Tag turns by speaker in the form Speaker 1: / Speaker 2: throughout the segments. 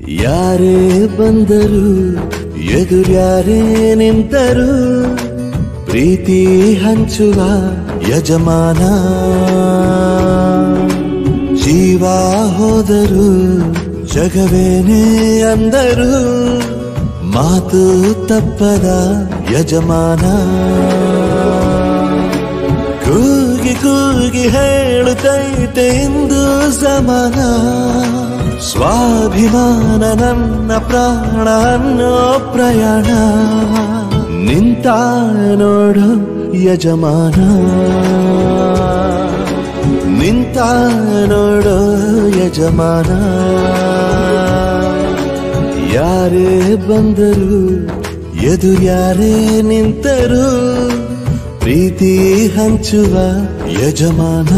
Speaker 1: ಯಾರೇ ಬಂದರು ಎದುರ್ಯಾರೇ ನಿಂತರು ಪ್ರೀತಿ ಹಂಚುವ ಯಜಮಾನ ಜೀವ ಹೋದರು ಜಗವೇನೇ ಅಂದರು ಮಾತು ತಪ್ಪದ ಯಜಮಾನ ಕೂಗಿ ಕೂಗಿ ಹೇಳುತ್ತೈತೆ ಇಂದು ಸಮಾನ ಸ್ವಾಭಿಮಾನ ನನ್ನ ಪ್ರಾಣ ಅನ್ನೋ ಪ್ರಯಾಣ ನಿಂತ ನೋಡು ಯಜಮಾನ ನಿಂತ ನೋಡೋ ಯಜಮಾನ ಯಾರೇ ಬಂದರು ಎದು ಯಾರೇ ನಿಂತರು ಪ್ರೀತಿ ಹಂಚುವ ಯಜಮಾನ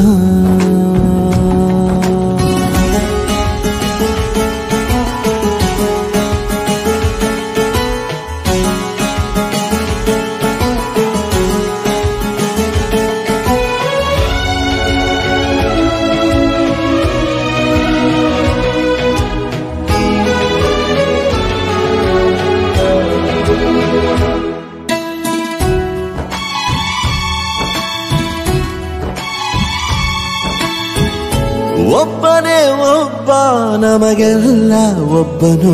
Speaker 1: ಒಬ್ಬನೇ ಒಬ್ಬ ನಮಗೆಲ್ಲ ಒಬ್ಬನು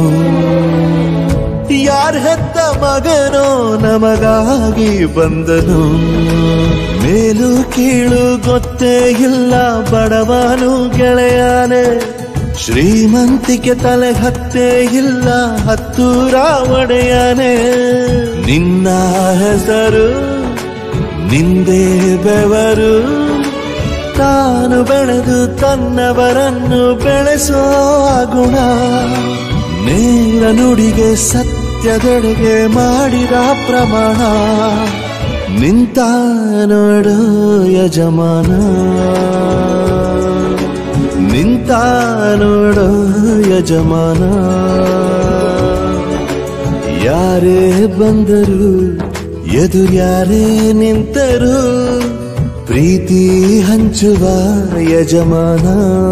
Speaker 1: ಯಾರ ಹೆತ್ತ ಮಗನೋ ನಮಗಾಗಿ ಬಂದನು ಮೇಲು ಕೀಳು ಗೊತ್ತೇ ಇಲ್ಲ ಬಡವನು ಗೆಳೆಯಾನೆ ಶ್ರೀಮಂತಿಕೆ ತಲೆ ಹತ್ತೇ ಇಲ್ಲ ಹತ್ತೂರ ಒಡೆಯಾನೆ ನಿನ್ನ ಹೆಸರು ನಿಂದೇ ಬೆವರು ತಾನು ಬೆಳೆದು ತನ್ನವರನ್ನು ಬೆಳೆಸೋ ಗುಣ ನೇರ ನುಡಿಗೆ ಸತ್ಯದೆಡೆಗೆ ಮಾಡಿದ ಪ್ರಮಾಣ ನಿಂತ ನೋಡೋ ಯಜಮಾನ ನಿಂತ ನೋಡೋ ಯಜಮಾನ ಯಾರೇ ಬಂದರು ಎದು ಯಾರೇ ನಿಂತರು ಪ್ರೀತಿ ಹಂಚುವ ಯಜಮಾನ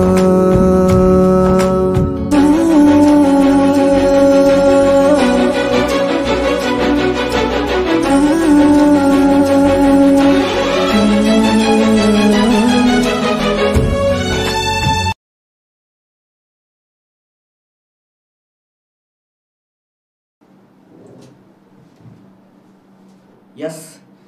Speaker 2: ಎಸ್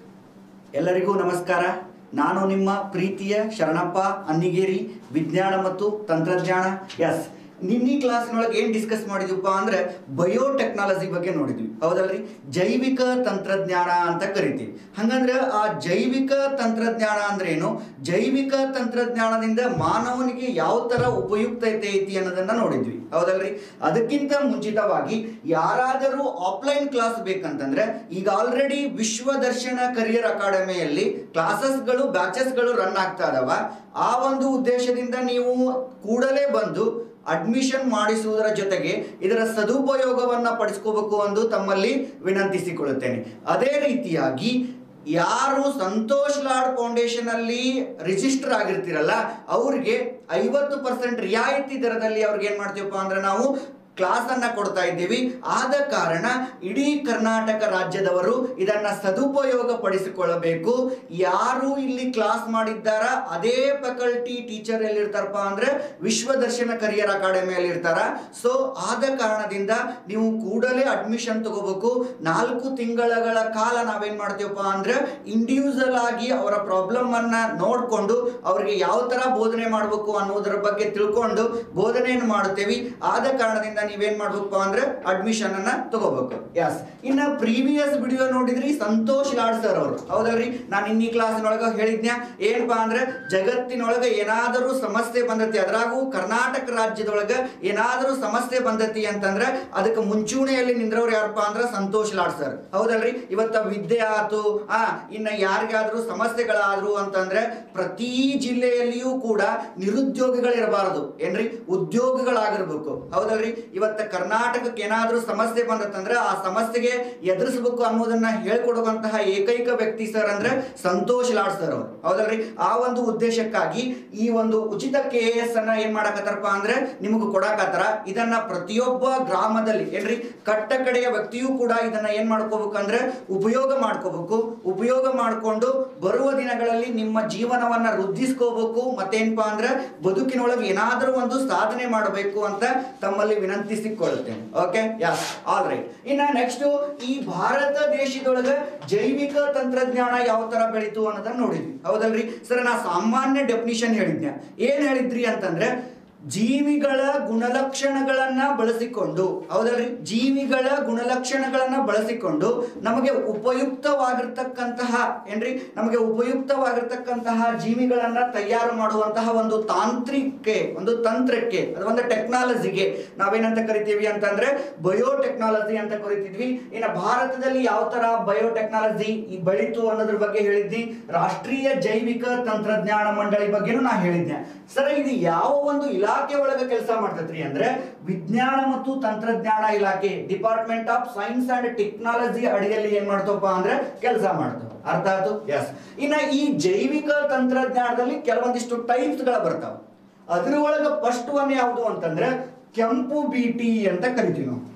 Speaker 2: ಎಲ್ಲರಿಗೂ ನಮಸ್ಕಾರ ನಾನು ನಿಮ್ಮ ಪ್ರೀತಿಯ ಶರಣಪ್ಪ ಅನ್ನಿಗೇರಿ ವಿಜ್ಞಾನ ಮತ್ತು ತಂತ್ರಜ್ಞಾನ ಎಸ್ ನಿನ್ನೆ ಕ್ಲಾಸ್ನೊಳಗೆ ಏನು ಡಿಸ್ಕಸ್ ಮಾಡಿದ್ವಪ್ಪ ಅಂದ್ರೆ ಬಯೋಟೆಕ್ನಾಲಜಿ ಬಗ್ಗೆ ನೋಡಿದ್ವಿ ಹೌದಲ್ರಿ ಜೈವಿಕ ತಂತ್ರಜ್ಞಾನ ಅಂತ ಕರಿತೀವಿ ಹಂಗಂದ್ರೆ ಆ ಜೈವಿಕ ತಂತ್ರಜ್ಞಾನ ಅಂದ್ರೆ ಏನು ಜೈವಿಕ ತಂತ್ರಜ್ಞಾನದಿಂದ ಮಾನವನಿಗೆ ಯಾವ ತರ ಉಪಯುಕ್ತತೆ ಐತಿ ಅನ್ನೋದನ್ನ ನೋಡಿದ್ವಿ ಹೌದಲ್ರಿ ಅದಕ್ಕಿಂತ ಮುಂಚಿತವಾಗಿ ಯಾರಾದರೂ ಆಫ್ಲೈನ್ ಕ್ಲಾಸ್ ಬೇಕಂತಂದ್ರೆ ಈಗ ಆಲ್ರೆಡಿ ವಿಶ್ವ ದರ್ಶನ ಕರಿಯರ್ ಅಕಾಡೆಮಿಯಲ್ಲಿ ಕ್ಲಾಸಸ್ಗಳು ಬ್ಯಾಚಸ್ಗಳು ರನ್ ಆಗ್ತಾ ಇದಾವ ಆ ಒಂದು ಉದ್ದೇಶದಿಂದ ನೀವು ಕೂಡಲೇ ಬಂದು ಅಡ್ಮಿಷನ್ ಮಾಡಿಸುವುದರ ಜೊತೆಗೆ ಇದರ ಸದುಪಯೋಗವನ್ನ ಪಡಿಸ್ಕೋಬೇಕು ಎಂದು ತಮ್ಮಲ್ಲಿ ವಿನಂತಿಸಿಕೊಳ್ಳುತ್ತೇನೆ ಅದೇ ರೀತಿಯಾಗಿ ಯಾರು ಸಂತೋಷ್ ಲಾಡ್ ಫೌಂಡೇಶನ್ ಅಲ್ಲಿ ರಿಜಿಸ್ಟರ್ ಆಗಿರ್ತೀರಲ್ಲ ಅವ್ರಿಗೆ ಐವತ್ತು ಪರ್ಸೆಂಟ್ ರಿಯಾಯಿತಿ ದರದಲ್ಲಿ ಅವ್ರಿಗೆ ಏನ್ ಮಾಡ್ತೀವಪ್ಪ ಅಂದ್ರೆ ನಾವು ಕ್ಲಾಸ್ ಅನ್ನ ಕೊಡ್ತಾ ಇದ್ದೀವಿ ಆದ ಕಾರಣ ಇಡೀ ಕರ್ನಾಟಕ ರಾಜ್ಯದವರು ಇದನ್ನ ಸದುಪಯೋಗ ಪಡಿಸಿಕೊಳ್ಳಬೇಕು ಯಾರು ಇಲ್ಲಿ ಕ್ಲಾಸ್ ಮಾಡಿದ್ದಾರ ಅದೇ ಫ್ಯಾಕಲ್ಟಿ ಟೀಚರ್ ಎಲ್ಲಿರ್ತಾರಪ್ಪ ಅಂದ್ರೆ ವಿಶ್ವ ದರ್ಶನ ಕರಿಯರ್ ಅಕಾಡೆಮಿಯಲ್ಲಿ ಇರ್ತಾರ ಸೊ ಆದ ಕಾರಣದಿಂದ ನೀವು ಕೂಡಲೇ ಅಡ್ಮಿಷನ್ ತಗೋಬೇಕು ನಾಲ್ಕು ತಿಂಗಳ ಕಾಲ ನಾವೇನ್ ಮಾಡ್ತೀವಪ್ಪ ಅಂದ್ರೆ ಇಂಡಿವಿಜುವಲ್ ಆಗಿ ಅವರ ಪ್ರಾಬ್ಲಮ್ ಅನ್ನ ನೋಡ್ಕೊಂಡು ಅವ್ರಿಗೆ ಯಾವ ತರ ಬೋಧನೆ ಮಾಡಬೇಕು ಅನ್ನೋದರ ಬಗ್ಗೆ ತಿಳ್ಕೊಂಡು ಬೋಧನೆಯನ್ನು ಮಾಡುತ್ತೇವೆ ಆದ ಕಾರಣದಿಂದ ನೀವೇನ್ ಮಾಡ್ಬೇಕಪ್ಪ ಅಂದ್ರೆ ಅಡ್ಮಿಷನ್ ಅನ್ನ ತಗೋಬೇಕು ಎಸ್ ಇನ್ನ ಪ್ರೀವಿಯಸ್ ವಿಡಿಯೋ ನೋಡಿದ್ರಿ ಸಂತೋಷ್ ಲಾಡ್ ಸರ್ ಅವರು ಹೌದಲ್ರಿ ನಾನು ಇನ್ನಿ ಕ್ಲಾಸ್ನೊಳಗ ಹೇಳಿದ್ನ್ಯಾ ಏನಪ್ಪಾ ಅಂದ್ರೆ ಜಗತ್ತಿನೊಳಗ ಏನಾದರೂ ಸಮಸ್ಯೆ ಬಂದತಿ ಅದ್ರಾಗೂ ಕರ್ನಾಟಕ ರಾಜ್ಯದೊಳಗ ಏನಾದರೂ ಸಮಸ್ಯೆ ಬಂದತಿ ಅಂತಂದ್ರೆ ಅದಕ್ಕೆ ಮುಂಚೂಣಿಯಲ್ಲಿ ನಿಂದ್ರವ್ರು ಯಾರಪ್ಪ ಅಂದ್ರೆ ಸಂತೋಷ್ ಲಾಡ್ ಸರ್ ಹೌದಲ್ರಿ ಇವತ್ತ ವಿದ್ಯೆ ಆತು ಆ ಇನ್ನ ಯಾರಿಗಾದ್ರೂ ಸಮಸ್ಯೆಗಳಾದ್ರು ಅಂತಂದ್ರೆ ಪ್ರತಿ ಜಿಲ್ಲೆಯಲ್ಲಿಯೂ ಕೂಡ ನಿರುದ್ಯೋಗಿಗಳಿರಬಾರದು ಏನ್ರಿ ಉದ್ಯೋಗಿಗಳಾಗಿರ್ಬೇಕು ಹೌದಲ್ರಿ ಇವತ್ತು ಕರ್ನಾಟಕಕ್ಕೆ ಏನಾದರೂ ಸಮಸ್ಯೆ ಬಂದತ್ತಂದ್ರೆ ಆ ಸಮಸ್ಯೆಗೆ ಎದುರಿಸಬೇಕು ಅನ್ನೋದನ್ನ ಹೇಳ್ಕೊಡುವಂತಹ ಏಕೈಕ ವ್ಯಕ್ತಿ ಸರ್ ಅಂದ್ರೆ ಸಂತೋಷ್ ಲಾಡ್ ಸರ್ ಅವರು ಹೌದಲ್ರಿ ಆ ಒಂದು ಉದ್ದೇಶಕ್ಕಾಗಿ ಈ ಒಂದು ಉಚಿತ ಕೆ ಎಸ್ ಅನ್ನ ಏನ್ ಮಾಡಕತ್ತಾರಪ್ಪ ಅಂದ್ರೆ ನಿಮಗೆ ಕೊಡಕತ್ತಾರ ಇದನ್ನ ಪ್ರತಿಯೊಬ್ಬ ಗ್ರಾಮದಲ್ಲಿ ಏನ್ರಿ ಕಟ್ಟ ಕಡೆಯ ವ್ಯಕ್ತಿಯೂ ಕೂಡ ಇದನ್ನ ಏನ್ ಮಾಡ್ಕೋಬೇಕಂದ್ರೆ ಉಪಯೋಗ ಮಾಡ್ಕೋಬೇಕು ಉಪಯೋಗ ಮಾಡಿಕೊಂಡು ಬರುವ ದಿನಗಳಲ್ಲಿ ನಿಮ್ಮ ಜೀವನವನ್ನ ವೃದ್ಧಿಸ್ಕೋಬೇಕು ಮತ್ತೇನಪ್ಪ ಅಂದ್ರೆ ಬದುಕಿನೊಳಗೆ ಏನಾದರೂ ಒಂದು ಸಾಧನೆ ಮಾಡಬೇಕು ಅಂತ ತಮ್ಮಲ್ಲಿ ವಿನಂತಿಸಿಕೊಳ್ಳುತ್ತೇನೆ ಓಕೆ ಯಸ್ ಆಲ್ ರೈಟ್ ಇನ್ನ ನೆಕ್ಸ್ಟ್ ಈ ಭಾರತ ದೇಶದೊಳಗೆ ಜೈವಿಕ ತಂತ್ರಜ್ಞಾನ ಯಾವ ತರ ಬೆಳೀತು ಅನ್ನೋದನ್ನ ನೋಡಿದ್ವಿ ಹೌದಲ್ರಿ ಸರ್ ನಾ ಸಾಮಾನ್ಯ ಡೆಫಿನಿಷನ್ ಹೇಳಿದ್ನೆ ಏನ್ ಹೇಳಿದ್ರಿ ಅಂತಂದ್ರೆ ಜೀವಿಗಳ ಗುಣಲಕ್ಷಣಗಳನ್ನ ಬಳಸಿಕೊಂಡು ಹೌದಲ್ರಿ ಜೀವಿಗಳ ಗುಣಲಕ್ಷಣಗಳನ್ನ ಬಳಸಿಕೊಂಡು ನಮಗೆ ಉಪಯುಕ್ತವಾಗಿರ್ತಕ್ಕಂತಹ ಏನ್ರಿ ನಮಗೆ ಉಪಯುಕ್ತವಾಗಿರ್ತಕ್ಕಂತಹ ಜೀವಿಗಳನ್ನ ತಯಾರು ಮಾಡುವಂತಹ ಒಂದು ತಾಂತ್ರಿಕೆ ಒಂದು ತಂತ್ರಕ್ಕೆ ಅದು ಒಂದು ಟೆಕ್ನಾಲಜಿಗೆ ನಾವೇನಂತ ಕರಿತೀವಿ ಅಂತಂದ್ರೆ ಬಯೋಟೆಕ್ನಾಲಜಿ ಅಂತ ಕರಿತಿದ್ವಿ ಇನ್ನು ಭಾರತದಲ್ಲಿ ಯಾವ ತರ ಬಯೋಟೆಕ್ನಾಲಜಿ ಈ ಬೆಳೀತು ಅನ್ನೋದ್ರ ಬಗ್ಗೆ ಹೇಳಿದ್ವಿ ರಾಷ್ಟ್ರೀಯ ಜೈವಿಕ ತಂತ್ರಜ್ಞಾನ ಮಂಡಳಿ ಬಗ್ಗೆನೂ ನಾ ಹೇಳಿದ್ದೆ ಸರ್ ಇದು ಯಾವ ಒಂದು ಇಲಾಖೆ ಒಳಗೆ ಕೆಲಸ ಮಾಡ್ತೈತ್ರಿ ಅಂದ್ರೆ ವಿಜ್ಞಾನ ಮತ್ತು ತಂತ್ರಜ್ಞಾನ ಇಲಾಖೆ department of science and technology ಅಡಿಯಲ್ಲಿ ಏನ್ ಮಾಡ್ತಪ್ಪ ಅಂದ್ರೆ ಕೆಲಸ ಮಾಡ್ತಾವ ಅರ್ಥ ಆಯ್ತು ಎಸ್ ಇನ್ನ ಈ ಜೈವಿಕ ತಂತ್ರಜ್ಞಾನದಲ್ಲಿ ಕೆಲವೊಂದಿಷ್ಟು ಟೈಪ್ಸ್ ಗಳ ಬರ್ತಾವ ಅದ್ರ ಒಳಗೆ ಫಸ್ಟ್ ಒನ್ ಯಾವುದು ಅಂತಂದ್ರೆ ಕೆಂಪು ಬಿಟಿ ಅಂತ ಕರಿತೀವಿ ನಾವು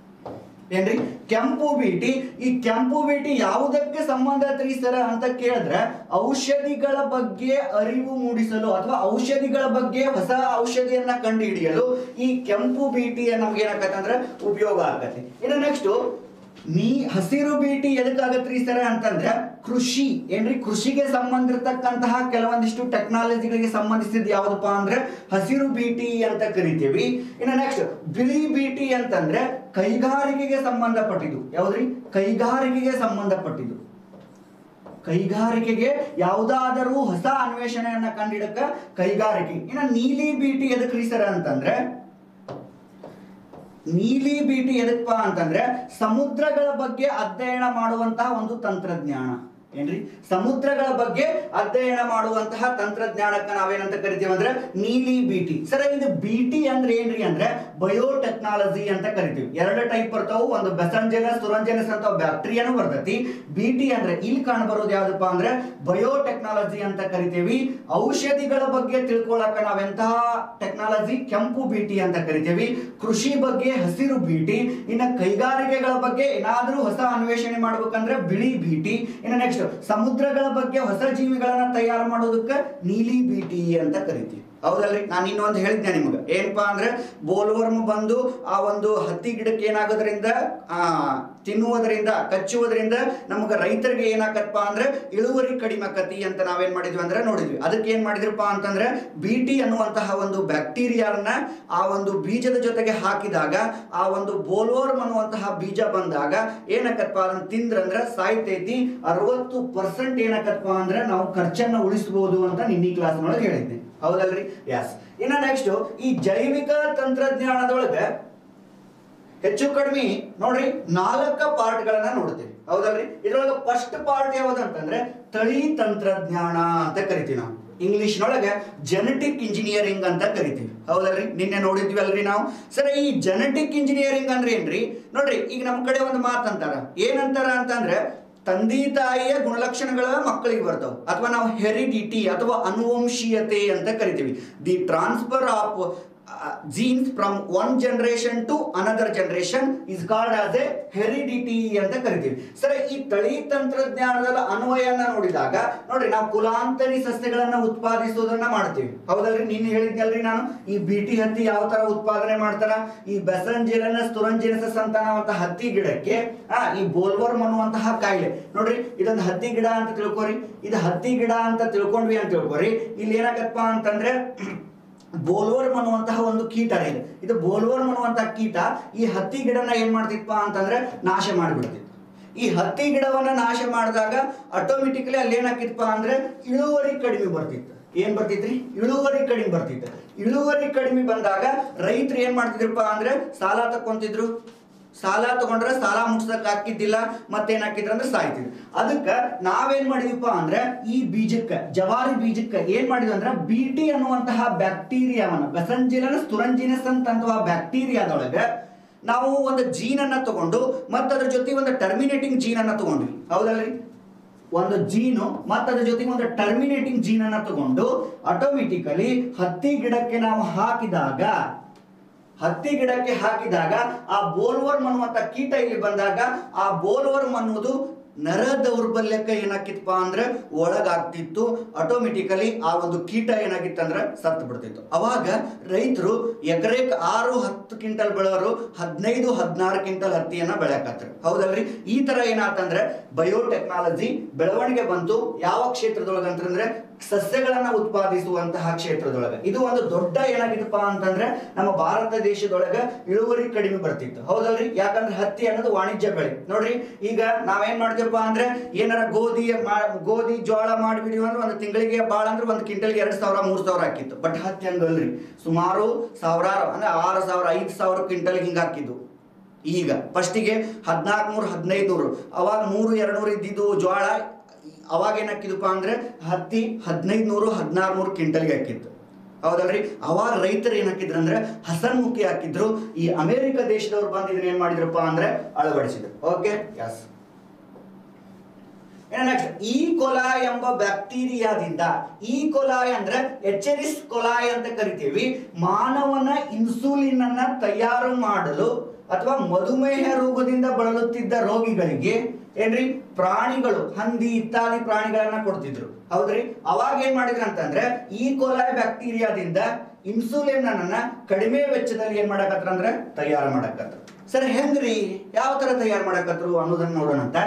Speaker 2: ಏನ್ರಿ ಕೆಂಪು ಬೀಟಿ ಈ ಕೆಂಪು ಬೀಟಿ ಯಾವುದಕ್ಕೆ ಸಂಬಂಧ ಐತ್ರಿ ಸರ್ ಅಂತ ಕೇಳಿದ್ರೆ ಔಷಧಿಗಳ ಬಗ್ಗೆ ಅರಿವು ಮೂಡಿಸಲು ಅಥವಾ ಔಷಧಿಗಳ ಬಗ್ಗೆ ಹೊಸ ಔಷಧಿಯನ್ನ ಕಂಡುಹಿಡಿಯಲು ಈ ಕೆಂಪು ಬೀಟಿ ನಮ್ಗೆ ಏನಾಗತ್ತೆ ಅಂದ್ರೆ ಉಪಯೋಗ ಆಗತ್ತೆ ಇನ್ನು ನೆಕ್ಸ್ಟ್ ನೀ ಹಸಿರು ಬೀಟಿ ಎದಕ್ಕಾಗತ್ರಿ ಸರ್ ಅಂತಂದ್ರೆ ಕೃಷಿ ಏನ್ರಿ ಕೃಷಿಗೆ ಸಂಬಂಧಿರ್ತಕ್ಕಂತಹ ಕೆಲವೊಂದಿಷ್ಟು ಟೆಕ್ನಾಲಜಿಗಳಿಗೆ ಸಂಬಂಧಿಸಿದ ಯಾವ್ದಪ್ಪ ಅಂದ್ರೆ ಹಸಿರು ಬೀಟಿ ಅಂತ ಕರಿತೀವಿ ಇನ್ನು ನೆಕ್ಸ್ಟ್ ಬಿಳಿ ಬೀಟಿ ಅಂತಂದ್ರೆ ಕೈಗಾರಿಕೆಗೆ ಸಂಬಂಧಪಟ್ಟಿದ್ದು ಯಾವ್ದ್ರಿ ಕೈಗಾರಿಕೆಗೆ ಸಂಬಂಧಪಟ್ಟಿದ್ದು ಕೈಗಾರಿಕೆಗೆ ಯಾವುದಾದರೂ ಹೊಸ ಅನ್ವೇಷಣೆಯನ್ನ ಕಂಡಿಡಕ ಕೈಗಾರಿಕೆ ಇನ್ನು ನೀಲಿ ಬೀಟಿ ಎದಕ್ರಿ ಸರ್ ಅಂತಂದ್ರೆ ನೀಲಿ ಬೀಟಿ ಎದಕ್ಕಪ್ಪ ಅಂತಂದ್ರೆ ಸಮುದ್ರಗಳ ಬಗ್ಗೆ ಅಧ್ಯಯನ ಮಾಡುವಂತಹ ಒಂದು ತಂತ್ರಜ್ಞಾನ ಏನ್ರಿ ಸಮುದ್ರಗಳ ಬಗ್ಗೆ ಅಧ್ಯಯನ ಮಾಡುವಂತಹ ತಂತ್ರಜ್ಞಾನಕ್ಕೆ ನಾವೇನಂತ ಕರಿತೀವಿ ಅಂದ್ರೆ ನೀಲಿ ಬಿಟಿ ಸರ್ ಇದು ಬಿಟಿ ಅಂದ್ರೆ ಏನ್ರಿ ಅಂದ್ರೆ ಬಯೋಟೆಕ್ನಾಲಜಿ ಅಂತ ಕರಿತೀವಿ ಎರಡು ಟೈಪ್ ಬರ್ತಾವು ಒಂದು ಬೆಸಂಜೆನಸ್ ಸುರಂಜೆನಸ್ ಅಂತ ಬ್ಯಾಕ್ಟೀರಿಯಾನು ಬರ್ತೈತಿ ಬಿಟಿ ಅಂದ್ರೆ ಇಲ್ಲಿ ಕಾಣ ಬರೋದು ಯಾವ್ದಪ್ಪ ಅಂದ್ರೆ ಬಯೋಟೆಕ್ನಾಲಜಿ ಅಂತ ಕರಿತೀವಿ ಔಷಧಿಗಳ ಬಗ್ಗೆ ತಿಳ್ಕೊಳಕ ನಾವೆಂತಹ ಟೆಕ್ನಾಲಜಿ ಕೆಂಪು ಬಿಟಿ ಅಂತ ಕರಿತೀವಿ ಕೃಷಿ ಬಗ್ಗೆ ಹಸಿರು ಬೀಟಿ ಇನ್ನ ಕೈಗಾರಿಕೆಗಳ ಬಗ್ಗೆ ಏನಾದ್ರೂ ಹೊಸ ಅನ್ವೇಷಣೆ ಮಾಡ್ಬೇಕಂದ್ರೆ ಬಿಳಿ ಬೀಟಿ ಇನ್ನು ನೆಕ್ಸ್ಟ್ ಸಮುದ್ರಗಳ ಬಗ್ಗೆ ಹೊಸ ಜೀವಿಗಳನ್ನ ತಯಾರು ಮಾಡೋದಕ್ಕೆ ನೀಲಿ ಬೀಟಿ ಅಂತ ಕರಿತೀವಿ ಹೌದಲ್ರಿ ನಾನು ಇನ್ನೊಂದು ಹೇಳಿದ್ದೆ ನಿಮಗೆ ಏನಪ್ಪಾ ಅಂದ್ರೆ ಬೋಲ್ವರ್ಮ್ ಬಂದು ಆ ಒಂದು ಹತ್ತಿ ಗಿಡಕ್ಕೆ ಏನಾಗೋದ್ರಿಂದ ಆ ತಿನ್ನುವುದರಿಂದ ಕಚ್ಚುವುದರಿಂದ ನಮಗೆ ರೈತರಿಗೆ ಏನಾಕತ್ತಪ್ಪ ಅಂದ್ರೆ ಇಳುವರಿ ಕಡಿಮೆ ಆಕತಿ ಅಂತ ನಾವೇನ್ ಮಾಡಿದ್ವಿ ಅಂದ್ರೆ ನೋಡಿದ್ವಿ ಅದಕ್ಕೆ ಏನ್ ಮಾಡಿದ್ರಪ್ಪ ಅಂತಂದ್ರೆ ಬಿಟಿ ಅನ್ನುವಂತಹ ಒಂದು ಬ್ಯಾಕ್ಟೀರಿಯಾನ ಆ ಒಂದು ಬೀಜದ ಜೊತೆಗೆ ಹಾಕಿದಾಗ ಆ ಒಂದು ಬೋಲ್ವರ್ಮ್ ಅನ್ನುವಂತಹ ಬೀಜ ಬಂದಾಗ ಏನಾಕತ್ಪ ಅದನ್ನ ತಿಂದ್ರಂದ್ರೆ ಸಾಯ್ತೈತಿ ಅರವತ್ತು ಪರ್ಸೆಂಟ್ ಏನಾಕತ್ಪ ಅಂದ್ರೆ ನಾವು ಖರ್ಚನ್ನ ಉಳಿಸಬಹುದು ಅಂತ ನಿನ್ನೆ ಕ್ಲಾಸ್ನೊಳಗೆ ಹೇಳಿದ್ದೆ ಹೌದಲ್ರಿ ಎಸ್ ಇನ್ನ ನೆಕ್ಸ್ಟ್ ಈ ಜೈವಿಕ ತಂತ್ರಜ್ಞಾನದೊಳಗೆ ಹೆಚ್ಚು ಕಡಿಮೆ ನೋಡ್ರಿ ನಾಲ್ಕ ಪಾರ್ಟ್ ಗಳನ್ನ ನೋಡ್ತೀವಿ ಹೌದಲ್ರಿ ಇದ್ರೊಳಗೆ ಫಸ್ಟ್ ಪಾರ್ಟ್ ಯಾವ್ದು ಅಂತಂದ್ರೆ ತಳಿ ತಂತ್ರಜ್ಞಾನ ಅಂತ ಕರಿತೀವಿ ನಾವು ಇಂಗ್ಲಿಷ್ನೊಳಗೆ ಜೆನೆಟಿಕ್ ಇಂಜಿನಿಯರಿಂಗ್ ಅಂತ ಕರಿತೀವಿ ಹೌದಲ್ರಿ ನಿನ್ನೆ ನೋಡಿದ್ವಿ ಅಲ್ರಿ ನಾವು ಸರಿ ಈ ಜೆನೆಟಿಕ್ ಇಂಜಿನಿಯರಿಂಗ್ ಅಂದ್ರೆ ಏನ್ರಿ ನೋಡ್ರಿ ಈಗ ನಮ್ಮ ಕಡೆ ಒಂದು ಮಾತಂತಾರ ಏನಂತಾರ ಅಂತಂದ್ರೆ ತಂದೆ ತಾಯಿಯ ಗುಣಲಕ್ಷಣಗಳ ಮಕ್ಕಳಿಗೆ ಬರ್ತಾವ ಅಥವಾ ನಾವು ಹೆರಿಡಿಟಿ ಅಥವಾ ಅನುವಂಶೀಯತೆ ಅಂತ ಕರಿತೀವಿ the transfer of genes from one generation to another generation is called as a heredity ಅಂತ ಕರಿತೀವಿ ಸರ್ ಈ ತಳಿ ತಂತ್ರಜ್ಞಾನದ ಅನ್ವಯನ ನೋಡಿದಾಗ ನೋಡ್ರಿ ನಾವು ಕುಲಾಂತರಿ ಸಸ್ಯಗಳನ್ನ ಉತ್ಪಾದಿಸೋದನ್ನ ಮಾಡ್ತೀವಿ ಹೌದಲ್ರಿ ನಿನ್ನೆ ಹೇಳಿದ್ನಲ್ರಿ ನಾನು ಈ ಬಿಟಿ ಹತ್ತಿ ಯಾವ ತರ ಉತ್ಪಾದನೆ ಮಾಡ್ತಾರ ಈ ಬೆಸಂಜಿರನಸ್ ತುರಂಜಿನಸಸ್ ಅಂತ ನಾವಂತ ಹತ್ತಿ ಗಿಡಕ್ಕೆ ಆ ಈ ಬೋಲ್ವರ್ಮ್ ಅನ್ನುವಂತಹ ಕಾಯಿಲೆ ನೋಡ್ರಿ ಇದೊಂದು ಹತ್ತಿ ಗಿಡ ಅಂತ ತಿಳ್ಕೊರಿ ಇದು ಹತ್ತಿ ಗಿಡ ಅಂತ ತಿಳ್ಕೊಂಡ್ವಿ ಅಂತ ತಿಳ್ಕೊರಿ ಇಲ್ಲಿ ಏನಾಗತ್ತಪ್ಪ ಅಂತಂದ್ರೆ ಬೋಲ್ವರ್ಮ್ ಅನ್ನುವಂತಹ ಒಂದು ಕೀಟ ಇದೆ ಇದು ಬೋಲ್ವರ್ಮ್ ಅನ್ನುವಂತಹ ಕೀಟ ಈ ಹತ್ತಿ ಗಿಡನ ಏನ್ ಮಾಡ್ತಿತ್ತಪ್ಪ ಅಂತಂದ್ರೆ ನಾಶ ಮಾಡಿಬಿಡ್ತಿತ್ತು ಈ ಹತ್ತಿ ಗಿಡವನ್ನ ನಾಶ ಮಾಡಿದಾಗ ಆಟೋಮೆಟಿಕ್ಲಿ ಅಲ್ಲಿ ಏನಾಕಿತ್ತಪ್ಪ ಅಂದ್ರೆ ಇಳುವರಿ ಕಡಿಮೆ ಬರ್ತಿತ್ತು ಏನ್ ಬರ್ತಿತ್ರಿ ಇಳುವರಿ ಕಡಿಮೆ ಬರ್ತಿತ್ತು ಇಳುವರಿ ಕಡಿಮೆ ಬಂದಾಗ ರೈತರು ಏನ್ ಮಾಡ್ತಿದ್ರಪ್ಪ ಅಂದ್ರೆ ಸಾಲ ತಕೊಂತಿದ್ರು ಸಾಲ ತಗೊಂಡ್ರೆ ಸಾಲ ಮುಟ್ಸಕ್ ಹಾಕಿದ್ದಿಲ್ಲ ಮತ್ತೇನ್ ಹಾಕಿದ್ರ ಅಂದ್ರೆ ಸಾಯ್ತಿದ್ರು ಅದಕ್ಕೆ ನಾವೇನ್ ಮಾಡಿದ್ವಿಪ್ಪ ಅಂದ್ರೆ ಈ ಬೀಜಕ್ಕೆ ಜವಾರಿ ಬೀಜಕ್ಕೆ ಏನ್ ಮಾಡಿದ್ವಿ ಅಂದ್ರೆ ಬಿ ಟಿ ಅನ್ನುವಂತಹ ಬ್ಯಾಕ್ಟೀರಿಯಾವನ್ನ ಬೆಸಂಜಿಲನ ಸ್ಟುರಂಜಿನಸ್ ಅಂತಂತಹ ಬ್ಯಾಕ್ಟೀರಿಯಾದೊಳಗೆ ನಾವು ಒಂದು ಜೀನ್ ಅನ್ನ ತಗೊಂಡು ಮತ್ತೆ ಅದ್ರ ಜೊತೆ ಒಂದು ಟರ್ಮಿನೇಟಿಂಗ್ ಜೀನ್ ಅನ್ನ ತಗೊಂಡ್ವಿ ಹೌದಲ್ರಿ ಒಂದು ಜೀನು ಮತ್ತು ಅದ್ರ ಜೊತೆಗೆ ಒಂದು ಟರ್ಮಿನೇಟಿಂಗ್ ಜೀನ್ ಅನ್ನ ತಗೊಂಡು ಆಟೋಮೆಟಿಕಲಿ ಹತ್ತಿ ಗಿಡಕ್ಕೆ ನಾವು ಹಾಕಿದಾಗ ಹತ್ತಿ ಗಿಡಕ್ಕೆ ಹಾಕಿದಾಗ ಆ ಬೋಲ್ವರ್ಮ್ ಅನ್ನುವಂಥ ಕೀಟ ಇಲ್ಲಿ ಬಂದಾಗ ಆ ಬೋಲ್ವರ್ಮ್ ಅನ್ನುವುದು ನರ ದೌರ್ಬಲ್ಯಕ್ಕೆ ಏನಾಕಿತ್ತಪ್ಪ ಅಂದ್ರೆ ಒಳಗಾಗ್ತಿತ್ತು ಆಟೋಮೆಟಿಕಲಿ ಆ ಒಂದು ಕೀಟ ಏನಾಗಿತ್ತಂದ್ರೆ ಸತ್ತು ಬಿಡ್ತಿತ್ತು ಅವಾಗ ರೈತರು ಎಕರೆಕ್ ಆರು ಹತ್ತು ಕ್ವಿಂಟಲ್ ಬೆಳೆಯೋರು ಹದಿನೈದು ಹದಿನಾರು ಕ್ವಿಂಟಲ್ ಹತ್ತಿಯನ್ನ ಬೆಳೆಯಕತ್ತಾರೆ ಹೌದಲ್ರಿ ಈ ತರ ಏನಾತಂದ್ರೆ ಬಯೋಟೆಕ್ನಾಲಜಿ ಬೆಳವಣಿಗೆ ಬಂತು ಯಾವ ಕ್ಷೇತ್ರದೊಳಗೆ ಅಂತಂದ್ರೆ ಸಸ್ಯಗಳನ್ನ ಉತ್ಪಾದಿಸುವಂತಹ ಕ್ಷೇತ್ರದೊಳಗೆ ಇದು ಒಂದು ದೊಡ್ಡ ಏನಾಗಿತ್ತಪ್ಪ ಅಂತಂದ್ರೆ ನಮ್ಮ ಭಾರತ ದೇಶದೊಳಗೆ ಇಳುವರಿ ಕಡಿಮೆ ಬರ್ತಿತ್ತು ಹೌದಲ್ರಿ ಯಾಕಂದ್ರೆ ಹತ್ತಿ ಅನ್ನೋದು ವಾಣಿಜ್ಯ ಬೆಳೆ ನೋಡ್ರಿ ಈಗ ನಾವೇನ್ ಮಾಡ್ತೀವಪ್ಪ ಅಂದ್ರೆ ಏನಾರ ಗೋಧಿ ಮಾ- ಗೋಧಿ ಜೋಳ ಮಾಡಿಬಿಡಿ ಅಂದ್ರೆ ಒಂದು ತಿಂಗಳಿಗೆ ಬಾಳ ಅಂದ್ರೆ ಒಂದು ಕ್ವಿಂಟಲ್ಗೆ ಎರಡ್ ಸಾವಿರ ಮೂರ್ ಸಾವಿರ ಹಾಕಿತ್ತು ಬಟ್ ಹತ್ತಿ ಹಂಗಲ್ರಿ ಸುಮಾರು ಸಾವಿರಾರು ಅಂದ್ರೆ ಆರು ಸಾವಿರ ಐದು ಸಾವಿರ ಕ್ವಿಂಟಲ್ ಹಿಂಗ ಹಾಕಿದ್ದು ಈಗ ಫಸ್ಟಿಗೆ ಹದಿನಾಲ್ಕು ನೂರು ಹದಿನೈದು ನೂರು ಅವಾಗ ಮೂರು ಎರಡು ನೂರು ಇದ್ದಿದ್ದು ಜೋಳ ಅವಾಗ ಏನಾಕಿದಪ್ಪ ಅಂದ್ರೆ ಹತ್ತಿ ಹದಿನೈದು ನೂರು ಹದಿನಾರು ನೂರು ಕ್ವಿಂಟಲ್ಗೆ ಹಾಕಿತ್ತು ಹೌದಲ್ರಿ ಅವಾಗ ರೈತರು ಏನ್ ಹಾಕಿದ್ರು ಅಂದ್ರೆ ಹಸನ್ಮುಖಿ ಹಾಕಿದ್ರು ಈ ಅಮೆರಿಕ ದೇಶದವ್ರು ಬಂದು ಇದನ್ನ ಏನ್ ಮಾಡಿದ್ರಪ್ಪ ಅಂದ್ರೆ ಅಳವಡಿಸಿದ್ರು ಓಕೆ ಎಸ್ ನೆಕ್ಸ್ಟ್ ಈ ಕೊಲಾಯ್ ಎಂಬ ಬ್ಯಾಕ್ಟೀರಿಯಾದಿಂದ ಈ ಕೊಲಾಯ್ ಅಂದ್ರೆ ಎಚೆರಿಸ್ ಕೊಲಾಯ್ ಅಂತ ಕರಿತೀವಿ ಮಾನವನ ಇನ್ಸುಲಿನ್ ಅನ್ನ ತಯಾರು ಮಾಡಲು ಅಥವಾ ಮಧುಮೇಹ ರೋಗದಿಂದ ಬಳಲುತ್ತಿದ್ದ ರೋಗಿಗಳಿಗೆ ಏನ್ರಿ ಪ್ರಾಣಿಗಳು ಹಂದಿ ಇತ್ಯಾದಿ ಪ್ರಾಣಿಗಳನ್ನ ಕೊಡ್ತಿದ್ರು ಹೌದ್ರಿ ಅವಾಗ ಏನ್ ಮಾಡಿದ್ರು ಅಂತಂದ್ರೆ ಈ ಕೊಲಾಯ್ ಬ್ಯಾಕ್ಟೀರಿಯಾದಿಂದ ಇನ್ಸುಲಿನ್ ಅನ್ನ ಕಡಿಮೆ ವೆಚ್ಚದಲ್ಲಿ ಏನ್ ಮಾಡಕತ್ರ ಅಂದ್ರೆ ತಯಾರು ಮಾಡಕತ್ರ ಸರ್ ಹೆಂಗ್ರಿ ಯಾವ ತರ ತಯಾರು ಮಾಡಕತ್ರು ಅನ್ನೋದನ್ನ ನೋಡೋಣ ಅಂತ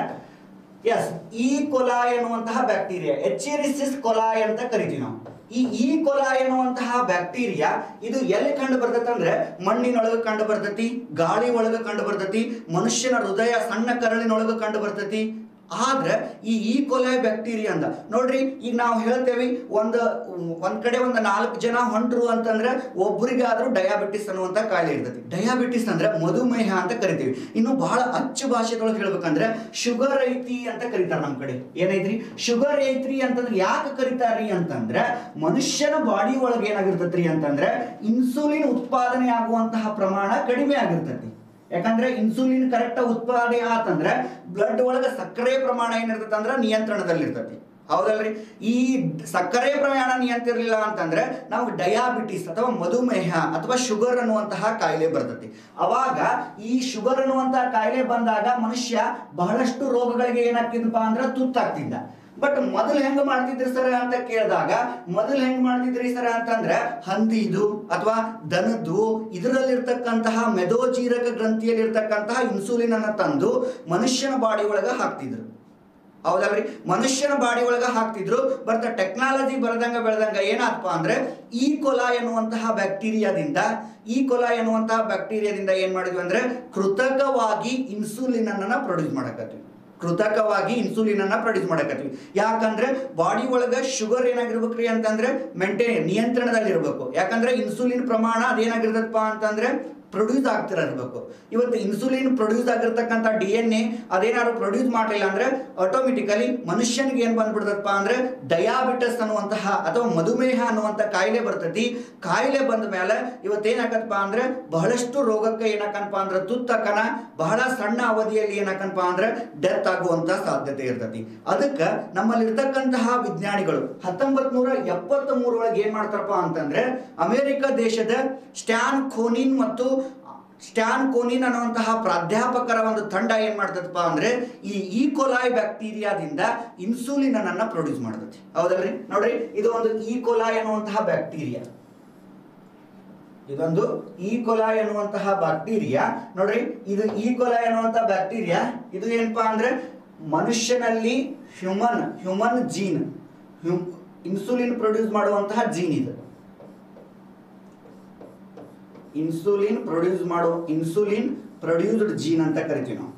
Speaker 2: ಎಸ್ ಈ ಕೊಲಾಯ್ ಅನ್ನುವಂತಹ ಬ್ಯಾಕ್ಟೀರಿಯಾ ಎಚೆರಿಸಿಸ್ ಕೊಲಾಯ್ ಅಂತ ಕರಿತೀವಿ ನಾವು ಈ ಈ ಕೊಲಾಯ್ ಅನ್ನುವಂತಹ ಬ್ಯಾಕ್ಟೀರಿಯಾ ಇದು ಎಲ್ಲಿ ಕಂಡು ಬರ್ತೈತೆ ಅಂದ್ರೆ ಮಣ್ಣಿನೊಳಗೆ ಕಂಡು ಬರ್ತೈತಿ ಗಾಳಿ ಒಳಗೆ ಕಂಡು ಬರ್ತೈತಿ ಮನುಷ್ಯನ ಹೃದಯ ಸಣ್ಣ ಕರಳಿನೊಳಗೆ ಕಂಡು ಬರ್ತೈತಿ ಆದ್ರೆ ಈ ಈ ಕೊಲಾಯ್ ಬ್ಯಾಕ್ಟೀರಿಯಾ ಅಂದ ನೋಡ್ರಿ ಈಗ ನಾವು ಹೇಳ್ತೇವಿ ಒಂದು ಒಂದ್ ಕಡೆ ಒಂದು ನಾಲ್ಕು ಜನ ಹೊಂಟ್ರು ಅಂತಂದ್ರೆ ಒಬ್ರಿಗಾದ್ರೂ ಡಯಾಬಿಟಿಸ್ ಅನ್ನುವಂತ ಕಾಯಿಲೆ ಇರ್ತೈತಿ ಡಯಾಬಿಟಿಸ್ ಅಂದ್ರೆ ಮಧುಮೇಹ ಅಂತ ಕರಿತೀವಿ ಇನ್ನು ಬಹಳ ಅಚ್ಚು ಭಾಷೆದೊಳಗೆ ಹೇಳ್ಬೇಕಂದ್ರೆ ಶುಗರ್ ಐತಿ ಅಂತ ಕರೀತಾರ ನಮ್ ಕಡೆ ಏನೈತ್ರಿ ಶುಗರ್ ಐತ್ರಿ ಅಂತಂದ್ರೆ ಯಾಕೆ ಕರಿತಾರ್ರಿ ಅಂತಂದ್ರೆ ಮನುಷ್ಯನ ಬಾಡಿ ಒಳಗೆ ಏನಾಗಿರ್ತೈತ್ರಿ ಅಂತಂದ್ರೆ ಇನ್ಸುಲಿನ್ ಉತ್ಪಾದನೆ ಆಗುವಂತಹ ಪ್ರಮಾಣ ಕಡಿಮೆ ಆಗಿರ್ತೈತಿ ಯಾಕಂದ್ರೆ ಇನ್ಸುಲಿನ್ ಕರೆಕ್ಟ್ ಉತ್ಪಾದನೆ ಆತಂದ್ರೆ ಬ್ಲಡ್ ಒಳಗೆ ಸಕ್ಕರೆ ಪ್ರಮಾಣ ಏನಿರ್ತೈತೆ ಅಂದ್ರೆ ನಿಯಂತ್ರಣದಲ್ಲಿ ಇರ್ತೈತಿ ಹೌದಲ್ರಿ ಈ ಸಕ್ಕರೆ ಪ್ರಮಾಣ ನಿಯಂತ್ರಿರಲಿಲ್ಲ ಅಂತಂದ್ರೆ ನಮ್ಗೆ ಡಯಾಬಿಟಿಸ್ ಅಥವಾ ಮಧುಮೇಹ ಅಥವಾ ಶುಗರ್ ಅನ್ನುವಂತಹ ಕಾಯಿಲೆ ಬರ್ತೈತಿ ಅವಾಗ ಈ ಶುಗರ್ ಅನ್ನುವಂತಹ ಕಾಯಿಲೆ ಬಂದಾಗ ಮನುಷ್ಯ ಬಹಳಷ್ಟು ರೋಗಗಳಿಗೆ ಏನಾಗ್ತಿದ್ದಪ್ಪ ಅಂದ್ರೆ ತುತ್ತಾಗ್ತಿದ್ದ ಬಟ್ ಮೊದಲು ಹೆಂಗ್ ಮಾಡ್ತಿದ್ರಿ ಸರ್ ಅಂತ ಕೇಳಿದಾಗ ಮೊದಲು ಹೆಂಗ್ ಮಾಡ್ತಿದ್ರಿ ಸರ್ ಅಂತಂದ್ರೆ ಹಂದಿದು ಅಥವಾ ದನದ್ದು ಇದರಲ್ಲಿರ್ತಕ್ಕಂತಹ ಮೆದೋಜೀರಕ ಗ್ರಂಥಿಯಲ್ಲಿರ್ತಕ್ಕಂತಹ ಇನ್ಸುಲಿನ್ ಅನ್ನ ತಂದು ಮನುಷ್ಯನ ಬಾಡಿ ಒಳಗ ಹಾಕ್ತಿದ್ರು ಹೌದಲ್ರಿ ಮನುಷ್ಯನ ಬಾಡಿ ಒಳಗ ಹಾಕ್ತಿದ್ರು ಬಟ್ ಟೆಕ್ನಾಲಜಿ ಬೆಳೆದಂಗ ಬೆಳೆದಂಗ ಏನಾತ್ಪ ಅಂದ್ರೆ ಈ ಕೊಲಾ ಎನ್ನುವಂತಹ ಬ್ಯಾಕ್ಟೀರಿಯಾದಿಂದ ಈ ಕೊಲಾ ಎನ್ನುವಂತಹ ಬ್ಯಾಕ್ಟೀರಿಯಾದಿಂದ ಏನ್ ಮಾಡಿದ್ವಿ ಅಂದ್ರೆ ಕೃತಕವಾಗಿ ಇನ್ಸುಲಿನ್ ಅನ್ನ ಪ್ರೊಡ್ಯೂಸ್ ಮಾಡಕತ್ತೀವಿ ಕೃತಕವಾಗಿ ಇನ್ಸುಲಿನ್ ಅನ್ನ ಪ್ರೊಡ್ಯೂಸ್ ಮಾಡಕತ್ತೀವಿ ಯಾಕಂದ್ರೆ ಬಾಡಿ ಒಳಗ ಶುಗರ್ ಏನಾಗಿರ್ಬೇಕ್ರಿ ಅಂತಂದ್ರೆ ಮೇಂಟೈನ್ ನಿಯಂತ್ರಣದಲ್ಲಿ ಇರಬೇಕು ಯಾಕಂದ್ರೆ ಇನ್ಸುಲಿನ್ ಪ್ರಮಾಣ ಅದೇನಾಗಿರ್ತದಪ್ಪ ಅಂತಂದ್ರೆ ಪ್ರೊಡ್ಯೂಸ್ ಆಗ್ತಿರಬೇಕು ಇವತ್ತು ಇನ್ಸುಲಿನ್ ಪ್ರೊಡ್ಯೂಸ್ ಆಗಿರ್ತಕ್ಕಂಥ ಡಿ ಎನ್ ಎ ಅದೇನಾದ್ರು ಪ್ರೊಡ್ಯೂಸ್ ಮಾಡಲಿಲ್ಲ ಅಂದ್ರೆ ಆಟೋಮೆಟಿಕಲಿ ಮನುಷ್ಯನಿಗೆ ಏನ್ ಬಂದ್ಬಿಡ್ತಪ್ಪ ಅಂದ್ರೆ ಡಯಾಬಿಟಸ್ ಅನ್ನುವಂತಹ ಅಥವಾ ಮಧುಮೇಹ ಅನ್ನುವಂಥ ಕಾಯಿಲೆ ಬರ್ತೈತಿ ಕಾಯಿಲೆ ಬಂದ ಮೇಲೆ ಇವತ್ತೇನಾಗತ್ತಪ್ಪ ಅಂದ್ರೆ ಬಹಳಷ್ಟು ರೋಗಕ್ಕೆ ಏನಾಕನಪ್ಪ ಅಂದ್ರೆ ತುತ್ತಕನ ಬಹಳ ಸಣ್ಣ ಅವಧಿಯಲ್ಲಿ ಏನಾಕನಪ್ಪ ಅಂದ್ರೆ ಡೆತ್ ಆಗುವಂತ ಸಾಧ್ಯತೆ ಇರ್ತೈತಿ ಅದಕ್ಕೆ ನಮ್ಮಲ್ಲಿರ್ತಕ್ಕಂತಹ ವಿಜ್ಞಾನಿಗಳು ಹತ್ತೊಂಬತ್ ನೂರ ಎಪ್ಪತ್ತ್ ಮೂರೊಳಗೆ ಏನ್ ಮಾಡ್ತಾರಪ್ಪ ಅಂತಂದ್ರೆ ಅಮೆರಿಕ ದೇಶದ ಸ್ಟ್ಯಾನ್ ಖೋನಿನ್ ಮತ್ತು ಸ್ಟ್ಯಾನ್ ಕೋನಿನ್ ಅನ್ನುವಂತಹ ಪ್ರಾಧ್ಯಾಪಕರ ಒಂದು ತಂಡ ಏನ್ ಮಾಡ್ತದಪ್ಪ ಅಂದ್ರೆ ಈ ಈಕೋಲಾಯ್ ಬ್ಯಾಕ್ಟೀರಿಯಾದಿಂದ ಇನ್ಸುಲಿನ್ ಅನ್ನ ಪ್ರೊಡ್ಯೂಸ್ ಮಾಡ್ತೈತಿ ಹೌದಲ್ರಿ ನೋಡ್ರಿ ಇದು ಒಂದು ಈಕೋಲಾಯ್ ಅನ್ನುವಂತಹ ಬ್ಯಾಕ್ಟೀರಿಯಾ ಇದೊಂದು ಈಕೋಲಾಯ್ ಅನ್ನುವಂತಹ ಬ್ಯಾಕ್ಟೀರಿಯಾ ನೋಡ್ರಿ ಇದು ಈಕೋಲಾಯ್ ಅನ್ನುವಂತಹ ಬ್ಯಾಕ್ಟೀರಿಯಾ ಇದು ಏನಪ್ಪಾ ಅಂದ್ರೆ ಮನುಷ್ಯನಲ್ಲಿ human human gene insulin produce ಮಾಡುವಂತಹ ಜೀನ್ ಇದು ಇನ್ಸುಲಿನ್ ಪ್ರೊಡ್ಯೂಸ್ ಮಾಡೋ ಇನ್ಸುಲಿನ್ ಪ್ರೊಡ್ಯೂಸ್ಡ್ ಜೀನ್ ಅಂತ ಕರಿತೀವಿ ನಾವು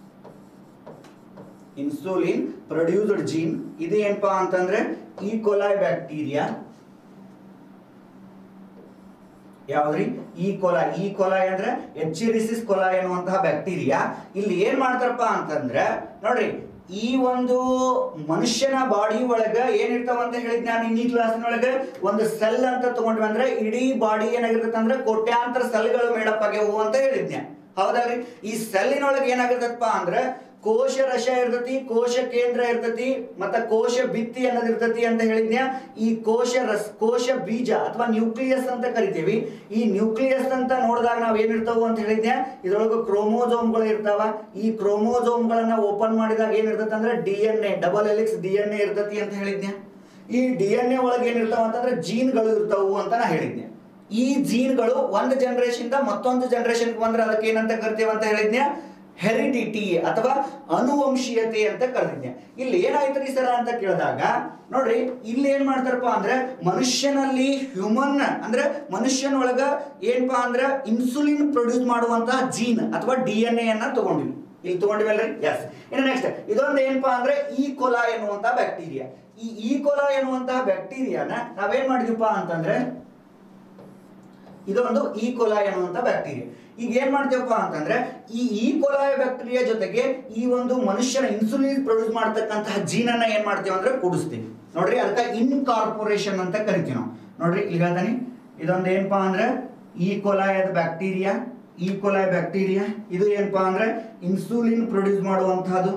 Speaker 2: ಇನ್ಸುಲಿನ್ ಪ್ರೊಡ್ಯೂಸ್ಡ್ ಜೀನ್ ಇದು ಏನಪ್ಪಾ ಅಂತಂದ್ರೆ ಈಕೋಲಾಯ್ ಬ್ಯಾಕ್ಟೀರಿಯಾ ಯಾವ್ದ್ರಿ ಈ ಕೊಲಾಯ್ ಈ ಕೊಲಾಯ್ ಅಂದ್ರೆ ಎಚ್ಚಿರಿಸಿಸ್ ಕೊಲಾಯ್ ಅನ್ನುವಂತಹ ಬ್ಯಾಕ್ಟೀರಿಯಾ ಇಲ್ಲಿ ಏನ್ ಮಾಡ್ತಾರಪ್ಪ ಅಂತಂದ್ರೆ ನೋಡ್ರಿ ಈ ಒಂದು ಮನುಷ್ಯನ ಬಾಡಿ ಒಳಗ ಏನಿರ್ತಾವ ಅಂತ ಹೇಳಿದ್ ನಾನು ಇನ್ನಿ ಕ್ಲಾಸಿನೊಳಗೆ ಒಂದು ಸೆಲ್ ಅಂತ ತಗೊಂಡ್ವಿ ಅಂದ್ರೆ ಇಡೀ ಬಾಡಿ ಏನಾಗಿರ್ತದೆ ಅಂದ್ರೆ ಕೋಟ್ಯಾಂತರ ಸೆಲ್ಗಳು ಮೇಡಪ್ ಆಗ್ಯಾವು ಅಂತ ಹೇಳಿದ್ನೆ ಹೌದಲ್ರಿ ಈ ಸೆಲ್ಲಿನೊಳಗೆ ಏನಾಗಿರ್ತದಪ್ಪ ಅಂದ್ರೆ ಕೋಶ ರಸ ಇರ್ತತಿ ಕೋಶ ಕೇಂದ್ರ ಇರ್ತತಿ ಮತ್ತ ಕೋಶ ಭಿತ್ತಿ ಅನ್ನೋದು ಇರ್ತತಿ ಅಂತ ಹೇಳಿದ್ನ್ಯಾ ಈ ಕೋಶ ರಸ್ ಕೋಶ ಬೀಜ ಅಥವಾ ನ್ಯೂಕ್ಲಿಯಸ್ ಅಂತ ಕರಿತೀವಿ ಈ ನ್ಯೂಕ್ಲಿಯಸ್ ಅಂತ ನೋಡಿದಾಗ ನಾವ್ ಏನಿರ್ತಾವ ಅಂತ ಹೇಳಿದ್ನ್ಯಾ ಇದ್ರೊಳಗೆ ಕ್ರೋಮೋಸೋಮ್ಗಳು ಇರ್ತಾವ ಈ ಕ್ರೋಮೋಸೋಮ್ಗಳನ್ನ ಓಪನ್ ಮಾಡಿದಾಗ ಏನಿರ್ತತಿ ಅಂದ್ರೆ D N A double helix D N A ಇರ್ತತಿ ಅಂತ ಹೇಳಿದ್ನ್ಯಾ ಈ ಡಿ ಎನ್ ಎ ಒಳಗೆ ಏನಿರ್ತಾವ ಅಂತಂದ್ರೆ ಜೀನ್ಗಳು ಇರ್ತಾವು ಅಂತ ನಾ ಹೇಳಿದ್ನೆ ಈ ಜೀನ್ಗಳು ಒಂದು ಜನರೇಷನ್ ಇಂದ ಮತ್ತೊಂದು ಜನರೇಷನ್ ಬಂದ್ರೆ ಅದಕ್ಕೆ ಏನಂತ ಕರಿತೇವೆ ಅಂತ ಹೇಳಿದ್ನ್ಯಾ ಹೆರಿಡಿಟಿ ಅಥವಾ ಅನುವಂಶೀಯತೆ ಅಂತ ಕರೆದಿದ್ದೆ ಇಲ್ಲಿ ಏನಾಯ್ತ್ರಿ ಸರ ಅಂತ ಕೇಳಿದಾಗ ನೋಡ್ರಿ ಇಲ್ಲಿ ಏನ್ ಮಾಡ್ತಾರಪ್ಪ ಅಂದ್ರೆ ಮನುಷ್ಯನಲ್ಲಿ ಹ್ಯೂಮನ್ ಅಂದ್ರೆ ಮನುಷ್ಯನೊಳಗ ಏನಪ್ಪಾ ಅಂದ್ರೆ ಇನ್ಸುಲಿನ್ ಪ್ರೊಡ್ಯೂಸ್ ಮಾಡುವಂತಹ ಜೀನ್ ಅಥವಾ ಡಿ ಎನ್ ಎ ಅನ್ನ ತಗೊಂಡಿವಿ ಇಲ್ಲಿ ತಗೊಂಡಿವಲ್ರಿ ಎಸ್ ಇನ್ನು ನೆಕ್ಸ್ಟ್ ಇದೊಂದು ಏನಪ್ಪಾ ಅಂದ್ರೆ ಈ ಕೊಲಾ ಎನ್ನುವಂತ ಬ್ಯಾಕ್ಟೀರಿಯಾ ಈ ಈ ಕೊಲಾ ಎನ್ನುವಂತಹ ಬ್ಯಾಕ್ಟೀರಿಯಾನ ನಾವೇನ್ ಮಾಡಿದ್ವಿಪ್ಪ ಅಂತಂದ್ರೆ ಇದೊಂದು ಈ ಕೊಲಾಯ್ ಅನ್ನುವಂಥ ಬ್ಯಾಕ್ಟೀರಿಯಾ ಈಗ ಏನ್ ಮಾಡ್ತೇವಪ್ಪ ಅಂತಂದ್ರೆ ಈ ಈ ಕೊಲಾಯ ಬ್ಯಾಕ್ಟೀರಿಯಾ ಜೊತೆಗೆ ಈ ಒಂದು ಮನುಷ್ಯನ ಇನ್ಸುಲಿನ್ ಪ್ರೊಡ್ಯೂಸ್ ಮಾಡ್ತಕ್ಕಂತಹ ಜೀನನ್ನ ಏನ್ ಮಾಡ್ತೇವೆ ಅಂದ್ರೆ ಕೂಡಿಸ್ತೀವಿ ನೋಡ್ರಿ ಅದಕ್ಕೆ ಇನ್ಕಾರ್ಪೊರೇಷನ್ ಅಂತ ಕರಿತೀವಿ ನಾವು ನೋಡ್ರಿ ಈಗ ಹೇಳ್ತಾನೆ ಇದೊಂದು ಏನಪ್ಪಾ ಅಂದ್ರೆ ಈ ಕೊಲಾಯದ ಬ್ಯಾಕ್ಟೀರಿಯಾ ಈ ಕೊಲಾಯ ಬ್ಯಾಕ್ಟೀರಿಯಾ ಇದು ಏನಪ್ಪಾ ಅಂದ್ರೆ ಇನ್ಸುಲಿನ್ ಪ್ರೊಡ್ಯೂಸ್ ಮಾಡುವಂತಹದ್ದು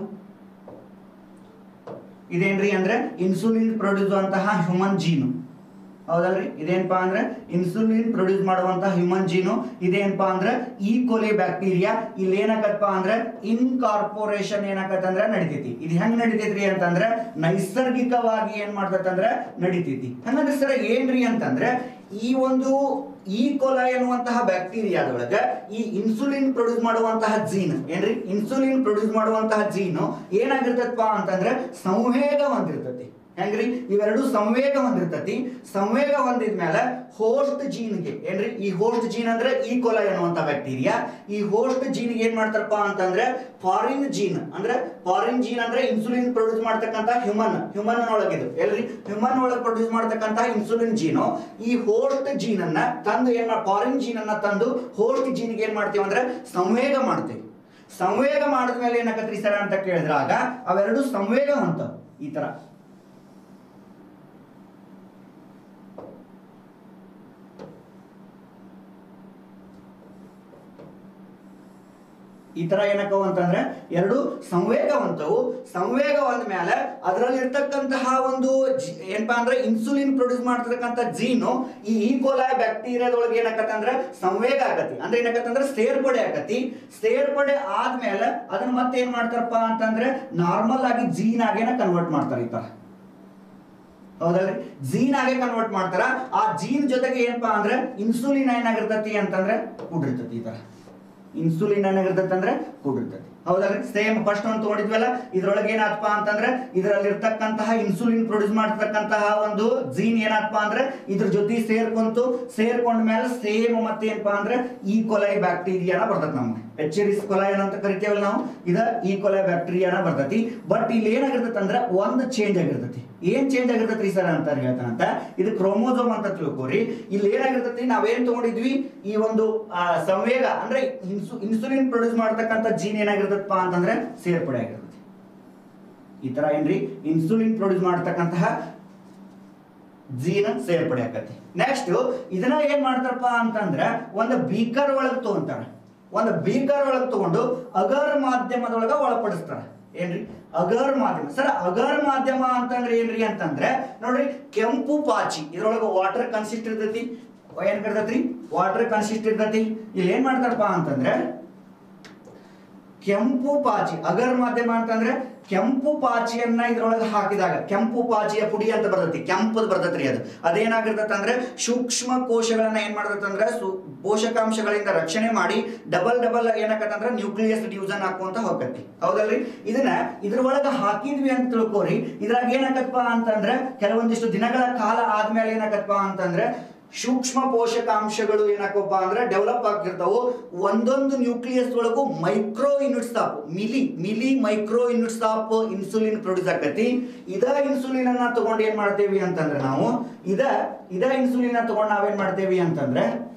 Speaker 2: ಇದೇನ್ರಿ ಅಂದ್ರೆ ಇನ್ಸುಲಿನ್ ಪ್ರೊಡ್ಯೂಸ್ ಅಂತಹ ಹ್ಯೂಮನ್ ಜೀನು ಹೌದಲ್ರಿ ಇದೇನಪ್ಪಾ ಅಂದ್ರೆ ಇನ್ಸುಲಿನ್ ಪ್ರೊಡ್ಯೂಸ್ ಮಾಡುವಂತ ಹ್ಯೂಮನ್ ಜೀನು ಇದೇನಪ್ಪಾ ಅಂದ್ರೆ ಈ ಕೊಲೆ ಬ್ಯಾಕ್ಟೀರಿಯಾ ಇಲ್ಲಿ ಏನಾಗತ್ತಪ್ಪ ಅಂದ್ರೆ ಇನ್ಕಾರ್ಪೊರೇಷನ್ ಏನಾಗತ್ತ ಅಂದ್ರೆ ನಡಿತೈತಿ ಇದು ಹೆಂಗ್ ನಡಿತೈತ್ರಿ ಅಂತಂದ್ರೆ ನೈಸರ್ಗಿಕವಾಗಿ ಏನ್ ಮಾಡ್ತೈತಂದ್ರೆ ನಡಿತೈತಿ ಹಂಗಂದ್ರೆ ಸರ್ ಏನ್ರಿ ಅಂತಂದ್ರೆ ಈ ಒಂದು ಈ ಕೊಲ ಎನ್ನುವಂತಹ ಬ್ಯಾಕ್ಟೀರಿಯಾದೊಳಗ ಈ ಇನ್ಸುಲಿನ್ ಪ್ರೊಡ್ಯೂಸ್ ಮಾಡುವಂತಹ ಜೀನ್ ಏನ್ರಿ ಇನ್ಸುಲಿನ್ ಪ್ರೊಡ್ಯೂಸ್ ಮಾಡುವಂತಹ ಜೀನು ಏನಾಗಿರ್ತದಪ್ಪ ಅಂತಂದ್ರೆ ಸಂವೇಗ ಹೊಂದಿರ್ತತಿ ಹೆಂಗ್ರಿ ಇವೆರಡು ಸಂವೇಗ ಹೊಂದಿರ್ತತಿ ಸಂವೇಗ ಹೊಂದಿದ್ಮೇಲೆ ಹೋಸ್ಟ್ ಜೀನ್ಗೆ ಏನ್ರಿ ಈ ಹೋಸ್ಟ್ ಜೀನ್ ಅಂದ್ರೆ ಈ ಕೊಲ ಎನ್ನುವಂತ ಬ್ಯಾಕ್ಟೀರಿಯಾ ಈ ಹೋಸ್ಟ್ ಜೀನ್ಗೆ ಏನ್ ಮಾಡ್ತಾರಪ್ಪ ಅಂತಂದ್ರೆ ಫಾರಿನ್ ಜೀನ್ ಅಂದ್ರೆ ಫಾರಿನ್ ಜೀನ್ ಅಂದ್ರೆ ಇನ್ಸುಲಿನ್ ಪ್ರೊಡ್ಯೂಸ್ ಮಾಡ್ತಕ್ಕಂತ ಹ್ಯೂಮನ್ ಹ್ಯೂಮನ್ ಒಳಗಿದು ಎಲ್ರಿ ಹ್ಯೂಮನ್ ಒಳಗೆ ಪ್ರೊಡ್ಯೂಸ್ ಮಾಡ್ತಕ್ಕಂತ ಇನ್ಸುಲಿನ್ ಜೀನು ಈ ಹೋಸ್ಟ್ ಜೀನ್ ಅನ್ನ ತಂದು ಏನ್ ಫಾರಿನ್ ಜೀನ್ ಅನ್ನ ತಂದು ಹೋಸ್ಟ್ ಜೀನ್ಗೆ ಏನ್ ಮಾಡ್ತೀವಿ ಅಂದ್ರೆ ಸಂವೇಗ ಮಾಡ್ತೀವಿ ಸಂವೇಗ ಮಾಡಿದ್ಮೇಲೆ ಏನಾಗತ್ರಿ ಸರ ಅಂತ ಕೇಳಿದ್ರಾಗ ಅವೆರಡು ಸಂವೇಗ ಹೊಂತವು ಈ ತರ ಈ ತರ ಏನಕ್ಕವು ಅಂತಂದ್ರೆ ಎರಡು ಸಂವೇಗವಂತವು ಸಂವೇಗ ಒಂದ ಮೇಲೆ ಅದರಲ್ಲಿ ಇರ್ತಕ್ಕಂತಹ ಒಂದು ಜಿ- ಏನಪ್ಪಾ ಅಂದ್ರೆ ಇನ್ಸುಲಿನ್ ಪ್ರೊಡ್ಯೂಸ್ ಮಾಡ್ತಿರ್ತಕ್ಕಂಥ ಜೀನು ಈ ಈಕೋಲಾಯ್ ಬ್ಯಾಕ್ಟೀರಿಯಾದೊಳಗೆ ಏನಾಕತ್ತ ಅಂದ್ರೆ ಸಂವೇಗ ಆಗತಿ ಅಂದ್ರೆ ಏನಾಕತ್ತ ಅಂದ್ರೆ ಸೇರ್ಪಡೆ ಆಗತಿ ಸೇರ್ಪಡೆ ಆದ್ಮೇಲೆ ಅದನ್ನ ಮತ್ತೆ ಏನ್ ಮಾಡ್ತಾರಪ್ಪ ಅಂತಂದ್ರೆ ನಾರ್ಮಲ್ ಆಗಿ ಜೀನ್ ಆಗೇನ ಕನ್ವರ್ಟ್ ಮಾಡ್ತಾರೆ ಈ ತರ ಹೌದಲ್ರಿ ಜೀನ್ ಆಗಿ ಕನ್ವರ್ಟ್ ಮಾಡ್ತಾರ ಆ ಜೀನ್ ಜೊತೆಗೆ ಏನಪ್ಪಾ ಅಂದ್ರೆ ಇನ್ಸುಲಿನ್ ಏನಾಗಿರ್ತತಿ ಅಂತಂದ್ರೆ ಕೂಡಿರ್ತತಿ ಈ ತರ ಇನ್ಸುಲಿನ್ ಏನಾಗಿರ್ತತಿ ಅಂದ್ರೆ ಕೂಡಿರ್ತತಿ ಹೌದಲ್ರಿ ಸೇಮ್ ಫಸ್ಟ್ ಒಂದು ತಗೊಂಡಿದ್ವಲ್ಲ ಇದ್ರೊಳಗೆ ಏನಾತ್ಪ ಅಂತಂದ್ರೆ ಇದರಲ್ಲಿ ಇರ್ತಕ್ಕಂತಹ ಇನ್ಸುಲಿನ್ ಪ್ರೊಡ್ಯೂಸ್ ಮಾಡ್ತಕ್ಕಂತಹ ಒಂದು ಜೀನ್ ಏನಪ್ಪ ಅಂದ್ರೆ ಇದ್ರ ಜೊತೆ ಸೇರ್ಕೊಂತು ಸೇರ್ಕೊಂಡ ಮೇಲೆ ಸೇಮ್ ಮತ್ತೆ ಏನಪ್ಪಾ ಅಂದ್ರೆ ಈ ಕೊಲೈ ಬ್ಯಾಕ್ಟೀರಿಯಾನ ಬರ್ತದೆ ನಮ್ಗೆ ಎಚ್ ಕೊಲೈ ಅಂತ ಕರಿತೇವಲ್ಲ ನಾವು ಇದ ಈ ಕೊಲೈ ಬ್ಯಾಕ್ಟೀರಿಯಾನ ಬರ್ತೈತಿ ಬಟ್ ಇಲ್ಲಿ ಏನಾಗಿರ್ತೈತೆ ಅಂದ್ರೆ ಒಂದು ಚೇಂಜ್ ಆಗಿರ್ತೈತಿ ಏನ್ ಚೇಂಜ್ ಆಗಿರ್ತೈತ್ರಿ ಸರ್ ಅಂತ ಹೇಳ್ತಾನಂತ ಇದು ಕ್ರೋಮೋಸೋಮ್ ಅಂತ ತಿಳ್ಕೊರಿ ಇಲ್ಲಿ ಏನಾಗಿರ್ತೈತಿ ನಾವೇನ್ ತಗೊಂಡಿದ್ವಿ ಈ ಒಂದು ಆ, ಸಂವೇಗ ಅಂದ್ರೆ ಇನ್ಸು ಇನ್ಸುಲಿನ್ ಪ್ರೊಡ್ಯೂಸ್ ಮಾಡ್ತಕ್ಕಂಥ ಜೀನ್ ಏನಾಗಿರ್ತದಪ್ಪ ಅಂತಂದ್ರೆ ಸೇರ್ಪಡೆ ಆಗಿರ್ತೈತಿ ಈ ತರ ಏನ್ರಿ ಇನ್ಸುಲಿನ್ ಪ್ರೊಡ್ಯೂಸ್ ಮಾಡ್ತಕ್ಕಂತಹ ಜೀನ್ ಸೇರ್ಪಡೆ ಆಕತಿ ನೆಕ್ಸ್ಟ್ ಇದನ್ನ ಏನ್ ಮಾಡ್ತಾರಪ್ಪ ಅಂತಂದ್ರೆ ಒಂದು ಬೀಕರ್ ಒಳಗೆ ತಗೊಂತಾರ ಒಂದು ಬೀಕರ್ ಒಳಗೆ ತಗೊಂಡು ಅಗರ್ ಮಾಧ್ಯಮದೊಳಗ ಒಳಪಡಿಸ್ತಾರ ಏನ್ರಿ ಅಗರ್ ಮಾಧ್ಯಮ ಸರ್ ಅಗರ್ ಮಾಧ್ಯಮ ಅಂತಂದ್ರೆ ಏನ್ರಿ ಅಂತಂದ್ರೆ ನೋಡ್ರಿ ಕೆಂಪು ಪಾಚಿ ಇದ್ರೊಳಗ ವಾಟರ್ ಕನ್ಸಿಸ್ಟ್ ಇರ್ತೈತಿ ಏನ್ ಕರ್ತೈತ್ರಿ ವಾಟರ್ ಕನ್ಸಿಸ್ಟ್ ಇರ್ತೈತಿ ಇಲ್ಲಿ ಏನ್ ಮಾಡ್ತಾರಪ್ಪ ಅಂತಂದ್ರೆ ಕೆಂಪು ಪಾಚಿ ಅಗರ್ ಮಾಧ್ಯಮ ಅಂತಂದ್ರೆ ಕೆಂಪು ಪಾಚಿಯನ್ನ ಇದ್ರೊಳಗೆ ಹಾಕಿದಾಗ ಕೆಂಪು ಪಾಚಿಯ ಪುಡಿ ಅಂತ ಬರ್ತೈತಿ ಕೆಂಪದ್ ಬರ್ತೈತ್ರಿ ಅದು ಅದೇನಾಗಿರ್ತೈತೆ ಅಂದ್ರೆ ಸೂಕ್ಷ್ಮ ಕೋಶಗಳನ್ನ ಏನ್ ಮಾಡ್ತೈತೆ ಅಂದ್ರೆ ಸು- ಪೋಷಕಾಂಶಗಳಿಂದ ರಕ್ಷಣೆ ಮಾಡಿ ಡಬಲ್ ಡಬಲ್ ಏನಾಗತ್ತಂದ್ರೆ ನ್ಯೂಕ್ಲಿಯಸ್ ಡಿವಿಷನ್ ಹಾಕುವಂತ ಹೋಗತ್ತಿ ಹೌದಲ್ರಿ ಇದನ್ನ ಇದ್ರೊಳಗೆ ಹಾಕಿದ್ವಿ ಅಂತ ತಿಳ್ಕೊರಿ ಇದ್ರಾಗ ಏನಾಗತ್ತಪ್ಪ ಅಂತಂದ್ರೆ ಕೆಲವೊಂದಿಷ್ಟು ದಿನಗಳ ಕಾಲ ಆದ್ಮೇಲೆ ಏನಾಗತ್ತಪ್ಪ ಅಂತಂದ್ರೆ ಸೂಕ್ಷ್ಮ ಪೋಷಕಾಂಶಗಳು ಏನಾಕಪ್ಪ ಅಂದ್ರೆ ಡೆವಲಪ್ ಆಗಿರ್ತಾವು ಒಂದೊಂದು ನ್ಯೂಕ್ಲಿಯಸ್ ಒಳಗೂ micro units of milli milli micro units of insulin produce ಆಕತಿ ಇದ ಇನ್ಸುಲಿನ್ ಅನ್ನ ತಗೊಂಡು ಏನ್ ಮಾಡ್ತೇವಿ ಅಂತಂದ್ರೆ ನಾವು ಇದ ಇದ ಇನ್ಸುಲಿನ್ ತಗೊಂಡು ನಾವೇನ್ ಮಾಡ್ತೇವಿ ಅಂತಂದ್ರೆ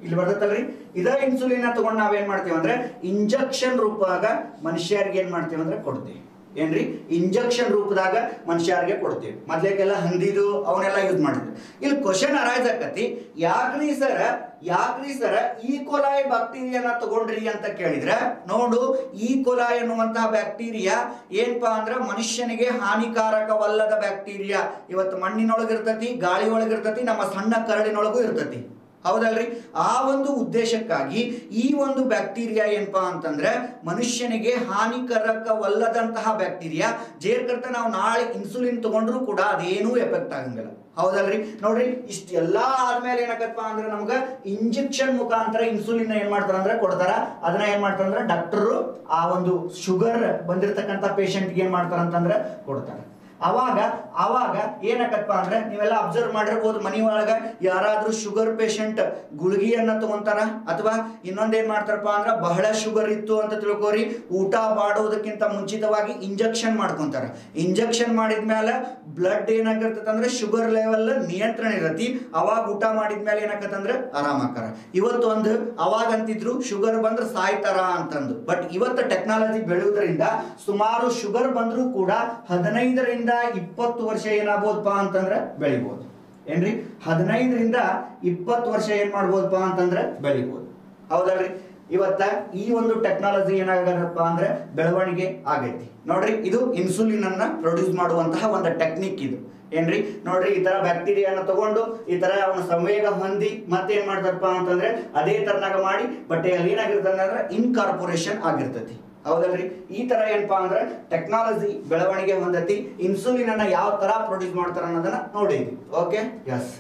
Speaker 2: ಇಲ್ಲಿ ಬರ್ತೈತಲ್ರಿ ಇದ ಇನ್ಸುಲಿನ್ ತಗೊಂಡು ನಾವೇನ್ ಮಾಡ್ತೀವಿ ಅಂದ್ರೆ ಇಂಜೆಕ್ಷನ್ ರೂಪದಾಗ ಮನುಷ್ಯರಿಗೆ ಏನ್ ಮಾಡ್ತೀವಿ ಅಂದ್ರೆ ಕೊಡ್ತೀವಿ ಏನ್ರಿ ಇಂಜೆಕ್ಷನ್ ರೂಪದಾಗ ಮನುಷ್ಯರಿಗೆ ಕೊಡ್ತೀವಿ ಮೊದ್ಲೇಕೆಲ್ಲ ಹಂದಿದು ಅವನ್ನೆಲ್ಲ ಯೂಸ್ ಮಾಡಿದ್ವಿ ಇಲ್ಲಿ ಕ್ವಶನ್ ಅರೈಸ್ ಆಕತಿ ಯಾಕ್ರಿ ಸರ ಯಾಕ್ರಿ ಸರ ಈ ಕೊಲಾಯ್ ಬ್ಯಾಕ್ಟೀರಿಯಾನ ತಗೊಂಡ್ರಿ ಅಂತ ಕೇಳಿದ್ರೆ ನೋಡು ಈ ಕೊಲಾಯ್ ಅನ್ನುವಂತಹ ಬ್ಯಾಕ್ಟೀರಿಯಾ ಏನ್ಪಾ ಅಂದ್ರ ಮನುಷ್ಯನಿಗೆ ಹಾನಿಕಾರಕವಲ್ಲದ ಬ್ಯಾಕ್ಟೀರಿಯಾ ಇವತ್ತು ಮಣ್ಣಿನೊಳಗಿರ್ತತಿ ಗಾಳಿ ಒಳಗಿರ್ತತಿ ನಮ್ಮ ಸಣ್ಣ ಕರಡಿನೊಳಗೂ ಇರ್ತತಿ ಹೌದಲ್ರಿ ಆ ಒಂದು ಉದ್ದೇಶಕ್ಕಾಗಿ ಈ ಒಂದು ಬ್ಯಾಕ್ಟೀರಿಯಾ ಏನಪ್ಪಾ ಅಂತಂದ್ರೆ ಮನುಷ್ಯನಿಗೆ ಹಾನಿಕರಕವಲ್ಲದಂತಹ ಬ್ಯಾಕ್ಟೀರಿಯಾ ಜೇರ್ಕರ್ತ ನಾವು ನಾಳೆ ಇನ್ಸುಲಿನ್ ತಗೊಂಡ್ರು ಕೂಡ ಅದೇನೂ ಎಫೆಕ್ಟ್ ಆಗಂಗಿಲ್ಲ ಹೌದಲ್ರಿ ನೋಡ್ರಿ ಇಷ್ಟೆಲ್ಲ ಆದ್ಮೇಲೆ ಏನಾಗತ್ತಪ್ಪ ಅಂದ್ರೆ ನಮ್ಗ ಇಂಜೆಕ್ಷನ್ ಮುಖಾಂತರ ಇನ್ಸುಲಿನ್ ಏನ್ ಮಾಡ್ತಾರ ಅಂದ್ರೆ ಕೊಡ್ತಾರ ಅದನ್ನ ಏನ್ ಮಾಡ್ತಾರ ಅಂದ್ರೆ ಡಾಕ್ಟರ್ ಆ ಒಂದು ಶುಗರ್ ಬಂದಿರತಕ್ಕಂತ ಪೇಷಂಟ್ಗೆ ಏನ್ ಮಾಡ್ತಾರ ಅಂತಂದ್ರೆ ಕೊಡ್ತಾರೆ ಅವಾಗ ಅವಾಗ ಏನಾಗತ್ತಪ್ಪ ಅಂದ್ರೆ ನೀವೆಲ್ಲ ಅಬ್ಸರ್ವ್ ಮಾಡಿರ್ಬೋದು ಮನಿ ಒಳಗ ಯಾರಾದ್ರೂ ಶುಗರ್ ಪೇಷಂಟ್ ಗುಳಿಗೆಯನ್ನ ತಗೊಂತಾರ ಅಥವಾ ಇನ್ನೊಂದೇನ್ ಮಾಡ್ತಾರಪ್ಪ ಅಂದ್ರೆ ಬಹಳ ಶುಗರ್ ಇತ್ತು ಅಂತ ತಿಳ್ಕೊರಿ ಊಟ ಮಾಡೋದಕ್ಕಿಂತ ಮುಂಚಿತವಾಗಿ ಇಂಜೆಕ್ಷನ್ ಮಾಡ್ಕೊಂತಾರ ಇಂಜೆಕ್ಷನ್ ಮಾಡಿದ್ಮೇಲೆ ಬ್ಲಡ್ ಏನಾಗಿರ್ತದೆ ಅಂದ್ರೆ ಶುಗರ್ ಲೆವೆಲ್ ನಿಯಂತ್ರಣ ಇರತಿ ಅವಾಗ ಊಟ ಮಾಡಿದ್ಮೇಲೆ ಏನಾಗತ್ತಂದ್ರೆ ಆರಾಮಾಕಾರ ಇವತ್ತು ಒಂದು ಅವಾಗ ಅಂತಿದ್ರು ಶುಗರ್ ಬಂದ್ರೆ ಸಾಯ್ತಾರ ಅಂತಂದು ಬಟ್ ಇವತ್ತು ಟೆಕ್ನಾಲಜಿ ಬೆಳೆಯುವುದರಿಂದ ಸುಮಾರು ಶುಗರ್ ಬಂದ್ರೂ ಕೂಡ ಹದಿನೈದರಿಂದ ಇಪ್ಪತ್ತು ವರ್ಷ ಏನಾಗ್ಬೋದಪ್ಪ ಅಂತಂದ್ರೆ ಬೆಳಿಬೋದು ಏನ್ರಿ ಹದಿನೈದರಿಂದ ಇಪ್ಪತ್ತು ವರ್ಷ ಏನ್ ಮಾಡ್ಬೋದಪ್ಪ ಅಂತಂದ್ರೆ ಬೆಳಿಬೋದು ಹೌದಲ್ರಿ ಇವತ್ತ ಈ ಒಂದು ಟೆಕ್ನಾಲಜಿ ಏನಾಗದಪ್ಪ ಅಂದ್ರೆ ಬೆಳವಣಿಗೆ ಆಗೈತಿ ನೋಡ್ರಿ ಇದು ಇನ್ಸುಲಿನ್ ಅನ್ನ ಪ್ರೊಡ್ಯೂಸ್ ಮಾಡುವಂತಹ ಒಂದು ಟೆಕ್ನಿಕ್ ಇದು ಏನ್ರಿ ನೋಡ್ರಿ ಈ ತರ ಬ್ಯಾಕ್ಟೀರಿಯಾನ ತಗೊಂಡು ಈ ತರ ಅವನ ಸಂವೇಗ ಹೊಂದಿ ಮತ್ತೇನ್ ಮಾಡ್ತಾರಪ್ಪ ಅಂತಂದ್ರೆ ಅದೇ ತರನಾಗ ಮಾಡಿ ಬಟ್ ಅಲ್ಲಿ ಏನಾಗಿರ್ತದೆ ಅಂದ್ರೆ ಇನ್ಕಾರ್ಪೊರೇಷನ್ ಆಗಿರ್ತೈತಿ ಹೌದಲ್ರಿ ಈ ತರ ಏನಪ್ಪಾ ಅಂದ್ರೆ ಟೆಕ್ನಾಲಜಿ ಬೆಳವಣಿಗೆ ಹೊಂದತಿ ಇನ್ಸುಲಿನ್ ಅನ್ನ ಯಾವ ತರ ಪ್ರೊಡ್ಯೂಸ್ ಮಾಡ್ತಾರ ಅನ್ನೋದನ್ನ ನೋಡಿದ್ವಿ ಓಕೆ ಎಸ್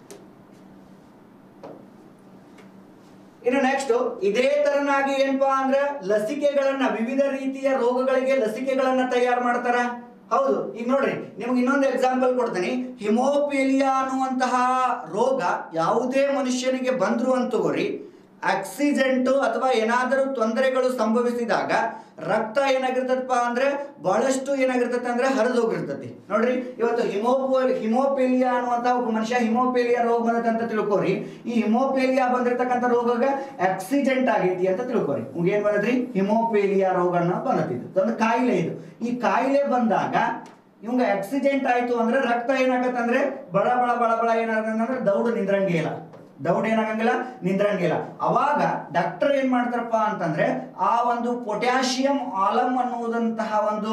Speaker 2: ಇನ್ನು ನೆಕ್ಸ್ಟ್ ಇದೇ ತರನಾಗಿ ಏನಪ್ಪಾ ಅಂದ್ರೆ ಲಸಿಕೆಗಳನ್ನ ವಿವಿಧ ರೀತಿಯ ರೋಗಗಳಿಗೆ ಲಸಿಕೆಗಳನ್ನ ತಯಾರು ಮಾಡ್ತಾರ ಹೌದು ಈಗ ನೋಡ್ರಿ ನಿಮ್ಗೆ ಇನ್ನೊಂದು ಎಕ್ಸಾಂಪಲ್ ಕೊಡ್ತೀನಿ ಹಿಮೋಪೇಲಿಯಾ ಅನ್ನುವಂತಹ ರೋಗ ಯಾವುದೇ ಮನುಷ್ಯನಿಗೆ ಬಂದ್ರು ಅಂತ ತಗೋರಿ ಆಕ್ಸಿಡೆಂಟ್ ಅಥವಾ ಏನಾದರೂ ತೊಂದರೆಗಳು ಸಂಭವಿಸಿದಾಗ ರಕ್ತ ಏನಾಗಿರ್ತದಪ್ಪ ಅಂದ್ರೆ ಬಹಳಷ್ಟು ಏನಾಗಿರ್ತದೆ ಅಂದ್ರೆ ಹರಿದು ಹೋಗಿರ್ತತಿ ನೋಡ್ರಿ ಇವತ್ತು ಹಿಮೋಪೋ ಹಿಮೋಪೇಲಿಯಾ ಅನ್ನುವಂತ ಒಬ್ಬ ಮನುಷ್ಯ ಹಿಮೋಪೇಲಿಯಾ ರೋಗ ಬಂದೈತೆ ಅಂತ ತಿಳ್ಕೊರಿ ಈ ಹಿಮೋಪೇಲಿಯಾ ಬಂದಿರತಕ್ಕಂಥ ರೋಗಗ ಆಕ್ಸಿಡೆಂಟ್ ಆಗೈತಿ ಅಂತ ತಿಳ್ಕೊರಿ ನಿಮ್ಗೆ ಏನ್ ಬಂದೈತ್ರಿ ಹಿಮೋಪೇಲಿಯಾ ರೋಗ ಅನ್ನೋ ಬಂದತಿದ್ದು ಒಂದು ಕಾಯಿಲೆ ಇದು ಈ ಕಾಯಿಲೆ ಬಂದಾಗ ಇವಂಗ ಆಕ್ಸಿಡೆಂಟ್ ಆಯ್ತು ಅಂದ್ರೆ ರಕ್ತ ಏನಾಗತ್ತಂದ್ರೆ ಬಳ ಬಳ ಬಳ ಬಳ ಏನಾಗಂದ್ರೆ ದೌಡು ನಿಂದ್ರಂಗೆ ಇಲ್ಲ ದೌಡ್ ಏನಾಗಂಗಿಲ್ಲ ನಿಂದ್ರಂಗಿಲ್ಲ ಅವಾಗ ಡಾಕ್ಟರ್ ಏನ್ ಮಾಡ್ತಾರಪ್ಪ ಅಂತಂದ್ರೆ ಆ ಒಂದು ಪೊಟ್ಯಾಷಿಯಂ ಆಲಮ್ ಅನ್ನುವುದಂತಹ ಒಂದು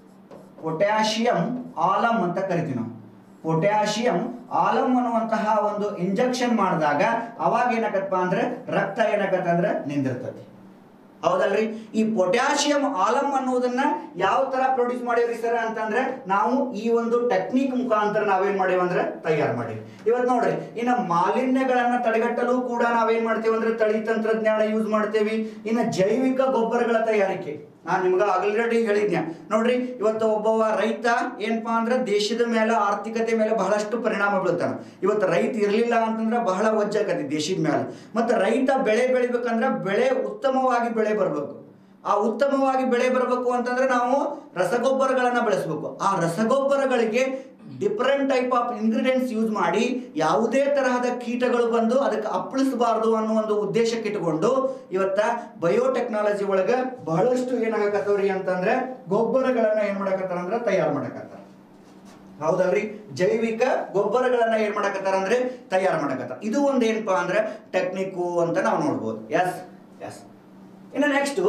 Speaker 2: ಪೊಟ್ಯಾಷಿಯಂ ಆಲಮ್ ಅಂತ ಕರಿತೀವಿ ನಾವು ಪೊಟ್ಯಾಷಿಯಂ ಆಲಮ್ ಅನ್ನುವಂತಹ ಒಂದು ಇಂಜೆಕ್ಷನ್ ಮಾಡಿದಾಗ ಅವಾಗ ಏನಾಗತ್ತಪ್ಪ ಅಂದ್ರೆ ರಕ್ತ ಏನಾಗತ್ತೆ ಅಂದ್ರೆ ನಿಂದಿರ್ತದೆ ಹೌದಲ್ರಿ ಈ ಪೊಟ್ಯಾಷಿಯಂ ಆಲಮ್ ಅನ್ನೋದನ್ನ ಯಾವ ತರ ಪ್ರೊಡ್ಯೂಸ್ ಮಾಡೇವ್ರಿ ಸರ್ ಅಂತಂದ್ರೆ ನಾವು ಈ ಒಂದು ಟೆಕ್ನಿಕ್ ಮುಖಾಂತರ ನಾವೇನ್ ಮಾಡೇವಿ ಅಂದ್ರೆ ತಯಾರು ಮಾಡೇವಿ ಇವತ್ತು ನೋಡ್ರಿ ಇನ್ನು ಮಾಲಿನ್ಯಗಳನ್ನ ತಡೆಗಟ್ಟಲು ಕೂಡ ನಾವೇನ್ ಮಾಡ್ತೇವೆ ಅಂದ್ರೆ ತಳಿ ತಂತ್ರಜ್ಞಾನ ಯೂಸ್ ಮಾಡ್ತೇವಿ ಇನ್ನು ಜೈವಿಕ ಗೊಬ್ಬರಗಳ ತಯಾರಿಕೆ ನಾನು ನಿಮ್ಗೆ ಆಲ್ರೆಡಿ ಹೇಳಿದ್ನ್ಯ ನೋಡ್ರಿ ಇವತ್ತು ಒಬ್ಬವ ರೈತ ಏನಪ್ಪಾ ಅಂದ್ರೆ ದೇಶದ ಮೇಲೆ ಆರ್ಥಿಕತೆ ಮೇಲೆ ಬಹಳಷ್ಟು ಪರಿಣಾಮ ಬೀಳ್ತಾನ ಇವತ್ತು ರೈತ ಇರಲಿಲ್ಲ ಅಂತಂದ್ರೆ ಬಹಳ ವಜ್ಜಾಕತಿ ದೇಶದ ಮೇಲೆ ಮತ್ತೆ ರೈತ ಬೆಳೆ ಬೆಳಿಬೇಕಂದ್ರೆ ಬೆಳೆ ಉತ್ತಮವಾಗಿ ಬೆಳೆ ಬರಬೇಕು ಆ ಉತ್ತಮವಾಗಿ ಬೆಳೆ ಬರಬೇಕು ಅಂತಂದ್ರೆ ನಾವು ರಸಗೊಬ್ಬರಗಳನ್ನ ಬೆಳೆಸಬೇಕು ಆ ರಸಗೊಬ್ಬರಗಳಿಗೆ different type of ingredients use ಮಾಡಿ ಯಾವುದೇ ತರಹದ ಕೀಟಗಳು ಬಂದು ಅದಕ್ಕೆ ಅಪ್ಪಳಿಸಬಾರ್ದು ಅನ್ನೋ ಒಂದು ಉದ್ದೇಶಕ್ಕೆ ಇಟ್ಕೊಂಡು ಇವತ್ತ ಬಯೋಟೆಕ್ನಾಲಜಿ ಒಳಗ ಬಹಳಷ್ಟು ಏನಾಗಕತ್ತವ್ರಿ ಅಂತಂದ್ರೆ ಗೊಬ್ಬರಗಳನ್ನ ಏನ್ ಮಾಡಕತ್ತಾರ ಅಂದ್ರೆ ತಯಾರು ಮಾಡಕತ್ತಾರ ಹೌದಲ್ರಿ ಜೈವಿಕ ಗೊಬ್ಬರಗಳನ್ನ ಏನ್ ಮಾಡಕತ್ತಾರ ಅಂದ್ರೆ ತಯಾರು ಮಾಡಕತ್ತಾರ ಇದು ಒಂದ್ ಏನಪ್ಪಾ ಅಂದ್ರೆ ಟೆಕ್ನಿಕ್ಕು ಅಂತ ನಾವು ನೋಡ್ಬೋದು ಎಸ್ ಎಸ್ ಇನ್ನು ನೆಕ್ಸ್ಟ್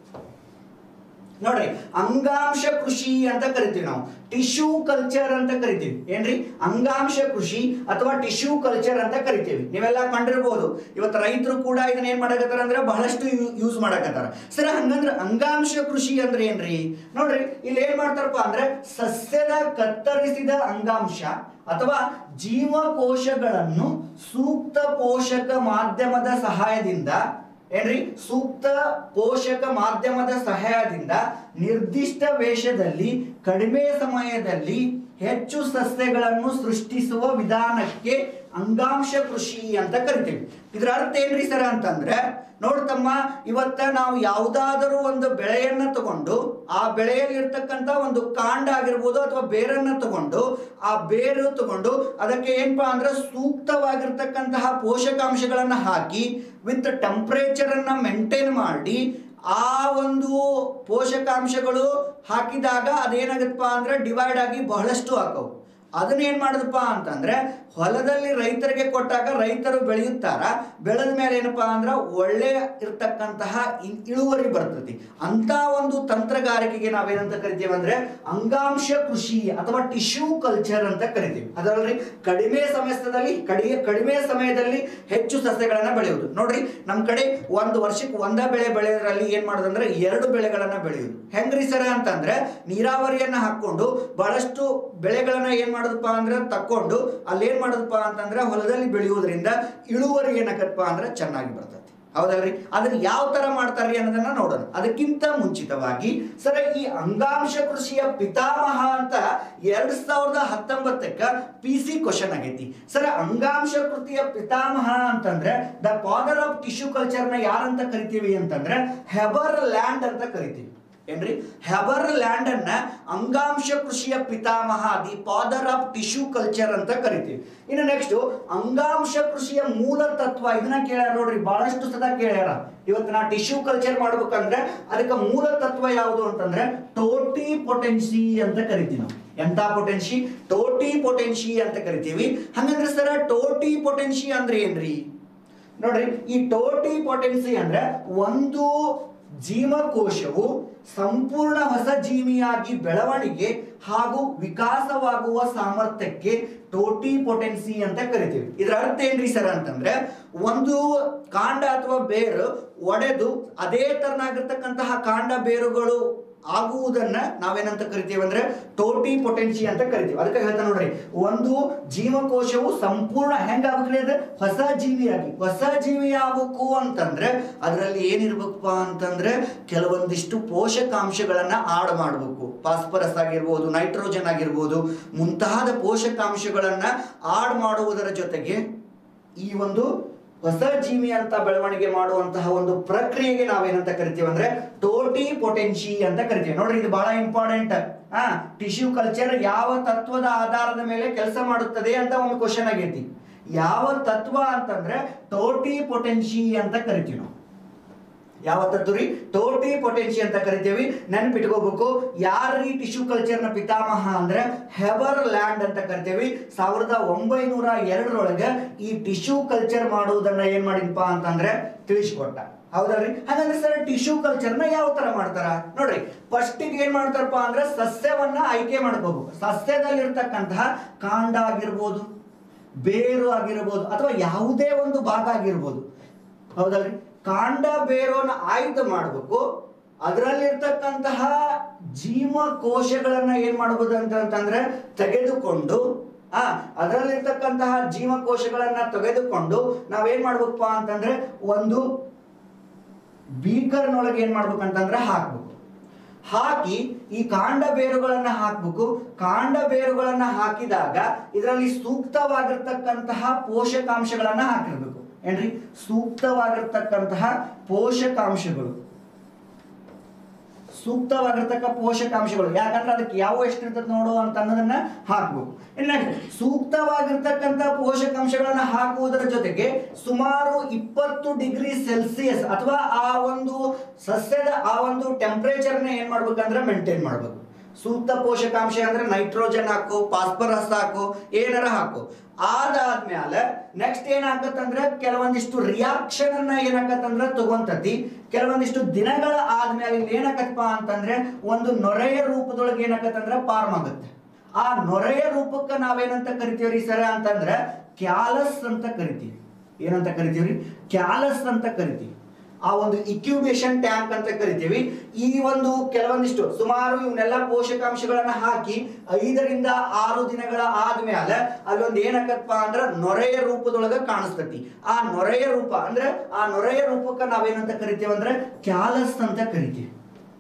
Speaker 2: ನೋಡ್ರಿ ಅಂಗಾಂಶ ಕೃಷಿ ಅಂತ ಕರಿತೀವಿ ನಾವು ಟಿಶ್ಯೂ ಕಲ್ಚರ್ ಅಂತ ಕರಿತೀವಿ ಏನ್ರಿ ಅಂಗಾಂಶ ಕೃಷಿ ಅಥವಾ ಟಿಶ್ಯೂ ಕಲ್ಚರ್ ಅಂತ ಕರಿತೀವಿ ನೀವೆಲ್ಲ ಕಂಡಿರ್ಬೋದು ಇವತ್ತು ರೈತರು ಕೂಡ ಇದನ್ನ ಏನ್ ಮಾಡಕತ್ತಾರ ಅಂದ್ರೆ ಬಹಳಷ್ಟು ಯೂಸ್ ಮಾಡಕತ್ತಾರ ಸರ್ ಹಂಗಂದ್ರೆ ಅಂಗಾಂಶ ಕೃಷಿ ಅಂದ್ರೆ ಏನ್ರಿ ನೋಡ್ರಿ ಇಲ್ಲಿ ಏನ್ ಮಾಡ್ತಾರಪ್ಪ ಅಂದ್ರೆ ಸಸ್ಯದ ಕತ್ತರಿಸಿದ ಅಂಗಾಂಶ ಅಥವಾ ಜೀವಕೋಶಗಳನ್ನು ಸೂಕ್ತ ಪೋಷಕ ಮಾಧ್ಯಮದ ಸಹಾಯದಿಂದ ಏನ್ರಿ ಸೂಕ್ತ ಪೋಷಕ ಮಾಧ್ಯಮದ ಸಹಾಯದಿಂದ ನಿರ್ದಿಷ್ಟ ವೇಷದಲ್ಲಿ ಕಡಿಮೆ ಸಮಯದಲ್ಲಿ ಹೆಚ್ಚು ಸಸ್ಯಗಳನ್ನು ಸೃಷ್ಟಿಸುವ ವಿಧಾನಕ್ಕೆ ಅಂಗಾಂಶ ಕೃಷಿ ಅಂತ ಕರಿತೀವಿ ಇದರ ಅರ್ಥ ಏನ್ರಿ ಸರ್ ಅಂತಂದ್ರೆ ನೋಡ್ತಮ್ಮ ಇವತ್ತ ನಾವು ಯಾವುದಾದರೂ ಒಂದು ಬೆಳೆಯನ್ನ ತಗೊಂಡು ಆ ಬೆಳೆಯಲ್ಲಿರ್ತಕ್ಕಂಥ ಒಂದು ಕಾಂಡ ಆಗಿರ್ಬೋದು ಅಥವಾ ಬೇರನ್ನ ತಗೊಂಡು ಆ ಬೇರು ತಗೊಂಡು ಅದಕ್ಕೆ ಏನಪ್ಪಾ ಅಂದ್ರೆ ಸೂಕ್ತವಾಗಿರ್ತಕ್ಕಂತಹ ಪೋಷಕಾಂಶಗಳನ್ನ ಹಾಕಿ ವಿತ್ ಟೆಂಪರೇಚರ್ ಅನ್ನ ಮೇಂಟೈನ್ ಮಾಡಿ ಆ ಒಂದು ಪೋಷಕಾಂಶಗಳು ಹಾಕಿದಾಗ ಅದೇನಾಗತ್ತಪ್ಪ ಅಂದ್ರೆ ಡಿವೈಡ್ ಆಗಿ ಬಹಳಷ್ಟು ಹಾಕವು ಅದನ್ನ ಏನ್ ಮಾಡುದಪ್ಪ ಅಂತಂದ್ರೆ ಹೊಲದಲ್ಲಿ ರೈತರಿಗೆ ಕೊಟ್ಟಾಗ ರೈತರು ಬೆಳೆಯುತ್ತಾರ ಬೆಳೆದ ಮೇಲೆ ಏನಪ್ಪಾ ಅಂದ್ರೆ ಒಳ್ಳೆ ಇರ್ತಕ್ಕಂತಹ ಇ- ಇಳುವರಿ ಬರ್ತದೆ ಅಂತ ಒಂದು ತಂತ್ರಗಾರಿಕೆಗೆ ನಾವೇನಂತ ಕರಿತೀವಿ ಅಂದ್ರೆ ಅಂಗಾಂಶ ಕೃಷಿ ಅಥವಾ ಟಿಶ್ಯೂ ಕಲ್ಚರ್ ಅಂತ ಕರಿತೀವಿ ಅದರಲ್ಲಿ ಕಡಿಮೆ ಸಮಯದಲ್ಲಿ ಕಡಿಮೆ ಕಡಿಮೆ ಸಮಯದಲ್ಲಿ ಹೆಚ್ಚು ಸಸ್ಯಗಳನ್ನ ಬೆಳೆಯುವುದು ನೋಡ್ರಿ ನಮ್ ಕಡೆ ಒಂದು ವರ್ಷಕ್ಕೆ ಒಂದ ಬೆಳೆ ಬೆಳೆಯೋದ್ರಲ್ಲಿ ಏನ್ ಮಾಡೋದಂದ್ರೆ ಎರಡು ಬೆಳೆಗಳನ್ನ ಬೆಳೆಯುವುದು ಹೆಂಗ್ರಿ ಸರ ಅಂತಂದ್ರೆ ನೀರಾವರಿಯನ್ನ ಹಾಕೊಂಡು ಬಹಳಷ್ಟು ಬೆಳೆಗಳನ್ನ ಏನ್ ಮಾಡೋದಪ್ಪ ಅಂದ್ರೆ ತಕ್ಕೊಂಡು ಅಲ್ಲಿ ಏನ್ ಮಾಡೋದಪ್ಪ ಅಂತಂದ್ರೆ ಹೊಲದಲ್ಲಿ ಬೆಳೆಯುವುದರಿಂದ ಇಳುವರಿ ಏನಕ್ಕಪ್ಪ ಅಂದ್ರೆ ಚೆನ್ನಾಗಿ ಬರ್ತದೆ ಹೌದಲ್ರಿ ಅದನ್ನ ಯಾವ ತರ ಮಾಡ್ತಾರ್ರಿ ಅನ್ನೋದನ್ನ ನೋಡೋಣ ಅದಕ್ಕಿಂತ ಮುಂಚಿತವಾಗಿ ಸರ ಈ ಅಂಗಾಂಶ ಕೃಷಿಯ ಪಿತಾಮಹ ಅಂತ ಎರಡ್ ಸಾವಿರದ ಹತ್ತೊಂಬತ್ತಕ್ಕ ಪಿ ಸಿ ಕ್ವಶನ್ ಆಗೈತಿ ಸರ್ ಅಂಗಾಂಶ ಕೃತಿಯ ಪಿತಾಮಹ ಅಂತಂದ್ರೆ the father of tissue culture ನ ಯಾರಂತ ಕರಿತೀವಿ ಅಂತಂದ್ರೆ ಹೆಬರ್ ಲ್ಯಾಂಡ್ ಅಂತ ಕರಿತೀವಿ ಏನ್ರಿ ಹೆಬರ್ ಲ್ಯಾಂಡ್ ಅನ್ನ ಅಂಗಾಂಶ ಕೃಷಿಯ ಪಿತಾಮಹ the father of tissue culture ಅಂತ ಕರಿತೀವಿ ಇನ್ನು ನೆಕ್ಸ್ಟ್ ಅಂಗಾಂಶ ಕೃಷಿಯ ಮೂಲ ತತ್ವ ಇದನ್ನ ಕೇಳ್ಯಾರ ನೋಡ್ರಿ ಬಹಳಷ್ಟು ಸದ ಕೇಳ್ಯಾರ ಇವತ್ತು ನಾ ಟಿಶ್ಯೂ ಕಲ್ಚರ್ ಮಾಡ್ಬೇಕಂದ್ರೆ ಅದಕ್ಕೆ ಮೂಲ ತತ್ವ ಯಾವುದು ಅಂತಂದ್ರೆ ಟೋಟಿ ಪೊಟೆನ್ಸಿ ಅಂತ ಕರಿತೀವಿ ನಾವು ಎಂತ ಪೊಟೆನ್ಸಿ ಟೋಟಿ ಪೊಟೆನ್ಸಿ ಅಂತ ಕರಿತೀವಿ ಹಂಗಂದ್ರೆ ಸರ ಟೋಟಿ ಪೊಟೆನ್ಸಿ ಅಂದ್ರೆ ಏನ್ರಿ ನೋಡ್ರಿ ಈ ಟೋಟಿ ಪೊಟೆನ್ಸಿ ಅಂದ್ರೆ ಒಂದು ಜೀವಕೋಶವು ಸಂಪೂರ್ಣ ಹೊಸ ಜೀವಿಯಾಗಿ ಬೆಳವಣಿಗೆ ಹಾಗೂ ವಿಕಾಸವಾಗುವ ಸಾಮರ್ಥ್ಯಕ್ಕೆ ಟೋಟಿ ಪೊಟೆನ್ಸಿ ಅಂತ ಕರಿತೀವಿ ಇದರ ಅರ್ಥ ಏನ್ರಿ ಸರ್ ಅಂತಂದ್ರೆ ಒಂದು ಕಾಂಡ ಅಥವಾ ಬೇರು ಒಡೆದು ಅದೇ ತರನಾಗಿರ್ತಕ್ಕಂತಹ ಕಾಂಡ ಬೇರುಗಳು ಆಗುವುದನ್ನ ನಾವೇನಂತ ಕರಿತೀವಿ ಅಂದ್ರೆ ಟೋಟಿ ಪೊಟೆನ್ಸಿ ಅಂತ ಕರಿತೀವಿ ಅದಕ್ಕೆ ಹೇಳ್ತಾ ನೋಡ್ರಿ ಒಂದು ಜೀವಕೋಶವು ಸಂಪೂರ್ಣ ಹೆಂಗಾಗ್ಬೇಕ್ರಿ ಅದು ಹೊಸ ಜೀವಿಯಾಗಿ ಹೊಸ ಜೀವಿ ಆಗ್ಬೇಕು ಅಂತಂದ್ರೆ ಅದರಲ್ಲಿ ಏನಿರ್ಬೇಕಪ್ಪ ಅಂತಂದ್ರೆ ಕೆಲವೊಂದಿಷ್ಟು ಪೋಷಕಾಂಶಗಳನ್ನ ಆಡ್ ಮಾಡಬೇಕು ಫಾಸ್ಫರಸ್ ಆಗಿರ್ಬೋದು ನೈಟ್ರೋಜನ್ ಆಗಿರ್ಬೋದು ಮುಂತಾದ ಪೋಷಕಾಂಶಗಳನ್ನ ಆಡ್ ಮಾಡುವುದರ ಜೊತೆಗೆ ಈ ಒಂದು ಹೊಸ ಜೀವಿ ಅಂತ ಬೆಳವಣಿಗೆ ಮಾಡುವಂತಹ ಒಂದು ಪ್ರಕ್ರಿಯೆಗೆ ನಾವೇನಂತ ಕರಿತೀವಿ ಅಂದ್ರೆ ಟೋಟಿ ಪೊಟೆನ್ಸಿ ಅಂತ ಕರಿತೀವಿ ನೋಡ್ರಿ ಇದು ಬಹಳ ಇಂಪಾರ್ಟೆಂಟ್ ಆ ಟಿಶ್ಯೂ ಕಲ್ಚರ್ ಯಾವ ತತ್ವದ ಆಧಾರದ ಮೇಲೆ ಕೆಲಸ ಮಾಡುತ್ತದೆ ಅಂತ ಒಂದು ಕ್ವಶನ್ ಆಗೈತಿ ಯಾವ ತತ್ವ ಅಂತಂದ್ರೆ ಟೋಟಿ ಪೊಟೆನ್ಸಿ ಅಂತ ಕರಿತೀವಿ ನಾವು ಯಾವ ತತ್ವ ರೀ ಟೋಟಿ ಪೊಟೆನ್ಸಿ ಅಂತ ಕರಿತೀವಿ ನೆನಪಿಟ್ಕೋಬೇಕು ಯಾರ್ರೀ ಟಿಶ್ಯೂ ಕಲ್ಚರ್ ನ ಪಿತಾಮಹ ಅಂದ್ರೆ ಹೆಬರ್ ಲ್ಯಾಂಡ್ ಅಂತ ಕರಿತೀವಿ ಸಾವಿರದ ಒಂಬೈನೂರ ಎರಡರೊಳಗೆ ಈ ಟಿಶ್ಯೂ ಕಲ್ಚರ್ ಮಾಡುವುದನ್ನ ಏನ್ ಮಾಡಿದ್ಪಾ ಅಂತಂದ್ರೆ ತಿಳಿಸ್ಕೊಟ್ಟ ಹೌದಲ್ರಿ ಹಾಗಂದ್ರೆ ಸರ್ ಟಿಶ್ಯೂ ಕಲ್ಚರ್ ನ ಯಾವ ತರ ಮಾಡ್ತಾರ ನೋಡ್ರಿ ಫಸ್ಟ್ ಏನ್ ಮಾಡ್ತಾರಪ್ಪ ಅಂದ್ರೆ ಸಸ್ಯವನ್ನ ಆಯ್ಕೆ ಮಾಡ್ಕೋಬೇಕು ಸಸ್ಯದಲ್ಲಿರ್ತಕ್ಕಂತಹ ಕಾಂಡ ಆಗಿರ್ಬೋದು ಬೇರು ಆಗಿರ್ಬೋದು ಅಥವಾ ಯಾವುದೇ ಒಂದು ಭಾಗ ಆಗಿರ್ಬೋದು ಹೌದಲ್ರಿ ಕಾಂಡ ಬೇರೋನ ಆಯ್ದು ಮಾಡಬೇಕು ಅದರಲ್ಲಿರ್ತಕ್ಕಂತಹ ಜೀವಕೋಶಗಳನ್ನ ಏನ್ ಮಾಡಬಹುದು ಅಂತ ಅಂತಂದ್ರೆ ತೆಗೆದುಕೊಂಡು ಆ ಅದರಲ್ಲಿರ್ತಕ್ಕಂತಹ ಜೀವಕೋಶಗಳನ್ನ ತೆಗೆದುಕೊಂಡು ನಾವೇನ್ ಮಾಡ್ಬೇಕಪ್ಪ ಅಂತಂದ್ರೆ ಒಂದು ಬೀಕರ್ನೊಳಗೆ ಏನ್ ಮಾಡ್ಬೇಕಂತಂದ್ರೆ ಹಾಕ್ಬೇಕು ಹಾಕಿ ಈ ಕಾಂಡ ಬೇರುಗಳನ್ನ ಹಾಕ್ಬೇಕು ಕಾಂಡ ಬೇರುಗಳನ್ನ ಹಾಕಿದಾಗ ಇದರಲ್ಲಿ ಸೂಕ್ತವಾಗಿರ್ತಕ್ಕಂತಹ ಪೋಷಕಾಂಶಗಳನ್ನ ಹಾಕಿರ್ಬೇಕು ಏನ್ರಿ ಸೂಕ್ತವಾಗಿರ್ತಕ್ಕಂತಹ ಪೋಷಕಾಂಶಗಳು ಸೂಕ್ತವಾಗಿರ್ತಕ್ಕ ಪೋಷಕಾಂಶಗಳು ಯಾಕಂದ್ರೆ ಅದಕ್ಕೆ ಯಾವ ಎಷ್ಟು ಇರ್ತದೆ ನೋಡು ಅಂತ ಅನ್ನೋದನ್ನ ಹಾಕ್ಬೇಕು ಇನ್ನು ಸೂಕ್ತವಾಗಿರ್ತಕ್ಕಂಥ ಪೋಷಕಾಂಶಗಳನ್ನ ಹಾಕುವುದರ ಜೊತೆಗೆ ಸುಮಾರು ಇಪ್ಪತ್ತು ಡಿಗ್ರಿ ಸೆಲ್ಸಿಯಸ್ ಅಥವಾ ಆ ಒಂದು ಸಸ್ಯದ ಆ ಒಂದು ಟೆಂಪರೇಚರ್ನ ಏನ್ ಮಾಡ್ಬೇಕಂದ್ರೆ ಮೇಂಟೈನ್ ಮಾಡ್ಬೇಕು ಸೂಕ್ತ ಪೋಷಕಾಂಶ ಅಂದ್ರೆ ನೈಟ್ರೋಜನ್ ಹಾಕು ಫಾಸ್ಫರಸ್ ಹಾಕು ಏನಾರ ಹಾಕು ಅದಾದ್ಮೇಲೆ ನೆಕ್ಸ್ಟ್ ಏನಾಗತ್ತಂದ್ರೆ ಕೆಲವೊಂದಿಷ್ಟು ರಿಯಾಕ್ಷನ್ ಅನ್ನ ಏನಾಗತ್ತಂದ್ರೆ ತಗೊಂತತಿ ಕೆಲವೊಂದಿಷ್ಟು ದಿನಗಳ ಆದ್ಮೇಲೆ ಇಲ್ಲಿ ಏನಾಗತ್ತಪ್ಪ ಅಂತಂದ್ರೆ ಒಂದು ನೊರೆಯ ರೂಪದೊಳಗೆ ಏನಾಗತ್ತಂದ್ರೆ ಫಾರ್ಮ್ ಆಗುತ್ತೆ ಆ ನೊರೆಯ ರೂಪಕ್ಕೆ ನಾವೇನಂತ ಕರಿತೀವ್ರಿ ಸರ ಅಂತಂದ್ರೆ ಕ್ಯಾಲಸ್ ಅಂತ ಕರಿತೀವಿ ಏನಂತ ಕರಿತೀವ್ರಿ ಕ್ಯಾಲಸ್ ಅಂತ ಕರಿತೀವಿ ಆ ಒಂದು ಇಕ್ಯುಬೇಷನ್ ಟ್ಯಾಂಕ್ ಅಂತ ಕರಿತೀವಿ ಈ ಒಂದು ಕೆಲವೊಂದಿಷ್ಟು ಸುಮಾರು ಇವನ್ನೆಲ್ಲ ಪೋಷಕಾಂಶಗಳನ್ನ ಹಾಕಿ ಐದರಿಂದ ಆರು ದಿನಗಳ ಆದ್ಮೇಲೆ ಅಲ್ಲೊಂದು ಏನಕ್ಕಪ್ಪ ಅಂದ್ರ ನೊರೆಯ ರೂಪದೊಳಗ ಕಾಣಿಸ್ತತಿ ಆ ನೊರೆಯ ರೂಪ ಅಂದ್ರೆ ಆ ನೊರೆಯ ರೂಪಕ್ಕೆ ನಾವೇನಂತ ಕರಿತೀವಿ ಅಂದ್ರೆ ಕ್ಯಾಲಸ್ ಅಂತ ಕರಿತೀವಿ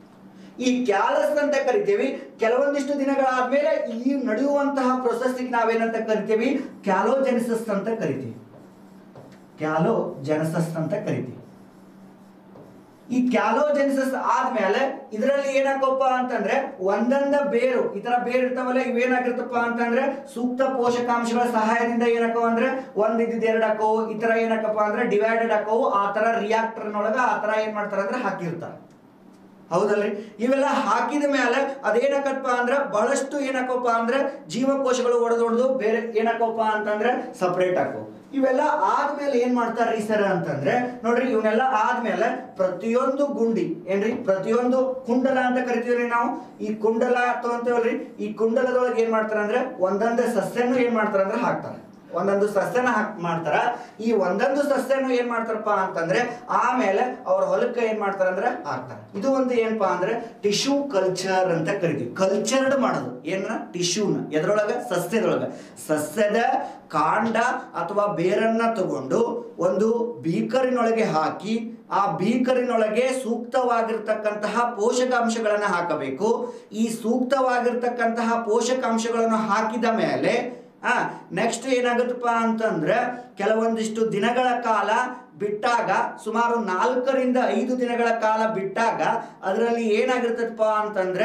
Speaker 2: ಈ ಕ್ಯಾಲಸ್ ಅಂತ ಕರಿತೀವಿ ಕೆಲವೊಂದಿಷ್ಟು ದಿನಗಳಾದ್ಮೇಲೆ ಈ ನಡೆಯುವಂತಹ ಪ್ರೊಸೆಸ್ಗೆ ನಾವೇನಂತ ಕರಿತೀವಿ ಕ್ಯಾಲೋಜೆನಿಸಸ್ ಅಂತ ಕರಿತೀವಿ ಕ್ಯಾಲೋಜೆನಿಸಸ್ ಅಂತ ಕರಿತೀವಿ ಈ ಕ್ಯಾಲೋಜೆನಿಸಸ್ ಆದ್ಮೇಲೆ ಇದರಲ್ಲಿ ಏನಾಕಪ್ಪ ಅಂತಂದ್ರೆ ಒಂದೊಂದ ಬೇರು ಈ ತರ ಬೇರು ಇರ್ತಾವಲ್ಲ ಇವೇನಾಗಿರ್ತಪ್ಪ ಅಂತಂದ್ರೆ ಸೂಕ್ತ ಪೋಷಕಾಂಶಗಳ ಸಹಾಯದಿಂದ ಏನಾಕವ ಅಂದ್ರೆ ಒಂದ್ ಇದ್ದಿದ್ ಎರಡ್ ಹಾಕವು ಈ ತರ ಏನಾಕಪ್ಪ ಅಂದ್ರೆ ಡಿವೈಡೆಡ್ ಹಾಕವು ಆ ತರ ರಿಯಾಕ್ಟರ್ ನೊಳಗ ಆ ತರ ಏನ್ ಮಾಡ್ತಾರ ಅಂದ್ರೆ ಹಾಕಿರ್ತಾರ ಹೌದಲ್ರಿ ಇವೆಲ್ಲ ಹಾಕಿದ ಮೇಲೆ ಅದೇನಕ್ಕಪ್ಪ ಅಂದ್ರೆ ಬಹಳಷ್ಟು ಏನಕ್ಕಪ್ಪ ಅಂದ್ರೆ ಜೀವಕೋಶಗಳು ಒಡೆದೊಡೆದು ಬೇರೆ ಏನಕ್ಕಪ್ಪ ಅಂತಂದ್ರೆ ಸಪ್ರೇಟ್ ಹಾಕವು ಇವೆಲ್ಲ ಆದ್ಮೇಲೆ ಏನ್ ಮಾಡ್ತಾರ್ರಿ ಸರ್ ಅಂತಂದ್ರೆ ನೋಡ್ರಿ ಇವನ್ನೆಲ್ಲ ಆದ್ಮೇಲೆ ಪ್ರತಿಯೊಂದು ಗುಂಡಿ ಏನ್ರಿ ಪ್ರತಿಯೊಂದು ಕುಂಡಲ ಅಂತ ಕರಿತೀವ್ರಿ ನಾವು ಈ ಕುಂಡಲ ಅಂತೇವಲ್ರಿ ಈ ಕುಂಡಲದೊಳಗೆ ಏನ್ ಮಾಡ್ತಾರ ಅಂದ್ರೆ ಒಂದೊಂದೇ ಸಸ್ಯನು ಏನ್ ಮಾಡ್ತಾರ ಅಂದ್ರೆ ಹಾಕ್ತಾರೆ ಒಂದೊಂದು ಸಸ್ಯನ ಹಾಕ್ ಮಾಡ್ತಾರ ಈ ಒಂದೊಂದು ಸಸ್ಯನು ಏನ್ ಮಾಡ್ತಾರಪ್ಪ ಅಂತಂದ್ರೆ ಆಮೇಲೆ ಅವ್ರ ಹೊಲಕ್ಕೆ ಏನ್ ಮಾಡ್ತಾರ ಅಂದ್ರೆ ಹಾಕ್ತಾರ ಇದು ಒಂದು ಏನಪ್ಪಾ ಅಂದ್ರೆ ಟಿಶ್ಯೂ ಕಲ್ಚರ್ ಅಂತ ಕರಿತೀವಿ ಕಲ್ಚರ್ಡ್ ಮಾಡೋದು ಏನ ಟಿಶ್ಯೂನ ಎದ್ರೊಳಗ ಸಸ್ಯದೊಳಗ ಸಸ್ಯದ ಕಾಂಡ ಅಥವಾ ಬೇರನ್ನ ತಗೊಂಡು ಒಂದು ಬೀಕರಿನೊಳಗೆ ಹಾಕಿ ಆ ಬೀಕರಿನೊಳಗೆ ಸೂಕ್ತವಾಗಿರ್ತಕ್ಕಂತಹ ಪೋಷಕಾಂಶಗಳನ್ನು ಹಾಕಬೇಕು ಈ ಸೂಕ್ತವಾಗಿರ್ತಕ್ಕಂತಹ ಪೋಷಕಾಂಶಗಳನ್ನು ಹಾಕಿದ ಮೇಲೆ ಆ ನೆಕ್ಸ್ಟ್ ಏನಾಗುತ್ತಪ್ಪ ಅಂತಂದ್ರೆ ಕೆಲವೊಂದಿಷ್ಟು ದಿನಗಳ ಕಾಲ ಬಿಟ್ಟಾಗ ಸುಮಾರು ನಾಲ್ಕರಿಂದ ಐದು ದಿನಗಳ ಕಾಲ ಬಿಟ್ಟಾಗ ಅದರಲ್ಲಿ ಏನಾಗಿರ್ತದಪ್ಪ ಅಂತಂದ್ರೆ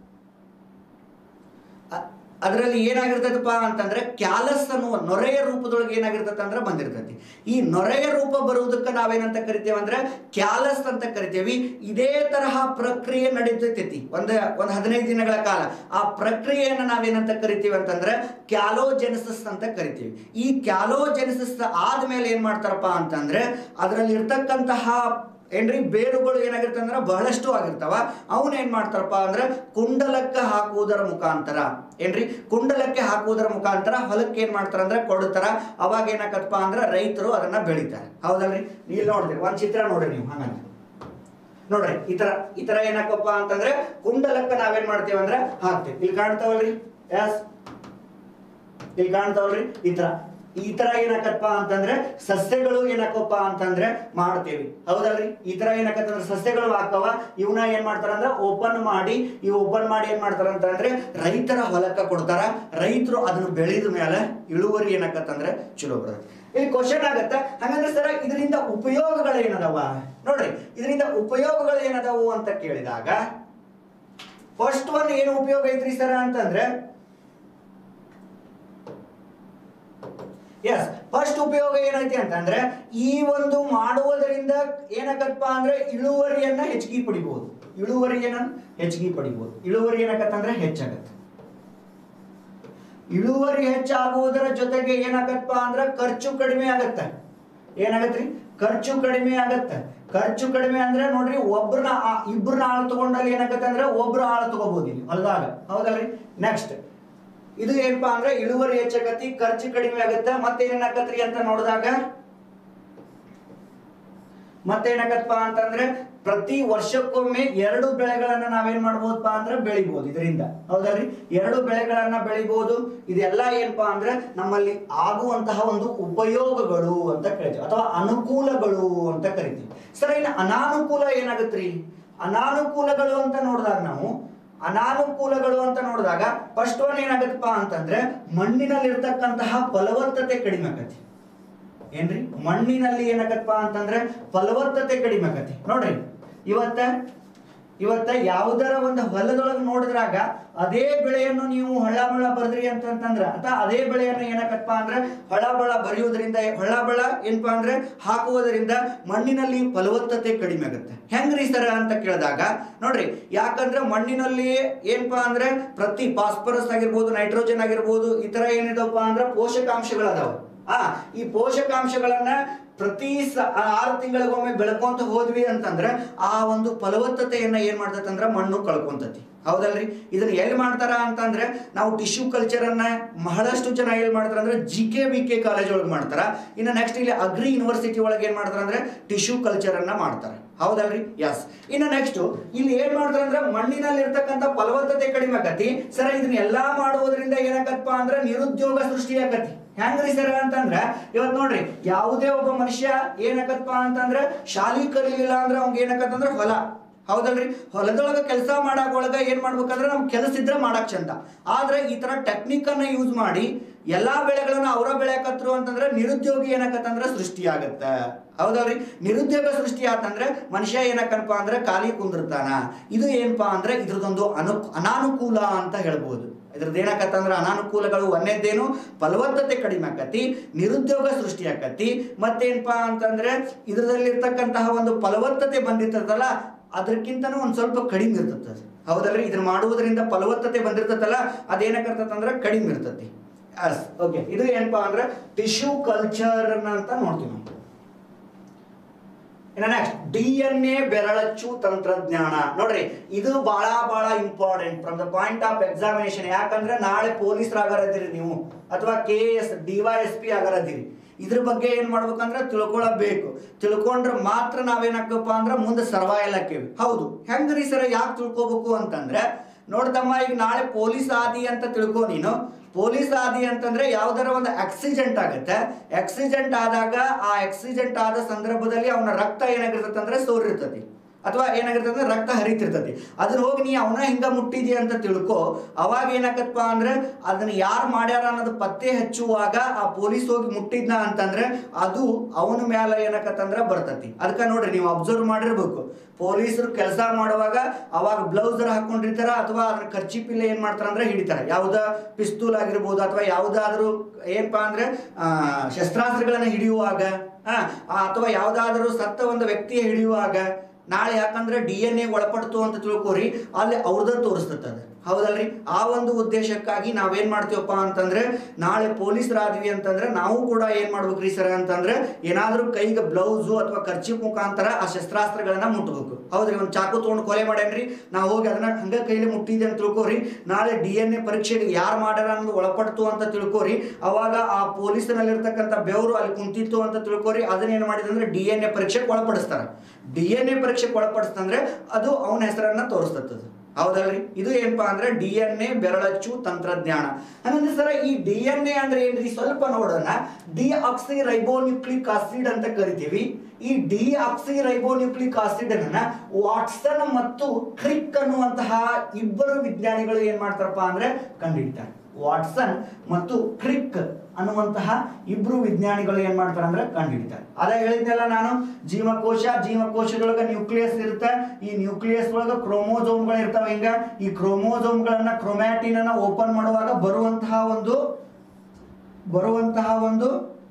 Speaker 2: ಅ- ಅದರಲ್ಲಿ ಏನಾಗಿರ್ತದಪ್ಪ ಅಂತಂದ್ರೆ ಕ್ಯಾಲಸ್ ಅನ್ನುವ ನೊರೆಯ ರೂಪದೊಳಗೆ ಏನಾಗಿರ್ತದೆ ಅಂದ್ರೆ ಬಂದಿರ್ತೈತಿ ಈ ನೊರೆಯ ರೂಪ ಬರುವುದಕ್ಕೆ ನಾವೇನಂತ ಕರಿತೇವೆ ಅಂದ್ರೆ ಕ್ಯಾಲಸ್ ಅಂತ ಕರಿತೇವಿ ಇದೇ ತರಹ ಪ್ರಕ್ರಿಯೆ ನಡೀತೈತಿ ಒಂದ್ ಒಂದ್ ಹದಿನೈದು ದಿನಗಳ ಕಾಲ ಆ ಪ್ರಕ್ರಿಯೆಯನ್ನು ನಾವೇನಂತ ಕರಿತೀವಿ ಅಂತಂದ್ರೆ ಕ್ಯಾಲೋಜೆನಿಸಸ್ ಅಂತ ಕರಿತೀವಿ ಈ ಕ್ಯಾಲೋಜೆನಿಸಸ್ ಆದ್ಮೇಲೆ ಏನ್ ಮಾಡ್ತಾರಪ್ಪ ಅಂತಂದ್ರೆ ಅದರಲ್ಲಿ ಇರ್ತಕ್ಕಂತಹ ಏನ್ರಿ ಬೇರುಗಳು ಏನಾಗಿರ್ತವೆ ಅಂದ್ರೆ ಬಹಳಷ್ಟು ಆಗಿರ್ತಾವ ಅವನ್ ಏನ್ ಮಾಡ್ತಾರಪ್ಪ ಅಂದ್ರೆ ಕುಂಡಲಕ್ಕೆ ಹಾಕುವುದರ ಮುಖಾಂತರ ಏನ್ರಿ ಕುಂಡಲಕ್ಕೆ ಹಾಕುವುದರ ಮುಖಾಂತರ ಹೊಲಕ್ಕೆ ಏನ್ ಮಾಡ್ತಾರ ಅಂದ್ರೆ ಕೊಡ್ತಾರ ಅವಾಗ ಏನಾಕತ್ತಪ್ಪ ಅಂದ್ರೆ ರೈತರು ಅದನ್ನ ಬೆಳಿತಾರೆ ಹೌದಲ್ರಿ ಇಲ್ಲಿ ನೋಡ್ರಿ ಒಂದ್ ಚಿತ್ರ ನೋಡ್ರಿ ನೀವು ಹಂಗಂದ್ರೆ ನೋಡ್ರಿ ಈ ತರ ಈ ತರ ಏನಾಕಪ್ಪ ಅಂತಂದ್ರೆ ಕುಂಡಲಕ್ಕೆ ನಾವೇನ್ ಮಾಡ್ತೇವೆ ಅಂದ್ರೆ ಹಾಕ್ತೇವೆ ಇಲ್ಲಿ ಕಾಣ್ತಾವಲ್ರಿ ಎಸ್ ಇಲ್ಲಿ ಕಾಣ್ತಾವಲ್ರಿ ಈ ತರ ಈ ತರ ಏನಾಕತ್ತಪ್ಪ ಅಂತಂದ್ರೆ ಸಸ್ಯಗಳು ಏನಾಕಪ್ಪ ಅಂತಂದ್ರೆ ಮಾಡ್ತೇವಿ ಹೌದಲ್ರಿ ಈ ತರ ಏನಾಕತ್ತಂದ್ರೆ ಸಸ್ಯಗಳು ಹಾಕವ ಇವನ್ನ ಏನ್ ಮಾಡ್ತಾರ ಅಂದ್ರೆ ಓಪನ್ ಮಾಡಿ ಈ ಓಪನ್ ಮಾಡಿ ಏನ್ ಮಾಡ್ತಾರ ಅಂತಂದ್ರೆ ರೈತರ ಹೊಲಕ್ಕ ಕೊಡ್ತಾರ ರೈತರು ಅದನ್ನ ಬೆಳೆದ ಮೇಲೆ ಇಳುವರಿ ಏನಾಕತ್ತಂದ್ರೆ ಚಲೋ ಬರುತ್ತೆ ಇಲ್ಲಿ ಕ್ವಶನ್ ಆಗತ್ತ ಹಂಗಂದ್ರೆ ಸರ್ ಇದರಿಂದ ಉಪಯೋಗಗಳು ಏನದಾವ ನೋಡ್ರಿ ಇದರಿಂದ ಉಪಯೋಗಗಳು ಏನದಾವು ಅಂತ ಕೇಳಿದಾಗ ಫಸ್ಟ್ ಒನ್ ಏನು ಉಪಯೋಗ ಐತ್ರಿ ಸರ್ ಅಂತಂದ್ರೆ ಎಸ್ ಫಸ್ಟ್ ಉಪಯೋಗ ಏನೈತಿ ಅಂತಂದ್ರೆ ಈ ಒಂದು ಮಾಡುವುದರಿಂದ ಏನಾಗತ್ತಪ್ಪ ಅಂದ್ರೆ ಇಳುವರಿಯನ್ನ ಹೆಚ್ಚಿಗೆ ಪಡಿಬಹುದು ಇಳುವರಿಯನ್ನ ಹೆಚ್ಚಿಗೆ ಪಡಿಬಹುದು ಇಳುವರಿ ಏನಾಗತ್ತಂದ್ರೆ ಹೆಚ್ಚಾಗತ್ತೆ ಇಳುವರಿ ಹೆಚ್ಚಾಗುವುದರ ಜೊತೆಗೆ ಏನಾಗತ್ತಪ್ಪ ಅಂದ್ರೆ ಖರ್ಚು ಕಡಿಮೆ ಆಗತ್ತೆ ಏನಾಗತ್ರಿ ಖರ್ಚು ಕಡಿಮೆ ಆಗತ್ತೆ ಖರ್ಚು ಕಡಿಮೆ ಅಂದ್ರೆ ನೋಡ್ರಿ ಒಬ್ರನ್ನ ಆ- ಇಬ್ರನ್ನ ಆಳು ತಗೊಂಡಲ್ಲಿ ಏನಾಗತ್ತೆ ಅಂದ್ರೆ ಒಬ್ರು ಆಳು ತಗೋಬಹುದು ಇಲ್ಲಿ ಹೊಲದಾಗ ಹೌದಲ್ರಿ ನೆಕ್ಸ್ಟ್ ಇದು ಏನಪ್ಪಾ ಅಂದ್ರೆ ಇಳುವರಿ ಹೆಚ್ಚಾಗತ್ತಿ ಖರ್ಚು ಕಡಿಮೆ ಆಗತ್ತೆ ಮತ್ತೇನೇನಾಗತ್ರಿ ಅಂತ ನೋಡಿದಾಗ ಮತ್ತೇನಾಗತ್ತಪ್ಪ ಅಂತಂದ್ರೆ ಪ್ರತಿ ವರ್ಷಕ್ಕೊಮ್ಮೆ ಎರಡು ಬೆಳೆಗಳನ್ನ ನಾವೇನ್ ಮಾಡ್ಬೋದಪ್ಪ ಅಂದ್ರೆ ಬೆಳಿಬಹುದು ಇದರಿಂದ ಹೌದಲ್ರಿ ಎರಡು ಬೆಳೆಗಳನ್ನ ಬೆಳಿಬಹುದು ಇದೆಲ್ಲ ಏನಪ್ಪಾ ಅಂದ್ರೆ ನಮ್ಮಲ್ಲಿ ಆಗುವಂತಹ ಒಂದು ಉಪಯೋಗಗಳು ಅಂತ ಕರಿತೀವಿ ಅಥವಾ ಅನುಕೂಲಗಳು ಅಂತ ಕರಿತೀವಿ ಸರ್ ಇನ್ನು ಅನಾನುಕೂಲ ಏನಾಗತ್ರಿ ಅನಾನುಕೂಲಗಳು ಅಂತ ನೋಡಿದಾಗ ನಾವು ಅನಾನುಕೂಲಗಳು ಅಂತ ನೋಡಿದಾಗ ಫಸ್ಟ್ ಒನ್ ಏನಾಗತ್ತಪ್ಪ ಅಂತಂದ್ರೆ ಮಣ್ಣಿನಲ್ಲಿರ್ತಕ್ಕಂತಹ ಫಲವತ್ತತೆ ಕಡಿಮೆ ಆಗತ್ತೆ ಏನ್ರಿ ಮಣ್ಣಿನಲ್ಲಿ ಏನಾಗತ್ತಪ್ಪ ಅಂತಂದ್ರೆ ಫಲವತ್ತತೆ ಕಡಿಮೆ ಆಗತ್ತೆ ನೋಡ್ರಿ ಇವತ್ತ ಇವತ್ತ ಯಾವುದರ ಒಂದು ಹೊಲದೊಳಗೆ ನೋಡಿದ್ರಾಗ ಅದೇ ಬೆಳೆಯನ್ನು ನೀವು ಹೊಳ ಬಳ ಬರದ್ರಿ ಅಂತಂತಂದ್ರ ಅಥವಾ ಅದೇ ಬೆಳೆಯನ್ನು ಏನಕ್ಕಪ್ಪ ಅಂದ್ರೆ ಹೊಳ ಬಳ ಬರೆಯುವುದರಿಂದ ಹೊಳ ಬಳ ಏನಪ್ಪಾ ಅಂದ್ರೆ ಹಾಕುವುದರಿಂದ ಮಣ್ಣಿನಲ್ಲಿ ಫಲವತ್ತತೆ ಕಡಿಮೆ ಆಗುತ್ತೆ ಹೆಂಗ್ರಿ ಸರ ಅಂತ ಕೇಳಿದಾಗ ನೋಡ್ರಿ ಯಾಕಂದ್ರೆ ಮಣ್ಣಿನಲ್ಲಿ ಏನಪ್ಪಾ ಅಂದ್ರೆ ಪ್ರತಿ ಫಾಸ್ಫರಸ್ ಆಗಿರ್ಬೋದು ನೈಟ್ರೋಜನ್ ಆಗಿರ್ಬೋದು ಈ ತರ ಏನಿದವಪ್ಪ ಅಂದ್ರೆ ಪೋಷಕಾಂಶಗಳದಾವ ಆ ಈ ಪೋಷಕಾಂಶಗಳನ್ನ ಪ್ರತಿ ಸ- ಆರು ತಿಂಗಳಿಗೊಮ್ಮೆ ಬೆಳ್ಕೊಂತ ಹೋದ್ವಿ ಅಂತಂದ್ರೆ ಆ ಒಂದು ಫಲವತ್ತತೆಯನ್ನ ಏನ್ ಮಾಡ್ತೈತಂದ್ರ ಮಣ್ಣು ಕಳ್ಕೊಂತತಿ ಹೌದಲ್ರಿ ಇದನ್ನ ಎಲ್ಲಿ ಮಾಡ್ತಾರ ಅಂತಂದ್ರೆ ನಾವು ಟಿಶ್ಯೂ ಕಲ್ಚರ್ ಅನ್ನ ಬಹಳಷ್ಟು ಜನ ಎಲ್ಲಿ ಮಾಡ್ತಾರ ಅಂದ್ರೆ G K V K college ಒಳಗೆ ಮಾಡ್ತಾರ ಇನ್ನು ನೆಕ್ಸ್ಟ್ ಇಲ್ಲಿ ಅಗ್ರಿ ಯೂನಿವರ್ಸಿಟಿ ಒಳಗೆ ಏನ್ ಮಾಡ್ತಾರ ಅಂದ್ರೆ ಟಿಶ್ಯೂ ಕಲ್ಚರ್ ಅನ್ನ ಮಾಡ್ತಾರೆ ಹೌದಲ್ರಿ ಎಸ್ ಇನ್ನು ನೆಕ್ಸ್ಟ್ ಇಲ್ಲಿ ಏನ್ ಮಾಡ್ತಾರ ಅಂದ್ರೆ ಮಣ್ಣಿನಲ್ಲಿ ಇರ್ತಕ್ಕಂಥ ಫಲವತ್ತತೆ ಕಡಿಮೆ ಆಕತಿ ಸರ್ ಇದನ್ನ ಎಲ್ಲಾ ಮಾಡುವುದರಿಂದ ಏನಾಗತ್ತಪ್ಪ ಅಂದ್ರೆ ನಿರುದ್ಯೋಗ ಸೃಷ್ಟಿ ಆಕತಿ ಹೆಂಗ್ರಿ ಸರ್ ಅಂತಂದ್ರ ಇವತ್ ನೋಡ್ರಿ ಯಾವುದೇ ಒಬ್ಬ ಮನುಷ್ಯ ಏನಾಕತ್ತಪ್ಪ ಅಂತಂದ್ರೆ ಶಾಲಿ ಕಲಿಲಿಲ್ಲ ಅಂದ್ರೆ ಅವ್ಗೆ ಏನಾಕತ್ತಂದ್ರೆ ಹೊಲ ಹೌದಲ್ರಿ ಹೊಲದೊಳಗೆ ಕೆಲಸ ಮಾಡಾಗೊಳಗ ಏನ್ ಮಾಡ್ಬೇಕಂದ್ರೆ ನಮ್ ಕೆಲಸ ಇದ್ರೆ ಮಾಡಕ್ ಚಂದ ಆದ್ರೆ ಈ ತರ ಟೆಕ್ನಿಕ್ ಅನ್ನ ಯೂಸ್ ಮಾಡಿ ಎಲ್ಲಾ ಬೆಳೆಗಳನ್ನ ಅವರ ಬೆಳೆಯಕತ್ರು ಅಂತಂದ್ರೆ ನಿರುದ್ಯೋಗಿ ಏನಕತ್ತಂದ್ರೆ ಸೃಷ್ಟಿ ಆಗತ್ತ ಹೌದಲ್ರಿ ನಿರುದ್ಯೋಗ ಸೃಷ್ಟಿ ಆತಂದ್ರೆ ಮನುಷ್ಯ ಏನಕ್ಕನಪ್ಪ ಅಂದ್ರೆ ಖಾಲಿ ಕುಂದಿರ್ತಾನ ಇದು ಏನಪ್ಪಾ ಅಂದ್ರೆ ಇದ್ರದೊಂದು ಅನು ಅನಾನುಕೂಲ ಅಂತ ಹೇಳ್ಬೋದು ಇದ್ರದ್ದು ಏನಾಕತ್ತಂದ್ರೆ ಅನಾನುಕೂಲಗಳು ಒಂದೇದೇನು ಫಲವತ್ತತೆ ಕಡಿಮೆ ಆಕತಿ ನಿರುದ್ಯೋಗ ಸೃಷ್ಟಿ ಆಕತಿ ಮತ್ತೇನಪ್ಪಾ ಅಂತಂದ್ರೆ ಇದ್ರದಲ್ಲಿರ್ತಕ್ಕಂತಹ ಒಂದು ಫಲವತ್ತತೆ ಬಂದಿರ್ತದಲ್ಲ ಅದಕ್ಕಿಂತನೂ ಒಂದು ಸ್ವಲ್ಪ ಕಡಿಮೆ ಇರ್ತದೆ ಅದು. ಹೌದಲ್ರಿ ಇದನ್ನ ಮಾಡುವುದರಿಂದ ಫಲವತ್ತತೆ ಬಂದಿರ್ತದಲ್ಲ ಅದೇನಕ್ಕರ್ತಂದ್ರೆ ಕಡಿಮೆ ಇರ್ತತಿ ಅಸ್ ಓಕೆ ಇದು ಏನಪ್ಪಾ ಅಂದ್ರೆ ಟಿಶ್ಯೂ ಕಲ್ಚರ್ ಅಂತ ನೋಡ್ತೀವಿ ನಾವು ಇನ್ನು ನೆಕ್ಸ್ಟ್ ಡಿ ಎನ್ ಎ ಬೆರಳಚ್ಚು ತಂತ್ರಜ್ಞಾನ ನೋಡ್ರಿ ಇದು ಬಹಳ ಬಹಳ important from the point of examination ಯಾಕಂದ್ರೆ ನಾಳೆ ಪೊಲೀಸರು ಆಗರದಿರಿ ನೀವು ಅಥವಾ K S D Y S P ಆಗರದಿರಿ ಇದ್ರ ಬಗ್ಗೆ ಏನ್ ಮಾಡ್ಬೇಕಂದ್ರೆ ತಿಳ್ಕೊಳಬೇಕು ತಿಳ್ಕೊಂಡ್ರೆ ಮಾತ್ರ ನಾವೇನಾಕಪ್ಪ ಅಂದ್ರೆ ಮುಂದೆ ಸರ್ವಾಯಲ್ ಹಾಕೇವಿ ಹೌದು ಹೆಂಗ್ರಿ ಸರ್ ಯಾಕೆ ತಿಳ್ಕೊಬೇಕು ಅಂತಂದ್ರೆ ನೋಡ್ತಮ್ಮ ಈಗ ನಾಳೆ ಪೊಲೀಸ್ ಆದಿ ಅಂತ ತಿಳ್ಕೊ ನೀನು ಪೊಲೀಸ್ ಆದಿ ಅಂತಂದ್ರೆ ಯಾವ್ದಾರ ಒಂದು ಆಕ್ಸಿಡೆಂಟ್ ಆಗುತ್ತೆ ಆಕ್ಸಿಡೆಂಟ್ ಆದಾಗ ಆ ಆಕ್ಸಿಡೆಂಟ್ ಆದ ಸಂದರ್ಭದಲ್ಲಿ ಅವನ ರಕ್ತ ಏನಾಗಿರ್ತದೆ ಅಂದ್ರೆ ಸೋರಿರ್ತತಿ ಅಥವಾ ಏನಾಗಿರ್ತದೆ ಅಂದ್ರೆ ರಕ್ತ ಹರಿತಿರ್ತತಿ ಅದನ್ನ ಹೋಗಿ ನೀ ಅವನ ಹಿಂಗ ಮುಟ್ಟಿದ್ಯ ಅಂತ ತಿಳ್ಕೊ ಅವಾಗ ಏನಾಗತ್ತಪ್ಪ ಅಂದ್ರೆ ಅದನ್ನ ಯಾರು ಮಾಡ್ಯಾರ ಅನ್ನೋದು ಪತ್ತೆ ಹಚ್ಚುವಾಗ ಆ ಪೊಲೀಸ್ ಹೋಗಿ ಮುಟ್ಟಿದ್ನ ಅಂತಂದ್ರೆ ಅದು ಅವನ ಮ್ಯಾಲ ಏನಾಕತ್ತಂದ್ರ ಬರ್ತತಿ ಅದಕ್ಕೆ ನೋಡ್ರಿ ನೀವು ಅಬ್ಸರ್ವ್ ಮಾಡಿರ್ಬೇಕು ಪೊಲೀಸರು ಕೆಲಸ ಮಾಡುವಾಗ ಅವಾಗ ಬ್ಲೌಸರ್ ಹಾಕೊಂಡಿರ್ತಾರ ಅಥವಾ ಅದ್ರ ಖರ್ಚಿಪಿಲ್ಲ ಏನ್ ಮಾಡ್ತಾರ ಅಂದ್ರೆ ಹಿಡಿತಾರ ಯಾವ್ದ ಪಿಸ್ತೂಲ್ ಆಗಿರ್ಬೋದು ಅಥವಾ ಯಾವ್ದಾದ್ರು ಏನಪ್ಪಾ ಅಂದ್ರೆ ಆ, ಶಸ್ತ್ರಾಸ್ತ್ರಗಳನ್ನ ಹಿಡಿಯುವಾಗ ಆ, ಅಥವಾ ಯಾವ್ದಾದ್ರು ಸತ್ತ ಒಂದು ವ್ಯಕ್ತಿಯ ಹಿಡಿಯುವಾಗ ನಾಳೆ ಯಾಕಂದ್ರೆ ಡಿ ಎನ್ ಎ ಒಳಪಡ್ತು ಅಂತ ತಿಳ್ಕೊರಿ ಅಲ್ಲಿ ಅವ್ರದ ತೋರಿಸ್ತದೆ ಅದು ಹೌದಲ್ರಿ ಆ ಒಂದು ಉದ್ದೇಶಕ್ಕಾಗಿ ನಾವೇನ್ ಮಾಡ್ತೀವಪ್ಪ ಅಂತಂದ್ರೆ ನಾಳೆ ಪೊಲೀಸರಾದ್ವಿ ಅಂತಂದ್ರೆ ನಾವು ಕೂಡ ಏನ್ ಮಾಡ್ಬೇಕ್ರಿ ಸರ್ ಅಂತಂದ್ರೆ ಏನಾದ್ರೂ ಕೈಗೆ ಬ್ಲೌಸು ಅಥವಾ ಖರ್ಚಿಪ್ ಮುಖಾಂತರ ಆ ಶಸ್ತ್ರಾಸ್ತ್ರಗಳನ್ನ ಮುಟ್ಬೇಕು ಹೌದ್ರಿ ಒಂದು ಚಾಕು ತಗೊಂಡು ಕೊಲೆ ಮಾಡೇನ್ರಿ ನಾವು ಹೋಗಿ ಅದನ್ನ ಹಂಗ ಕೈಲಿ ಮುಟ್ಟಿದೆ ಅಂತ ತಿಳ್ಕೊರಿ ನಾಳೆ ಡಿ ಎನ್ ಎ ಪರೀಕ್ಷೆಗೆ ಯಾರು ಮಾಡ್ಯಾರ ಅನ್ನೋದು ಒಳಪಡ್ತು ಅಂತ ತಿಳ್ಕೊರಿ ಅವಾಗ ಆ ಪೊಲೀಸನಲ್ಲಿರ್ತಕ್ಕಂಥ ಬೆವರು ಅಲ್ಲಿ ಕುಂತಿತ್ತು ಅಂತ ತಿಳ್ಕೊರಿ ಅದನ್ನ ಏನ್ ಮಾಡಿದೆ ಅಂದ್ರೆ ಡಿ ಎನ್ ಎ ಪರೀಕ್ಷೆಗೆ ಒಳಪಡಿಸ್ತಾರ ಡಿ ಎನ್ ಎ ಪರೀಕ್ಷೆಗೆ ಒಳಪಡಿಸ್ತಂದ್ರೆ ಅದು ಅವನ ಹೆಸರನ್ನ ತೋರಿಸ್ತದ ಹೌದಲ್ರಿ ಇದು ಏನಪ್ಪಾ ಅಂದ್ರೆ ಡಿ ಎನ್ ಎ ಬೆರಳಚ್ಚು ತಂತ್ರಜ್ಞಾನ ಹಂಗಂದ್ರೆ ಸರ ಈ ಡಿ ಎನ್ ಎ ಅಂದ್ರೆ ಏನ್ರಿ ಸ್ವಲ್ಪ ನೋಡೋಣ ಡಿ ಆಕ್ಸಿ ರೈಬೋನ್ಯೂಕ್ಲಿಕ್ ಆಸಿಡ್ ಅಂತ ಕರಿತೀವಿ ಈ ಡಿ ಆಕ್ಸಿ ರೈಬೋನ್ಯೂಕ್ಲಿಕ್ ಆಸಿಡ್ ಅನ್ನ ವಾಟ್ಸನ್ ಮತ್ತು ಕ್ರಿಕ್ ಅನ್ನುವಂತಹ ಇಬ್ಬರು ವಿಜ್ಞಾನಿಗಳು ಏನ್ ಮಾಡ್ತಾರಪ್ಪ ಅಂದ್ರೆ ಕಂಡುಹಿಡಿತಾರೆ ವಾಟ್ಸನ್ ಮತ್ತು ಕ್ರಿಕ್ ಅನ್ನುವಂತಹ ಇಬ್ರು ವಿಜ್ಞಾನಿಗಳು ಏನ್ ಮಾಡ್ತಾರೆ ಅಂದ್ರೆ ಕಂಡುಹಿಡಿತಾರೆ ಅದೇ ಹೇಳಿದ್ನಲ್ಲ ನಾನು ಜೀವಕೋಶ ಜೀವಕೋಶದೊಳಗ ನ್ಯೂಕ್ಲಿಯಸ್ ಇರುತ್ತೆ ಈ ನ್ಯೂಕ್ಲಿಯಸ್ ಒಳಗ ಕ್ರೋಮೋಸೋಮ್ಗಳು ಇರ್ತಾವ ಹಿಂಗ ಈ ಕ್ರೋಮೋಸೋಮ್ಗಳನ್ನ ಕ್ರೊಮ್ಯಾಟಿನ್ ಅನ್ನ ಓಪನ್ ಮಾಡುವಾಗ ಬರುವಂತಹ ಒಂದು ಬರುವಂತಹ ಒಂದು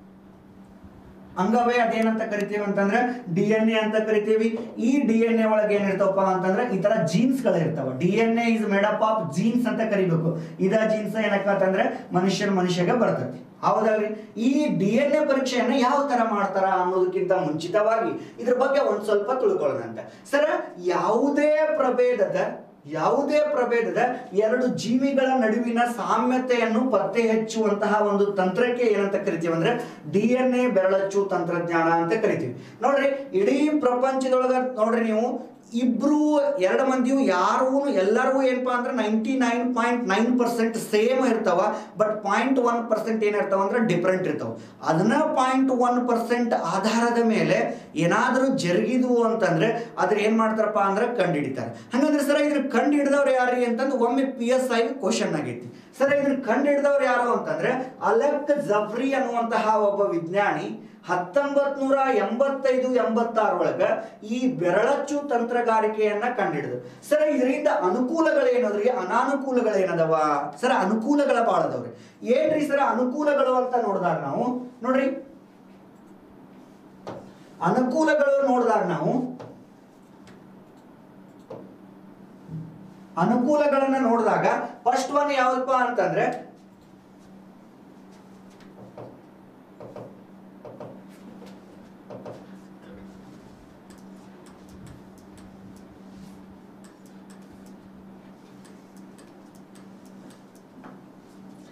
Speaker 2: ಅಂಗವೇ ಅದೇನಂತ ಕರಿತೀವಿ ಅಂತಂದ್ರೆ ಡಿ ಎನ್ ಎ ಅಂತ ಕರಿತೀವಿ ಈ ಡಿ ಎನ್ ಎ ಒಳಗೆ ಏನಿರ್ತಾವಪ್ಪ ಅಂತಂದ್ರೆ ಈ ತರ ಜೀನ್ಸ್ ಗಳು ಇರ್ತಾವ D N A is made up of genes ಅಂತ ಕರಿಬೇಕು ಇದ ಜೀನ್ಸ್ ಏನಕ್ಕ ಅಂತಂದ್ರೆ ಮನುಷ್ಯನ ಮನುಷ್ಯಗೆ ಬರ್ತೈತಿ ಹೌದಲ್ರಿ ಈ ಡಿ ಎನ್ ಎ ಪರೀಕ್ಷೆಯನ್ನ ಯಾವ ತರ ಮಾಡ್ತಾರ ಅನ್ನೋದಕ್ಕಿಂತ ಮುಂಚಿತವಾಗಿ ಇದ್ರ ಬಗ್ಗೆ ಒಂದ್ ಸ್ವಲ್ಪ ತಿಳ್ಕೊಳ್ಳೋಣಂತೆ ಸರ್ ಯಾವುದೇ ಪ್ರಭೇದದ ಯಾವುದೇ ಪ್ರಭೇದದ ಎರಡು ಜೀವಿಗಳ ನಡುವಿನ ಸಾಮ್ಯತೆಯನ್ನು ಪತ್ತೆ ಹಚ್ಚುವಂತಹ ಒಂದು ತಂತ್ರಕ್ಕೆ ಏನಂತ ಕರಿತೀವಿ ಅಂದ್ರೆ ಡಿ ಎನ್ ಎ ಬೆರಳಚ್ಚು ತಂತ್ರಜ್ಞಾನ ಅಂತ ಕರಿತೀವಿ ನೋಡ್ರಿ ಇಡೀ ಪ್ರಪಂಚದೊಳಗ ನೋಡ್ರಿ ನೀವು ಇಬ್ರು ಎರಡು ಮಂದಿಯು ಯಾರು ಎಲ್ಲರಿಗೂ ಏನಪ್ಪಾ ಅಂದ್ರೆ ninety nine point nine percent same ಇರ್ತಾವ ಬಟ್ ಪಾಯಿಂಟ್ ಒನ್ ಪರ್ಸೆಂಟ್ ಏನಿರ್ತಾವ ಅಂದ್ರೆ ಡಿಫ್ರೆಂಟ್ ಇರ್ತಾವ ಅದನ್ನ ಪಾಯಿಂಟ್ ಒನ್ ಪರ್ಸೆಂಟ್ ಆಧಾರದ ಮೇಲೆ ಏನಾದರೂ ಜರುಗಿದ್ವು ಅಂತಂದ್ರೆ ಅದ್ರ ಏನ್ ಮಾಡ್ತಾರಪ್ಪ ಅಂದ್ರೆ ಕಂಡುಹಿಡಿತಾರೆ ಹಂಗಂದ್ರೆ ಸರ್ ಇದ್ರ ಕಂಡು ಹಿಡಿದವ್ರು ಯಾರು ಅಂತಂದು ಒಮ್ಮೆ ಪಿ ಎಸ್ ಐ ಕ್ವಶನ್ ಆಗೈತಿ ಸರ್ ಇದನ್ನ ಕಂಡು ಹಿಡಿದವ್ರು ಯಾರು ಅಂತಂದ್ರೆ ಅಲೆಕ್ ಜಫ್ರಿ ಅನ್ನುವಂತಹ ಒಬ್ಬ ವಿಜ್ಞಾನಿ ಹತ್ತೊಂಬತ್ ನೂರ ಎಂಬತ್ತೈದು ಎಂಬತ್ತಾರೊಳಗ ಈ ಬೆರಳಚ್ಚು ತಂತ್ರಗಾರಿಕೆಯನ್ನ ಕಂಡಿಡಿದ್ರು ಸರ್ ಇದರಿಂದ ಅನುಕೂಲಗಳೇನದ್ರಿ ಅನಾನುಕೂಲಗಳೇನದವ ಸರ್ ಅನುಕೂಲಗಳ ಭಾಳ ಅದಾವ್ರಿ ಏನ್ರಿ ಸರ್ ಅನುಕೂಲಗಳು ಅಂತ ನೋಡಿದಾಗ ನಾವು ನೋಡ್ರಿ ಅನುಕೂಲಗಳು ನೋಡಿದಾಗ ನಾವು ಅನುಕೂಲಗಳನ್ನ ನೋಡಿದಾಗ ಫಸ್ಟ್ ಒನ್ ಯಾವ್ದಪ್ಪ ಅಂತಂದ್ರೆ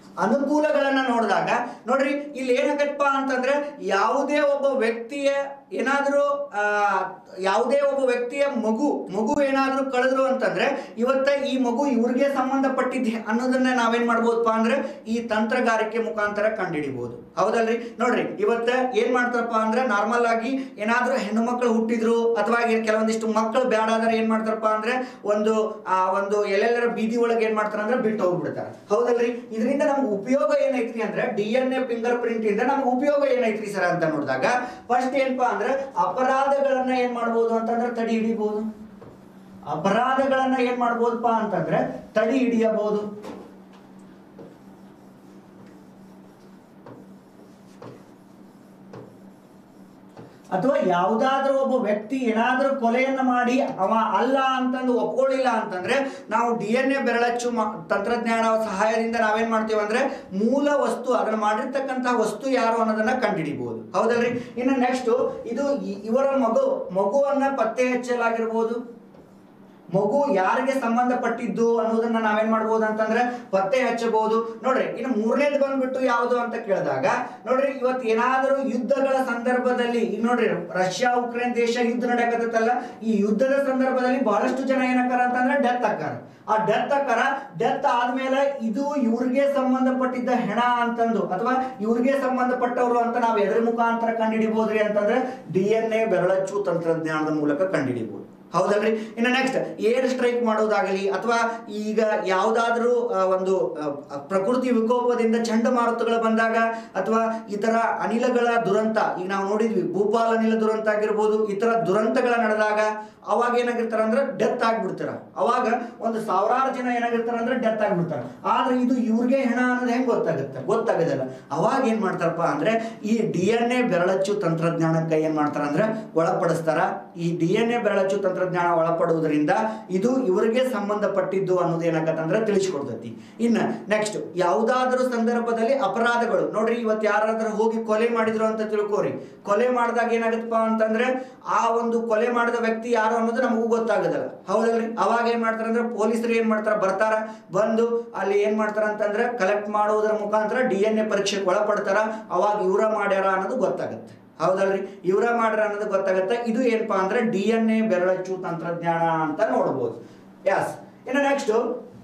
Speaker 2: ಅನುಕೂಲಗಳನ್ನ ನೋಡಿದಾಗ ನೋಡ್ರಿ ಇಲ್ಲಿ ಏನಾಗತ್ತಪ್ಪ ಅಂತಂದ್ರೆ ಯಾವುದೇ ಒಬ್ಬ ವ್ಯಕ್ತಿಯ ಏನಾದರೂ ಯಾವುದೇ ಒಬ್ಬ ವ್ಯಕ್ತಿಯ ಮಗು ಮಗು ಏನಾದರೂ ಕಳೆದ್ರು ಅಂತಂದ್ರೆ ಇವತ್ತ ಈ ಮಗು ಇವ್ರಿಗೆ ಸಂಬಂಧಪಟ್ಟಿದ್ದೆ ಅನ್ನೋದನ್ನ ನಾವೇನ್ ಮಾಡ್ಬೋದಪ್ಪ ಅಂದ್ರೆ ಈ ತಂತ್ರಗಾರಿಕೆ ಮುಖಾಂತರ ಕಂಡುಹಿಡಿಬಹುದು ಹೌದಲ್ರಿ ನೋಡ್ರಿ ಇವತ್ತ ಏನ್ ಮಾಡ್ತಾರಪ್ಪ ಅಂದ್ರೆ ನಾರ್ಮಲ್ ಆಗಿ ಏನಾದ್ರೂ ಹೆಣ್ಣು ಮಕ್ಕಳು ಹುಟ್ಟಿದ್ರು ಅಥವಾ ಏನ್ ಕೆಲವೊಂದಿಷ್ಟು ಮಕ್ಕಳು ಬೇಡ ಆದ್ರೆ ಏನ್ ಮಾಡ್ತಾರಪ್ಪ ಅಂದ್ರೆ ಒಂದು ಆ ಒಂದು ಎಲ್ಲೆಲ್ಲರ ಬೀದಿ ಒಳಗೆ ಏನ್ ಮಾಡ್ತಾರ ಅಂದ್ರೆ ಬಿಟ್ಟು ಹೋಗ್ಬಿಡ್ತಾರೆ ಹೌದಲ್ರಿ ಇದರಿಂದ ನಮ್ಗೆ ಉಪಯೋಗ ಏನೈತ್ರಿ ಅಂದ್ರೆ D N A fingerprint ಇಂದ ನಮ್ಗೆ ಉಪಯೋಗ ಏನೈತ್ರಿ ಸರ್ ಅಂತ ನೋಡಿದಾಗ ಫಸ್ಟ್ ಏನಪ್ಪಾ ಅಂದ್ರೆ ಅಪರಾಧಗಳನ್ನ ಏನ್ ಮಾಡ್ಬೋದು ಅಂತಂದ್ರೆ ತಡಿ ಹಿಡಿಬಹುದು ಅಪರಾಧಗಳನ್ನ ಏನ್ ಮಾಡ್ಬೋದಪ್ಪ ಅಂತಂದ್ರೆ ತಡಿ ಹಿಡಿಯಬಹುದು ಅಥವಾ ಯಾವುದಾದ್ರೂ ಒಬ್ಬ ವ್ಯಕ್ತಿ ಏನಾದ್ರೂ ಕೊಲೆಯನ್ನ ಮಾಡಿ ಅವ ಅಲ್ಲ ಅಂತಂದು ಒಪ್ಕೊಳ್ಳಿಲ್ಲ ಅಂತಂದ್ರೆ ನಾವು ಡಿ ಎನ್ ಎ ಬೆರಳಚ್ಚು ಮ- ತಂತ್ರಜ್ಞಾನ ಸಹಾಯದಿಂದ ನಾವೇನ್ ಮಾಡ್ತೀವಿ ಅಂದ್ರೆ ಮೂಲ ವಸ್ತು ಅದನ್ನ ಮಾಡಿರ್ತಕ್ಕಂತಹ ವಸ್ತು ಯಾರು ಅನ್ನೋದನ್ನ ಕಂಡುಹಿಡಿಬಹುದು ಹೌದಲ್ರಿ ಇನ್ನು ನೆಕ್ಸ್ಟ್ ಇದು ಇ- ಇವರ ಮಗು ಮಗುವನ್ನ ಪತ್ತೆ ಹಚ್ಚಲಾಗಿರ್ಬೋದು ಮಗು ಯಾರಿಗೆ ಸಂಬಂಧಪಟ್ಟಿದ್ದು ಅನ್ನೋದನ್ನ ನಾವೇನ್ ಮಾಡ್ಬೋದು ಅಂತಂದ್ರೆ ಪತ್ತೆ ಹಚ್ಚಬಹುದು ನೋಡ್ರಿ ಇನ್ನು ಮೂರನೇದು ಬಂದ್ಬಿಟ್ಟು ಯಾವುದು ಅಂತ ಕೇಳಿದಾಗ ನೋಡ್ರಿ ಇವತ್ತು ಏನಾದರೂ ಯುದ್ಧಗಳ ಸಂದರ್ಭದಲ್ಲಿ ಈಗ ನೋಡ್ರಿ ರಷ್ಯಾ ಉಕ್ರೇನ್ ದೇಶ ಯುದ್ಧ ನಡೆಯಕತ್ತಲ್ಲ ಈ ಯುದ್ಧದ ಸಂದರ್ಭದಲ್ಲಿ ಬಹಳಷ್ಟು ಜನ ಏನಕ್ಕಾರ ಅಂತಂದ್ರೆ ಡೆತ್ ಆಕಾರ ಆ ಡೆತ್ ಆಕಾರ ಡೆತ್ ಆದ್ಮೇಲೆ ಇದು ಇವ್ರಿಗೆ ಸಂಬಂಧಪಟ್ಟಿದ್ದ ಹೆಣ ಅಂತಂದು ಅಥವಾ ಇವ್ರಿಗೆ ಸಂಬಂಧಪಟ್ಟವರು ಅಂತ ನಾವು ಎದ್ರ ಮುಖಾಂತರ ಕಂಡುಹಿಡಿಬಹುದ್ರಿ ಅಂತಂದ್ರೆ ಡಿ ಎನ್ ಎ ಬೆರಳಚ್ಚು ತಂತ್ರಜ್ಞಾನದ ಮೂಲಕ ಕಂಡುಹಿಡಿಬಹುದು ಹೌದಲ್ರಿ ಇನ್ನು ನೆಕ್ಸ್ಟ್ ಏರ್ ಸ್ಟ್ರೈಕ್ ಮಾಡೋದಾಗಲಿ ಅಥವಾ ಈಗ ಯಾವುದಾದ್ರೂ ಆ, ಒಂದು ಆ, ಪ್ರಕೃತಿ ವಿಕೋಪದಿಂದ ಚಂಡಮಾರುತಗಳು ಬಂದಾಗ ಅಥವಾ ಇತರ ಅನಿಲಗಳ ದುರಂತ ಈಗ ನಾವು ನೋಡಿದ್ವಿ ಭೂಪಾಲ್ ಅನಿಲ ದುರಂತ ಆಗಿರ್ಬೋದು ಈ ತರ ದುರಂತಗಳ ನಡೆದಾಗ ಅವಾಗ ಏನಾಗಿರ್ತಾರ ಅಂದ್ರೆ ಡೆತ್ ಆಗ್ಬಿಡ್ತಾರ ಅವಾಗ ಒಂದು ಸಾವಿರಾರು ಜನ ಏನಾಗಿರ್ತಾರ ಅಂದ್ರೆ ಡೆತ್ ಆಗ್ಬಿಡ್ತಾರ ಆದ್ರೆ ಇದು ಇವ್ರಿಗೆ ಹೆಣ ಅನ್ನೋದು ಹೆಂಗ್ ಗೊತ್ತಾಗುತ್ತೆ ಗೊತ್ತಾಗೋದಿಲ್ಲ ಅವಾಗ ಏನ್ ಮಾಡ್ತಾರಪ್ಪ ಅಂದ್ರೆ ಈ ಡಿ ಎನ್ ಎ ಬೆರಳಚ್ಚು ತಂತ್ರಜ್ಞಾನಕ್ಕೆ ಏನ್ ಮಾಡ್ತಾರ ಅಂದ್ರೆ ಒಳಪಡಿಸ್ತಾರ ಈ ಡಿ ಎನ್ ಎ ಬೆರಳಚ್ಚು ತಂತ್ರಜ್ಞಾನ ಒಳಪಡುವುದರಿಂದ ಇದು ಇವರಿಗೆ ಸಂಬಂಧಪಟ್ಟಿದ್ದು ಅನ್ನೋದು ಏನಾಗತ್ತಂದ್ರೆ ತಿಳಿಸ್ಕೊಡ್ತೈತಿ ಇನ್ನ ನೆಕ್ಸ್ಟ್ ಯಾವುದಾದ್ರೂ ಸಂದರ್ಭದಲ್ಲಿ ಅಪರಾಧಗಳು ನೋಡ್ರಿ ಇವತ್ತು ಯಾರಾದ್ರೂ ಹೋಗಿ ಕೊಲೆ ಮಾಡಿದ್ರು ಅಂತ ತಿಳ್ಕೋರಿ ಕೊಲೆ ಮಾಡಿದಾಗ ಏನಾಗತ್ತಪ್ಪ ಅಂತಂದ್ರೆ ಆ ಒಂದು ಕೊಲೆ ಮಾಡಿದ ವ್ಯಕ್ತಿ ಯಾರು ಅನ್ನೋದು ನಮಗೂ ಗೊತ್ತಾಗೋದಿಲ್ಲ ಹೌದಲ್ರಿ ಅವಾಗ ಏನ್ ಮಾಡ್ತಾರ ಅಂದ್ರೆ ಪೊಲೀಸರು ಏನ್ ಮಾಡ್ತಾರ ಬರ್ತಾರ ಬಂದು ಅಲ್ಲಿ ಏನ್ ಮಾಡ್ತಾರ ಅಂತಂದ್ರೆ ಕಲೆಕ್ಟ್ ಮಾಡುವುದರ ಮುಖಾಂತರ ಡಿ ಎನ್ ಎ ಪರೀಕ್ಷೆಗೆ ಒಳಪಡ್ತಾರ ಅವಾಗ ಇವರ ಮಾಡ್ಯಾರ ಅನ್ನೋದು ಗೊತ್ತಾಗುತ್ತೆ ಹೌದಲ್ರಿ ಇವರ ಮಾಡ್ರ ಅನ್ನೋದು ಗೊತ್ತಾಗುತ್ತೆ ಇದು ಏನಪ್ಪಾ ಅಂದ್ರೆ ಡಿ ಎನ್ ಎ ಬೆರಳಚ್ಚು ತಂತ್ರಜ್ಞಾನ ಅಂತ ನೋಡ್ಬೋದು ಯಸ್ ಇನ್ನು ನೆಕ್ಸ್ಟ್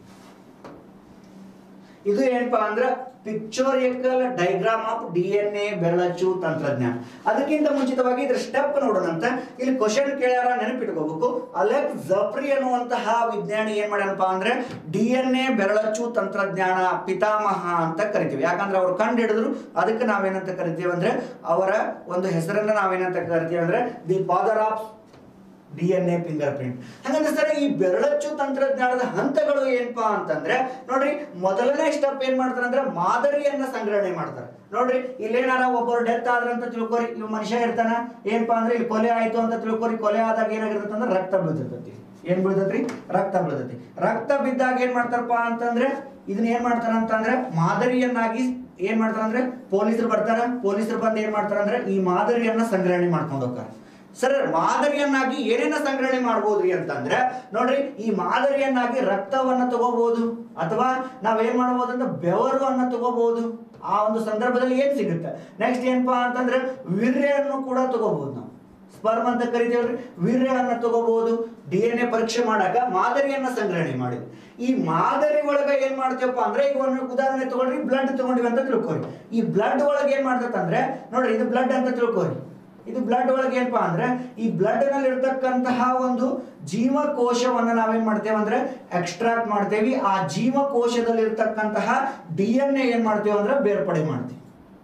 Speaker 2: ಇದು ಏನಪ್ಪಾ ಅಂದ್ರೆ pictorial diagram of D N A ಬೆರಳಚ್ಚು ತಂತ್ರಜ್ಞಾನ ಅದಕ್ಕಿಂತ ಮುಂಚಿತವಾಗಿ ಇದ್ರ ಸ್ಟೆಪ್ ನೋಡೋಣಂತ ಇಲ್ಲಿ ಕ್ವಶನ್ ಕೇಳ್ಯಾರ ನೆನಪಿಟ್ಕೋಬೇಕು ಅಲೆಕ್ ಜಫ್ರಿ ಅನ್ನುವಂತಹ ವಿಜ್ಞಾನಿ ಏನ್ ಮಾಡ್ಯಾನಪ್ಪ ಅಂದ್ರೆ ಡಿ ಎನ್ ಎ ಬೆರಳಚ್ಚು ತಂತ್ರಜ್ಞಾನ ಪಿತಾಮಹ ಅಂತ ಕರಿತೀವಿ ಯಾಕಂದ್ರೆ ಅವ್ರು ಕಂಡು ಹಿಡಿದ್ರು ಅದಕ್ಕೆ ನಾವೇನಂತ ಕರಿತೀವಿ ಅಂದ್ರೆ ಅವರ ಒಂದು ಹೆಸರನ್ನ ನಾವೇನಂತ ಕರಿತೀವಿ ಅಂದ್ರೆ the father of D N A fingerprint ಹಾಗಂದ್ರೆ ಸರ್ ಈ ಬೆರಳಚ್ಚು ತಂತ್ರಜ್ಞಾನದ ಹಂತಗಳು ಏನಪ್ಪಾ ಅಂತಂದ್ರೆ ನೋಡ್ರಿ ಮೊದಲನೇ ಸ್ಟೆಪ್ ಏನ್ ಮಾಡ್ತಾರೆ ಅಂದ್ರೆ ಮಾದರಿಯನ್ನ ಸಂಗ್ರಹಣೆ ಮಾಡ್ತಾರೆ ನೋಡ್ರಿ ಇಲ್ಲೇನಾರ ಒಬ್ಬರು ಡೆತ್ ಆದ್ರ ಅಂತ ತಿಳ್ಕೊರಿ ಇವ್ ಮನುಷ್ಯ ಇರ್ತಾನ ಏನಪ್ಪಾ ಅಂದ್ರೆ ಇಲ್ಲಿ ಕೊಲೆ ಆಯ್ತು ಅಂತ ತಿಳ್ಕೊರಿ ಕೊಲೆ ಆದಾಗ ಏನಾಗಿರ್ತೈತೆ ಅಂದ್ರೆ ರಕ್ತ ಬೀಳ್ತಿರ್ತೈತಿ ಏನ್ ಬೀಳ್ತೈತ್ರಿ ರಕ್ತ ಬೀಳ್ತೈತಿ ರಕ್ತ ಬಿದ್ದಾಗ ಏನ್ ಮಾಡ್ತಾರಪ್ಪ ಅಂತಂದ್ರೆ ಇದನ್ನ ಏನ್ ಮಾಡ್ತಾರ ಅಂತಂದ್ರೆ ಮಾದರಿಯನ್ನಾಗಿ ಏನ್ ಮಾಡ್ತಾರ ಅಂದ್ರೆ ಪೊಲೀಸರು ಬರ್ತಾರ ಪೊಲೀಸರು ಬಂದು ಏನ್ ಮಾಡ್ತಾರ ಅಂದ್ರೆ ಈ ಮಾದರಿಯನ್ನ ಸಂಗ್ರಹಣೆ ಮಾಡ್ಕೊಂಡು ಹೋಗ್ತಾರೆ ಸರ್ ಮಾದರಿಯನ್ನಾಗಿ ಏನೇನ ಸಂಗ್ರಹಣೆ ಮಾಡ್ಬೋದ್ರಿ ಅಂತಂದ್ರೆ ನೋಡ್ರಿ ಈ ಮಾದರಿಯನ್ನಾಗಿ ರಕ್ತವನ್ನ ತಗೋಬಹುದು ಅಥವಾ ನಾವೇನ್ ಮಾಡ್ಬೋದು ಅಂದ್ರೆ ಬೆವರು ಅನ್ನ ತಗೋಬಹುದು ಆ ಒಂದು ಸಂದರ್ಭದಲ್ಲಿ ಏನ್ ಸಿಗುತ್ತೆ ನೆಕ್ಸ್ಟ್ ಏನಪ್ಪಾ ಅಂತಂದ್ರೆ ವೀರ್ಯನ್ನು ಕೂಡ ತಗೋಬಹುದು ನಾವು ಸ್ಪರ್ಮ್ ಅಂತ ಕರಿತೀವಲ್ರಿ ವೀರ್ಯವನ್ನ ತಗೋಬಹುದು ಡಿ ಎನ್ ಎ ಪರೀಕ್ಷೆ ಮಾಡಾಕ ಮಾದರಿಯನ್ನ ಸಂಗ್ರಹಣೆ ಮಾಡಿ ಈ ಮಾದರಿ ಒಳಗ ಏನ್ ಮಾಡ್ತೀವಪ್ಪ ಅಂದ್ರೆ ಈಗ ಒಂದು ಉದಾಹರಣೆ ತಗೊಳ್ರಿ ಬ್ಲಡ್ ತಗೊಂಡಿವಿ ಅಂತ ತಿಳ್ಕೊರಿ ಈ ಬ್ಲಡ್ ಒಳಗೆ ಏನ್ ಮಾಡ್ತಂದ್ರೆ ನೋಡ್ರಿ ಇದು ಬ್ಲಡ್ ಅಂತ ತಿಳ್ಕೊರಿ ಇದು ಬ್ಲಡ್ ಒಳಗೆ ಏನಪ್ಪಾ ಅಂದ್ರೆ ಈ ಬ್ಲಡ್ ನಲ್ಲಿ ಇರ್ತಕ್ಕಂತಹ ಒಂದು ಜೀವಕೋಶವನ್ನ ನಾವೇನ್ ಮಾಡ್ತೇವೆ ಅಂದ್ರೆ ಎಕ್ಸ್ಟ್ರಾಕ್ಟ್ ಮಾಡ್ತೇವೆ ಆ ಜೀವಕೋಶದಲ್ಲಿ ಇರ್ತಕ್ಕಂತಹ ಡಿ ಎನ್ ಎ ಏನ್ ಮಾಡ್ತೇವೆ ಅಂದ್ರೆ ಬೇರ್ಪಡೆ ಮಾಡ್ತೀವಿ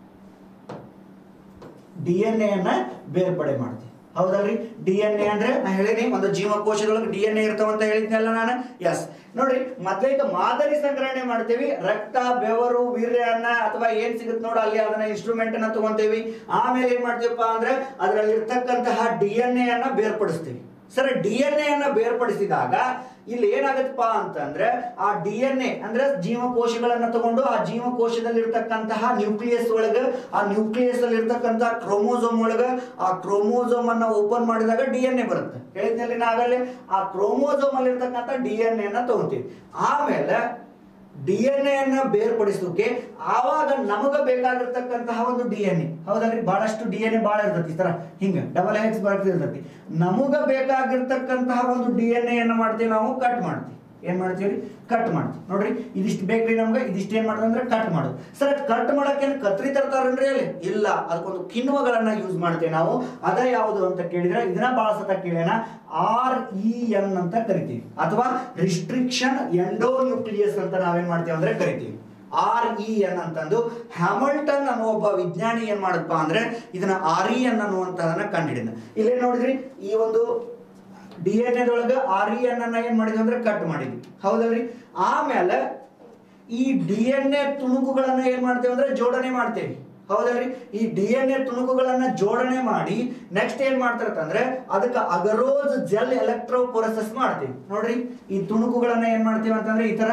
Speaker 2: ಡಿ ಎನ್ ಎನ್ನ ಬೇರ್ಪಡೆ ಮಾಡ್ತೀವಿ ಹೌದಲ್ರಿ ಡಿ ಎನ್ ಎ ಅಂದ್ರೆ ನಾ ಹೇಳಿನಿ ಒಂದು ಜೀವಕೋಶದೊಳಗೆ ಡಿ ಎನ್ ಎ ಇರ್ತಾವಂತ ಹೇಳಿದ್ನಲ್ಲ ನಾನು ಎಸ್ ನೋಡ್ರಿ ಮೊದ್ಲೈತೆ ಮಾದರಿ ಸಂಗ್ರಹಣೆ ಮಾಡ್ತೀವಿ ರಕ್ತ ಬೆವರು ವೀರ್ಯನ್ನ ಅಥವಾ ಏನ್ ಸಿಗುತ್ತೆ ನೋಡು ಅಲ್ಲಿ ಅದನ್ನ ಇನ್ಸ್ಟ್ರೂಮೆಂಟ್ ಅನ್ನ ತಗೊಂತೀವಿ ಆಮೇಲೆ ಏನ್ ಮಾಡ್ತೀವಪ್ಪ ಅಂದ್ರೆ ಅದರಲ್ಲಿ ಇರ್ತಕ್ಕಂತಹ ಡಿ ಎನ್ ಎ ಅನ್ನ ಬೇರ್ಪಡಿಸ್ತೀವಿ ಸರ್ ಡಿ ಎನ್ ಎ ಅನ್ನ ಬೇರ್ಪಡಿಸಿದಾಗ ಇಲ್ಲಿ ಏನಾಗತ್ತಪ್ಪ ಅಂತಂದ್ರೆ ಆ ಡಿ ಎನ್ ಎ ಅಂದ್ರೆ ಜೀವಕೋಶಗಳನ್ನ ತಗೊಂಡು ಆ ಜೀವಕೋಶದಲ್ಲಿ ಇರ್ತಕ್ಕಂತಹ ನ್ಯೂಕ್ಲಿಯಸ್ ಒಳಗ ಆ ನ್ಯೂಕ್ಲಿಯಸ್ ಅಲ್ಲಿ ಇರ್ತಕ್ಕಂತಹ ಕ್ರೋಮೋಸೋಮ್ ಒಳಗ ಆ ಕ್ರೋಮೋಸೋಮ್ ಅನ್ನ ಓಪನ್ ಮಾಡಿದಾಗ ಡಿ ಎನ್ ಎ ಬರುತ್ತೆ ಹೇಳಿದ್ನಲ್ಲಿ ನಾಗಲ್ಲೇ ಆ ಕ್ರೋಮೋಸೋಮ್ ಅಲ್ಲಿ ಇರ್ತಕ್ಕಂಥ ಡಿ ಎನ್ ಎ ನ ತಗೊಂತೀವಿ ಆಮೇಲೆ ಡಿ ಎನ್ ಎನ್ನ ಬೇರ್ಪಡಿಸೋಕೆ ಆವಾಗ ನಮಗ ಬೇಕಾಗಿರ್ತಕ್ಕಂತಹ ಒಂದು ಡಿ ಎನ್ ಎ ಹೌದಲ್ರಿ ಬಹಳಷ್ಟು ಡಿ ಎನ್ ಎ ಭಾಳ ಇರ್ತೈತಿ ಈ ತರ ಹಿಂಗ ಡಬಲ್ ಹೆಕ್ಸ್ ಬರ್ತಿರ್ತೈತಿ ನಮಗ ಬೇಕಾಗಿರ್ತಕ್ಕಂತಹ ಒಂದು ಡಿ ಎನ್ ಎ ಅನ್ನ ಮಾಡ್ತೀವಿ ನಾವು ಕಟ್ ಮಾಡ್ತೀವಿ ಏನ್ ಮಾಡ್ತೀವಿ ಕಟ್ ಮಾಡ್ತೀವಿ ನೋಡ್ರಿ ಇದಿಷ್ಟು ಬೇಕ್ರಿ ನಮ್ಗೆ ಇದಿಷ್ಟು ಏನ್ ಮಾಡೋದು ಅಂದ್ರೆ ಕಟ್ ಮಾಡೋದು ಸರ್ ಕಟ್ ಮಾಡಕ್ಕೆ ಏನ್ ಕತ್ರಿ ತರ್ತಾರನ್ರಿ ಅಲ್ಲಿ ಇಲ್ಲ ಅದಕ್ಕೊಂದು ಕಿಣ್ವಗಳನ್ನ ಯೂಸ್ ಮಾಡ್ತೇವೆ ನಾವು ಅದ ಯಾವುದು ಅಂತ ಕೇಳಿದ್ರೆ ಇದನ್ನ ಬಹಳ ಸತ ಕೇಳೋಣ ಆರ್ ಇ ಎನ್ ಅಂತ ಕರಿತೀವಿ ಅಥವಾ ರಿಸ್ಟ್ರಿಕ್ಷನ್ ಎಂಡೋನ್ಯೂಕ್ಲಿಯಸ್ ಅಂತ ನಾವೇನ್ ಮಾಡ್ತೀವಿ ಅಂದ್ರೆ ಕರಿತೀವಿ ಆರ್ ಇ ಎನ್ ಅಂತಂದು ಹ್ಯಾಮಲ್ಟನ್ ಅನ್ನೋ ಒಬ್ಬ ವಿಜ್ಞಾನಿ ಏನ್ ಮಾಡಪ್ಪ ಅಂದ್ರೆ ಇದನ್ನ ಆರ್ ಇ ಎನ್ ಅನ್ನುವಂತದನ್ನ ಕಂಡಿಡಿದ ಇಲ್ಲೇ ನೋಡಿದ್ರಿ ಈ ಒಂದು ಡಿ ಎನ್ ಎದೊಳಗೆ ಆರ್ ಇ ಎನ್ ಅನ್ನ ಏನ್ ಮಾಡಿದ್ವಿ ಅಂದ್ರೆ ಕಟ್ ಮಾಡಿದ್ವಿ ಹೌದಲ್ರಿ ಆಮೇಲೆ ಈ ಡಿ ಎನ್ ಎ ತುಣುಕುಗಳನ್ನ ಏನ್ ಮಾಡ್ತೇವೆ ಅಂದ್ರೆ ಜೋಡಣೆ ಮಾಡ್ತೇವೆ ಹೌದಲ್ರಿ ಈ ಡಿ ಎನ್ ಎ ತುಣುಕುಗಳನ್ನ ಜೋಡಣೆ ಮಾಡಿ ನೆಕ್ಸ್ಟ್ ಏನ್ ಮಾಡ್ತಾರಂದ್ರೆ ಅದಕ್ಕೆ ಅಗರೋಜ್ ಜೆಲ್ ಎಲೆಕ್ಟ್ರೋ ಪ್ರೊಸೆಸ್ ಮಾಡ್ತೀವಿ ನೋಡ್ರಿ ಈ ತುಣುಕುಗಳನ್ನ ಏನ್ ಮಾಡ್ತೀವಿ ಅಂತಂದ್ರೆ ಈ ತರ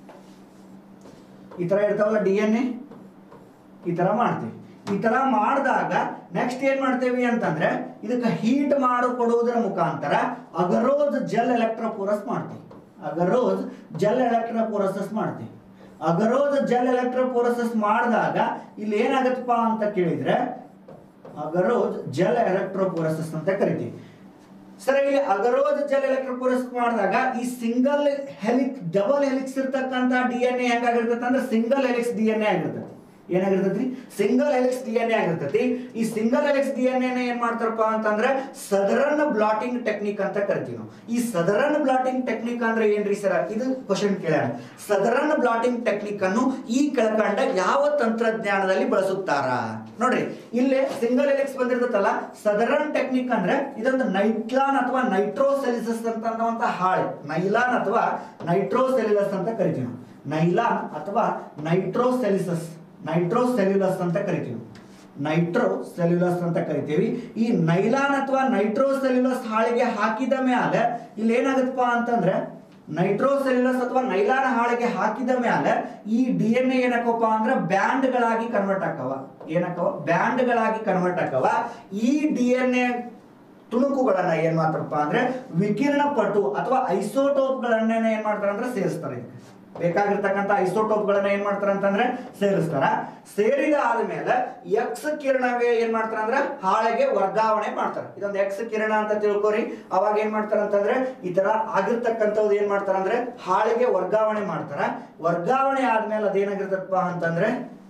Speaker 2: ಈ ತರ ಇರ್ತಾವಲ್ಲ ಡಿ ಎನ್ ಎ ಈ ತರ ಮಾಡ್ತೀವಿ ಈ ತರ ಮಾಡಿದಾಗ ನೆಕ್ಸ್ಟ್ ಏನ್ ಮಾಡ್ತೇವಿ ಅಂತಂದ್ರೆ ಇದಕ್ಕೆ ಹೀಟ್ ಮಾಡಿಕೊಡುವುದರ ಮುಖಾಂತರ ಅಗರೋಜ್ ಜೆಲ್ ಎಲೆಕ್ಟ್ರೋಪೋರಸ್ ಮಾಡ್ತೀವಿ ಅಗರೋಜ್ ಜೆಲ್ ಎಲೆಕ್ಟ್ರೋಪೋರಸಸ್ ಮಾಡ್ತೀವಿ ಅಗರೋಜ್ ಜೆಲ್ ಎಲೆಕ್ಟ್ರೋಪೋರಸಸ್ ಮಾಡಿದಾಗ ಇಲ್ಲಿ ಏನಾಗತ್ತಪ್ಪ ಅಂತ ಕೇಳಿದ್ರೆ ಅಗರೋಜ್ ಜೆಲ್ ಎಲೆಕ್ಟ್ರೋಪೋರಸಸ್ ಅಂತ ಕರಿತೀವಿ ಸರ್ ಇಲ್ಲಿ ಅಗರೋಜ್ ಜೆಲ್ ಎಲೆಕ್ಟ್ರೋಪೋರಸ್ ಮಾಡಿದಾಗ ಈ ಸಿಂಗಲ್ ಹೆಲಿಕ್ಸ್ ಡಬಲ್ ಹೆಲಿಕ್ಸ್ ಇರ್ತಕ್ಕಂಥ ಡಿ ಎನ್ ಎ ಹೆಂಗಾಗಿರ್ತೈತೆ ಅಂದ್ರೆ single helix D N A ಆಗಿರ್ತೈತಿ ಏನಾಗಿರ್ತೈತಿ single helix D N A ಆಗಿರ್ತೈತಿ ಈ single helix D N A ಏನ್ ಮಾಡ್ತಾರಪ್ಪ ಅಂತಂದ್ರೆ ಸದರನ್ ಬ್ಲಾಟಿಂಗ್ ಟೆಕ್ನಿಕ್ ಅಂತ ಕರಿತೀವಿ ನಾವು ಈ ಸದರನ್ ಬ್ಲಾಟಿಂಗ್ ಟೆಕ್ನಿಕ್ ಅಂದ್ರೆ ಏನ್ರಿ ಸರ್ ಇದು ಕ್ವಶನ್ ಕೇಳ್ಯಾರ ಸದರನ್ ಬ್ಲಾಟಿಂಗ್ ಟೆಕ್ನಿಕ್ ಅನ್ನು ಈ ಕೆಳಕಂಡ ಯಾವ ತಂತ್ರಜ್ಞಾನದಲ್ಲಿ ಬಳಸುತ್ತಾರ ನೋಡ್ರಿ ಇಲ್ಲೇ ಸಿಂಗಲ್ ಹೆಲಿಕ್ಸ್ ಬಂದಿರ್ತೈತಲ್ಲ ಸದರನ್ ಟೆಕ್ನಿಕ್ ಅಂದ್ರೆ ಇದೊಂದು ನೈಟ್ಲಾನ್ ಅಥವಾ ನೈಟ್ರೋಸೆಲಿಸಸ್ ಅಂತ ಅನ್ನುವಂತ ಹಾಳೆ ನೈಲಾನ್ ಅಥವಾ ನೈಟ್ರೋಸೆಲ್ಯುಲಸ್ ಅಂತ ಕರಿತೀವಿ ನಾವು ನೈಲಾನ್ ಅಥವಾ ನೈಟ್ರೋಸೆಲಿಸಸ್ ನೈಟ್ರೋಸೆಲ್ಯುಲಸ್ ಅಂತ ಕರಿತೀವಿ ನೈಟ್ರೋ ಸೆಲ್ಯುಲಸ್ ಅಂತ ಕರಿತೀವಿ ಈ ನೈಲಾನ್ ಅಥವಾ ನೈಟ್ರೋಸೆಲ್ಯುಲಸ್ ಹಾಳಿಗೆ ಹಾಕಿದ ಮೇಲೆ ಇಲ್ಲಿ ಏನಾಗತ್ತಪ್ಪ ಅಂತಂದ್ರೆ ನೈಟ್ರೋಸೆಲ್ಯುಲಸ್ ಅಥವಾ ನೈಲಾನ್ ಹಾಳಿಗೆ ಹಾಕಿದ ಮೇಲೆ ಈ ಡಿ ಎನ್ ಎ ಏನಕ್ಕಪ್ಪ ಅಂದ್ರೆ ಬ್ಯಾಂಡ್ಗಳಾಗಿ ಕನ್ವರ್ಟ್ ಆಕವ ಏನಕ್ಕವ ಬ್ಯಾಂಡ್ಗಳಾಗಿ ಕನ್ವರ್ಟ್ ಆಕವ ಈ ಡಿ ಎನ್ ಎ ತುಣುಕುಗಳನ್ನ ಏನ್ ಮಾಡ್ತಾರಪ್ಪ ಅಂದ್ರೆ ವಿಕಿರಣ ಪಟು ಅಥವಾ ಐಸೋಟೋಪ್ಗಳನ್ನ ಏನ್ ಮಾಡ್ತಾರೆ ಅಂದ್ರೆ ಸೇರಿಸ್ತಾರೆ ಇದಕ್ಕೆ ಬೇಕಾಗಿರ್ತಕ್ಕಂಥ ಐಸೋಟೋಪ್ಗಳನ್ನ ಏನ್ ಮಾಡ್ತಾರೆ ಅಂತಂದ್ರೆ ಸೇರಿಸ್ತಾರ ಸೇರಿದ ಆದ್ಮೇಲೆ ಎಕ್ಸ್ ಕಿರಣವೇ ಏನ್ ಮಾಡ್ತಾರ ಅಂದ್ರೆ ಹಾಳೆಗೆ ವರ್ಗಾವಣೆ ಮಾಡ್ತಾರೆ ಇದೊಂದು ಎಕ್ಸ್ ಕಿರಣ ಅಂತ ತಿಳ್ಕೊರಿ ಅವಾಗ ಏನ್ ಮಾಡ್ತಾರ ಅಂತಂದ್ರೆ ಈ ತರ ಆಗಿರ್ತಕ್ಕಂಥದ್ದು ಏನ್ ಮಾಡ್ತಾರ ಅಂದ್ರೆ ಹಾಳೆಗೆ ವರ್ಗಾವಣೆ ಮಾಡ್ತಾರ ವರ್ಗಾವಣೆ ಆದ್ಮೇಲೆ ಅದೇನಾಗಿರ್ತಪ್ಪ ಅಂತಂದ್ರೆ